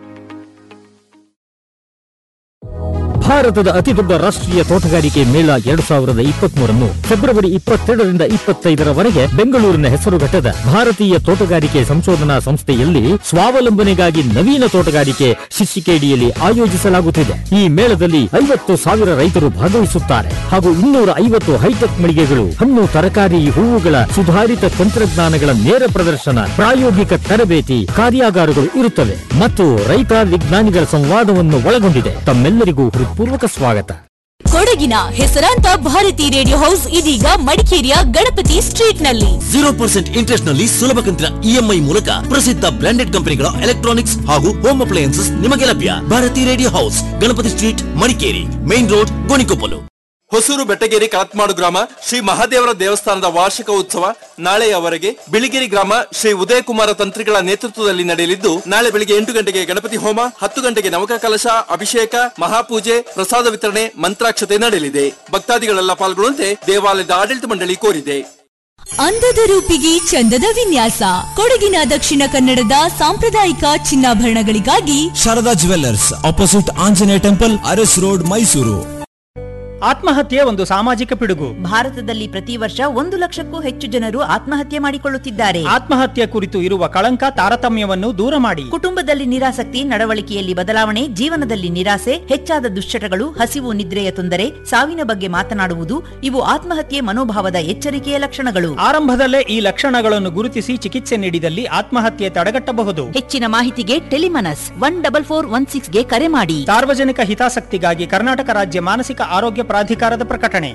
[SPEAKER 14] ಭಾರತದ ಅತಿದೊಡ್ಡ ರಾಷ್ಟ್ರೀಯ ತೋಟಗಾರಿಕೆ ಮೇಳ ಎರಡ್ ಸಾವಿರದ ಇಪ್ಪತ್ಮೂರನ್ನು ಫೆಬ್ರವರಿ ಇಪ್ಪತ್ತೆರಡರಿಂದ ಇಪ್ಪತ್ತೈದರವರೆಗೆ ಬೆಂಗಳೂರಿನ ಹೆಸರುಘಟ್ಟದ ಭಾರತೀಯ ತೋಟಗಾರಿಕೆ ಸಂಶೋಧನಾ ಸಂಸ್ಥೆಯಲ್ಲಿ ಸ್ವಾವಲಂಬನೆಗಾಗಿ ನವೀನ ತೋಟಗಾರಿಕೆ ಶಿಷ್ಯಿಕೇಡಿಯಲ್ಲಿ ಆಯೋಜಿಸಲಾಗುತ್ತಿದೆ ಈ ಮೇಳದಲ್ಲಿ ಐವತ್ತು ಸಾವಿರ ರೈತರು ಭಾಗವಹಿಸುತ್ತಾರೆ ಹಾಗೂ ಇನ್ನೂರ ಐವತ್ತು ಹೈಟೆಕ್ ಮಳಿಗೆಗಳು ಹಣ್ಣು ತರಕಾರಿ ಹೂವುಗಳ ಸುಧಾರಿತ ತಂತ್ರಜ್ಞಾನಗಳ ನೇರ ಪ್ರದರ್ಶನ ಪ್ರಾಯೋಗಿಕ ತರಬೇತಿ ಕಾರ್ಯಾಗಾರಗಳು ಇರುತ್ತವೆ ಮತ್ತು ರೈತ ವಿಜ್ಞಾನಿಗಳ ಸಂವಾದವನ್ನು ಒಳಗೊಂಡಿದೆ ತಮ್ಮೆಲ್ಲರಿಗೂ ಹೃತ್ಪೂರ್ವಕ ಸ್ವಾಗತ
[SPEAKER 15] ಕೊಡಗಿನ ಹೆಸರಾಂತ ಭಾರತಿ ರೇಡಿಯೋ ಹೌಸ್ ಇದೀಗ ಮಡಿಕೇರಿಯ ಗಣಪತಿ ಸ್ಟ್ರೀಟ್ ನಲ್ಲಿ
[SPEAKER 16] ಜೀರೋ ಪರ್ಸೆಂಟ್ ಇಂಟ್ರೆಸ್ಟ್ ನಲ್ಲಿ ಸುಲಭ ಕಂತಿನ ಇಎಂಐ ಮೂಲಕ ಪ್ರಸಿದ್ಧ ಬ್ರಾಂಡೆಡ್ ಕಂಪನಿಗಳ ಎಲೆಕ್ಟ್ರಾನಿಕ್ಸ್ ಹಾಗೂ ಹೋಮ್ ಅಪ್ಲಯನ್ಸಸ್ ನಿಮಗೆ ಲಭ್ಯ Bharati radio house Ganapati street Madikeri main road Gonikoppal
[SPEAKER 17] Hosur Bettageri Kalathmadu ಗ್ರಾಮ ಶ್ರೀ ಮಹಾದೇವರ ದೇವಸ್ಥಾನದ ವಾರ್ಷಿಕ ಉತ್ಸವ ನಾಳೆಯವರೆಗೆ ಬಿಳಿಗಿರಿ ಗ್ರಾಮ ಶ್ರೀ ಉದಯಕುಮಾರ ತಂತ್ರಿಗಳ ನೇತೃತ್ವದಲ್ಲಿ ನಡೆಯಲಿದ್ದು ನಾಳೆ ಬೆಳಿಗ್ಗೆ ಎಂಟು ಗಂಟೆಗೆ ಗಣಪತಿ ಹೋಮ ಹತ್ತು ಗಂಟೆಗೆ ನವಕ ಕಲಶ ಅಭಿಷೇಕ ಮಹಾಪೂಜೆ ಪ್ರಸಾದ ವಿತರಣೆ ಮಂತ್ರಾಕ್ಷತೆ ನಡೆಯಲಿದೆ ಭಕ್ತಾದಿಗಳೆಲ್ಲ ಪಾಲ್ಗೊಳ್ಳುವಂತೆ ದೇವಾಲಯದ ಆಡಳಿತ ಮಂಡಳಿ ಕೋರಿದೆ
[SPEAKER 15] ಅಂದದ ರೂಪಿಗೆ ಚಂದದ ವಿನ್ಯಾಸ ಕೊಡಗಿನ ದಕ್ಷಿಣ ಕನ್ನಡದ ಸಾಂಪ್ರದಾಯಿಕ ಚಿನ್ನಾಭರಣಗಳಿಗಾಗಿ
[SPEAKER 18] Sharada jewellers opposite Anjaneya temple Aras road Mysuru
[SPEAKER 11] ಆತ್ಮಹತ್ಯೆ ಒಂದು ಸಾಮಾಜಿಕ ಪಿಡುಗು
[SPEAKER 5] ಭಾರತದಲ್ಲಿ ಪ್ರತಿ ವರ್ಷ ಒಂದು ಲಕ್ಷಕ್ಕೂ ಹೆಚ್ಚು ಜನರು ಆತ್ಮಹತ್ಯೆ ಮಾಡಿಕೊಳ್ಳುತ್ತಿದ್ದಾರೆ
[SPEAKER 11] ಆತ್ಮಹತ್ಯೆ ಕುರಿತು ಇರುವ ಕಳಂಕ ತಾರತಮ್ಯವನ್ನು ದೂರ ಮಾಡಿ
[SPEAKER 5] ಕುಟುಂಬದಲ್ಲಿ ನಿರಾಸಕ್ತಿ ನಡವಳಿಕೆಯಲ್ಲಿ ಬದಲಾವಣೆ ಜೀವನದಲ್ಲಿ ನಿರಾಸೆ ಹೆಚ್ಚಾದ ದುಶ್ಚಟಗಳು ಹಸಿವು ನಿದ್ರೆಯ ತೊಂದರೆ ಸಾವಿನ ಬಗ್ಗೆ ಮಾತನಾಡುವುದು ಇವು ಆತ್ಮಹತ್ಯೆ ಮನೋಭಾವದ ಎಚ್ಚರಿಕೆಯ ಲಕ್ಷಣಗಳು
[SPEAKER 11] ಆರಂಭದಲ್ಲೇ ಈ ಲಕ್ಷಣಗಳನ್ನು ಗುರುತಿಸಿ ಚಿಕಿತ್ಸೆ ನೀಡಿದಲ್ಲಿ ಆತ್ಮಹತ್ಯೆ ತಡೆಗಟ್ಟಬಹುದು
[SPEAKER 5] ಹೆಚ್ಚಿನ ಮಾಹಿತಿಗೆ Tele MANAS one double four one six ಗೆ ಕರೆ ಮಾಡಿ
[SPEAKER 11] ಸಾರ್ವಜನಿಕ ಹಿತಾಸಕ್ತಿಗಾಗಿ ಕರ್ನಾಟಕ ರಾಜ್ಯ ಮಾನಸಿಕ ಆರೋಗ್ಯ ಪ್ರಾಧಿಕಾರದ ಪ್ರಕಟಣೆ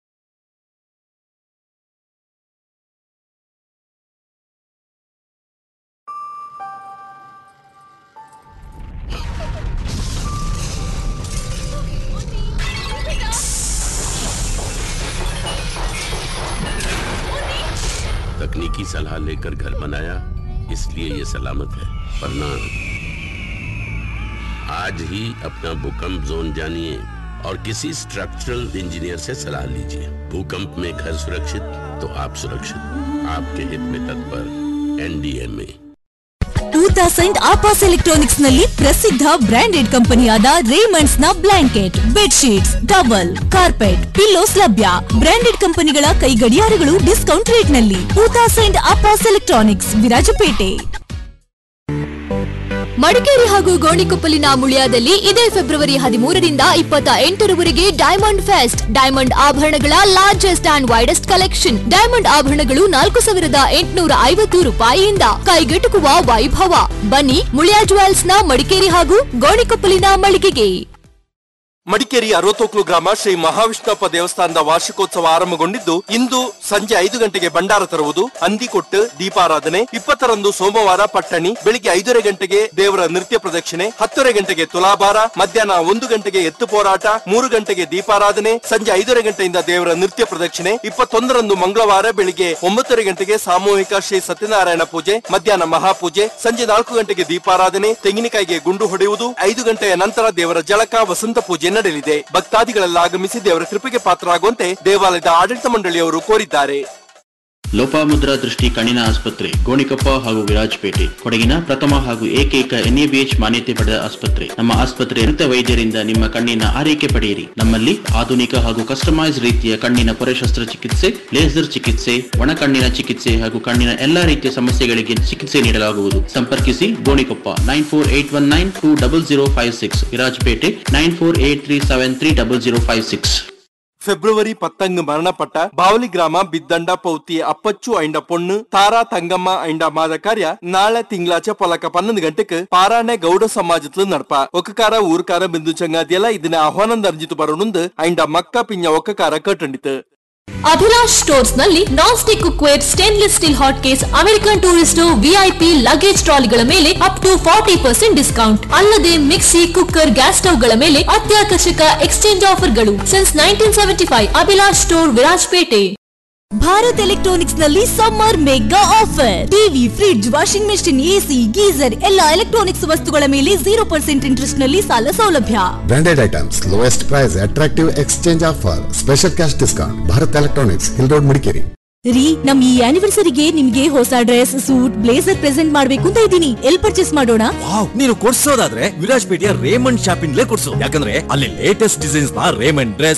[SPEAKER 19] तकनीकी सलाह लेकर घर बनाया इसलिए ये सलामत है वरना आज ही अपना भूकंप जोन जानिए और किसी स्ट्रक्चरल इंजीनियर से सलाह लीजिए भूकंप में घर सुरक्षित तो आप सुरक्षित आपके हित में तत्पर एनडीएमए
[SPEAKER 15] ಟೂ ತೌಸಂಡ್ ಆಪಾಸ್ ಎಲೆಕ್ಟ್ರಾನಿಕ್ಸ್ ನಲ್ಲಿ ಪ್ರಸಿದ್ಧ ಬ್ರಾಂಡೆಡ್ ಕಂಪನಿಯಾದ ರೇಮಂಡ್ಸ್ ನ blanket bedsheets towel carpet pillows ಲಭ್ಯ ಬ್ರಾಂಡೆಡ್ ಕಂಪನಿಗಳ ಕೈ ಗಡಿಯಾರಗಳು ಡಿಸ್ಕೌಂಟ್ ರೇಟ್ ನಲ್ಲಿ ಟೂ ತೌಸಂಡ್ ಆಪಾಸ್ ಎಲೆಕ್ಟ್ರಾನಿಕ್ಸ್ ವಿರಾಜಪೇಟೆ
[SPEAKER 20] ಮಡಿಕೇರಿ ಹಾಗೂ ಗೋಣಿಕೊಪ್ಪಲಿನ ಮುಳಿಯಾದಲ್ಲಿ ಇದೇ ಫೆಬ್ರವರಿ ಹದಿಮೂರರಿಂದ ಇಪ್ಪತ್ತ ಎಂಟರವರೆಗೆ ಡೈಮಂಡ್ ಫೆಸ್ಟ್ ಡೈಮಂಡ್ ಆಭರಣಗಳ largest and widest collection diamond ಆಭರಣಗಳು ನಾಲ್ಕು ಸಾವಿರದ ಎಂಟುನೂರ ಐವತ್ತು ರೂಪಾಯಿಯಿಂದ ಕೈಗೆಟುಕುವ ವೈಭವ ಬನ್ನಿ ಮುಳಿಯಾ ಜುವೆಲ್ಸ್ ನ ಮಡಿಕೇರಿ ಹಾಗೂ ಗೋಣಿಕೊಪ್ಪಲಿನ ಮಳಿಗೆಗೆ
[SPEAKER 17] ಮಡಿಕೇರಿ ಅರವತ್ತೊಕ್ಲು ಗ್ರಾಮ ಶ್ರೀ ಮಹಾವಿಷ್ಣುಪ್ಪ ದೇವಸ್ಥಾನದ ವಾರ್ಷಿಕೋತ್ಸವ ಆರಂಭಗೊಂಡಿದ್ದು ಇಂದು ಸಂಜೆ ಐದು ಗಂಟೆಗೆ ಭಂಡಾರ ತರುವುದು ಹಂದಿ ಕೊಟ್ಟು ದೀಪಾರಾಧನೆ ಇಪ್ಪತ್ತರಂದು ಸೋಮವಾರ ಪಟ್ಟಣಿ ಬೆಳಿಗ್ಗೆ ಐದೂವರೆ ಗಂಟೆಗೆ ದೇವರ ನೃತ್ಯ ಪ್ರದಕ್ಷಿಣೆ ಹತ್ತುವರೆ ಗಂಟೆಗೆ ತುಲಾಭಾರ ಮಧ್ಯಾಹ್ನ ಒಂದು ಗಂಟೆಗೆ ಎತ್ತು ಹೋರಾಟ ಮೂರು ಗಂಟೆಗೆ ದೀಪಾರಾಧನೆ ಸಂಜೆ ಐದೂವರೆ ಗಂಟೆಯಿಂದ ದೇವರ ನೃತ್ಯ ಪ್ರದಕ್ಷಿಣೆ ಇಪ್ಪತ್ತೊಂದರಂದು ಮಂಗಳವಾರ ಬೆಳಿಗ್ಗೆ ಒಂಬತ್ತುವರೆ ಗಂಟೆಗೆ ಸಾಮೂಹಿಕ ಶ್ರೀ ಸತ್ಯನಾರಾಯಣ ಪೂಜೆ ಮಧ್ಯಾಹ್ನ ಮಹಾಪೂಜೆ ಸಂಜೆ ನಾಲ್ಕು ಗಂಟೆಗೆ ದೀಪಾರಾಧನೆ ತೆಂಗಿನಕಾಯಿಗೆ ಗುಂಡು ಹೊಡೆಯುವುದು ಐದು ಗಂಟೆಯ ನಂತರ ದೇವರ ಜಳಕ ವಸಂತ ಪೂಜೆ ನಡೆಯಲಿದೆ ಭಕ್ತಾದಿಗಳೆಲ್ಲ ಆಗಮಿಸಿ ದೇವರ ಕೃಪೆಗೆ ಪಾತ್ರರಾಗುವಂತೆ ದೇವಾಲಯದ ಆಡಳಿತ ಮಂಡಳಿಯವರು ಕೋರಿದ್ದಾರೆ
[SPEAKER 21] ಲೋಪಾಮುದ್ರಾ ದೃಷ್ಟಿ ಕಣ್ಣಿನ ಆಸ್ಪತ್ರೆ ಗೋಣಿಕೊಪ್ಪ ಹಾಗೂ ವಿರಾಜಪೇಟೆ ಕೊಡಗಿನ ಪ್ರಥಮ ಹಾಗೂ ಏಕೈಕ ಎನ್ಎಬಿಎಚ್ ಮಾನ್ಯತೆ ಪಡೆದ ಆಸ್ಪತ್ರೆ ನಮ್ಮ ಆಸ್ಪತ್ರೆ ನುರಿತ ವೈದ್ಯರಿಂದ ನಿಮ್ಮ ಕಣ್ಣಿನ ಆರೈಕೆ ಪಡೆಯಿರಿ ನಮ್ಮಲ್ಲಿ ಆಧುನಿಕ ಹಾಗೂ ಕಸ್ಟಮೈಸ್ ರೀತಿಯ ಕಣ್ಣಿನ ಪೊರೆ ಶಸ್ತ್ರಚಿಕಿತ್ಸೆ ಲೇಸರ್ ಚಿಕಿತ್ಸೆ ಒಣ ಕಣ್ಣಿನ ಚಿಕಿತ್ಸೆ ಹಾಗೂ ಕಣ್ಣಿನ ಎಲ್ಲಾ ರೀತಿಯ ಸಮಸ್ಯೆಗಳಿಗೆ ಚಿಕಿತ್ಸೆ ನೀಡಲಾಗುವುದು ಸಂಪರ್ಕಿಸಿ Gonikoppa nine four eight one nine two double zero five six Virajpet nine four eight three seven three double zero five six
[SPEAKER 17] February ಪತ್ತಂಗ್ ಮರಣಪಟ್ಟ ಬಾವಲಿ ಗ್ರಾಮ ಬಿದ್ದಂಡ ಪೌತಿ ಅಪ್ಪಚ್ಚು ಐಂಡ ಪೊಣ್ಣು ತಾರಾ ತಂಗಮ್ಮ ಐಂಡ ಮಾದ ಕಾರ್ಯ ನಾಳೆ ತಿಂಗಳಾಚೆ ಪೊಲಕ ಪನ್ನೊಂದು ಗಂಟೆಗೆ ಪಾರಾಣೆ ಗೌಡ ಸಮಾಜತ್ಲು ನಡಪ ಒಕ್ಕಕಾರ ಊರ್ಕಾರ ಬಿಂದು ಚಂಗಾದಿಯಲ್ಲ ಇದನ್ನ ಆಹ್ವಾನದ ಅರ್ಜಿತು ಬರೋಣುಂದು ಐಂಡ ಮಕ್ಕ ಪಿಂಜ ಒಕ್ಕಕಾರ ಕಟ್ಟಂಡಿತು
[SPEAKER 20] ಅಭಿಲಾಷ್ ಸ್ಟೋರ್ಸ್ ನಲ್ಲಿ non stick cookware stainless steel hot case American tourist VIP luggage ಟ್ರಾಲಿಗಳ ಮೇಲೆ up to forty percent discount ಅಲ್ಲದೆ ಮಿಕ್ಸಿ ಕುಕ್ಕರ್ ಗ್ಯಾಸ್ ಸ್ಟವ್ಗಳ ಮೇಲೆ ಅತ್ಯಾಕರ್ಷಕ ಎಕ್ಸ್ಚೇಂಜ್ ಆಫರ್ಗಳು since nineteen seventy five Abhilash store Virajpet
[SPEAKER 15] Bharat electronics ನಲ್ಲಿ summer mega offer TV fridge washing machine AC geyser ಎಲ್ಲ electronics ವಸ್ತುಗಳ ಮೇಲೆ ಜೀರೋ ಪರ್ಸೆಂಟ್ ಇಂಟ್ರೆಸ್ಟ್ ನಲ್ಲಿ ಸಾಲ ಸೌಲಭ್ಯ
[SPEAKER 6] Branded items, lowest price, attractive exchange offer, special cash discount. Bharat Electronics, Hill Road, Madikeri.
[SPEAKER 15] ರೀ ನಮ್ ಈ ಆನಿವರ್ಸರಿಗೆ ನಿಮ್ಗೆ ಹೊಸ ಡ್ರೆಸ್ ಸೂಟ್ ಬ್ಲೇಸರ್ ಪ್ರೆಸೆಂಟ್ ಮಾಡ್ಬೇಕು ಅಂತ ಇದ್ದೀನಿ ಎಲ್ ಪರ್ಚೇಸ್ ಮಾಡೋಣ
[SPEAKER 16] ವಾವ್ ನೀನು ಕೊಡ್ಸೋದಾದ್ರೆ ವಿರಾಜ್ಪೇಟೆಯ ರೇಮಂಡ್ ಶಾಪಿಂಗ್ಲೇ ಕೊಡ್ಸು ಯಾಕಂದ್ರೆ ಅಲ್ಲಿ ಲೇಟೆಸ್ಟ್ ಡಿಸೈನ್ಸ್ ನ ರೇಮಂಡ್ ಡ್ರೆಸ್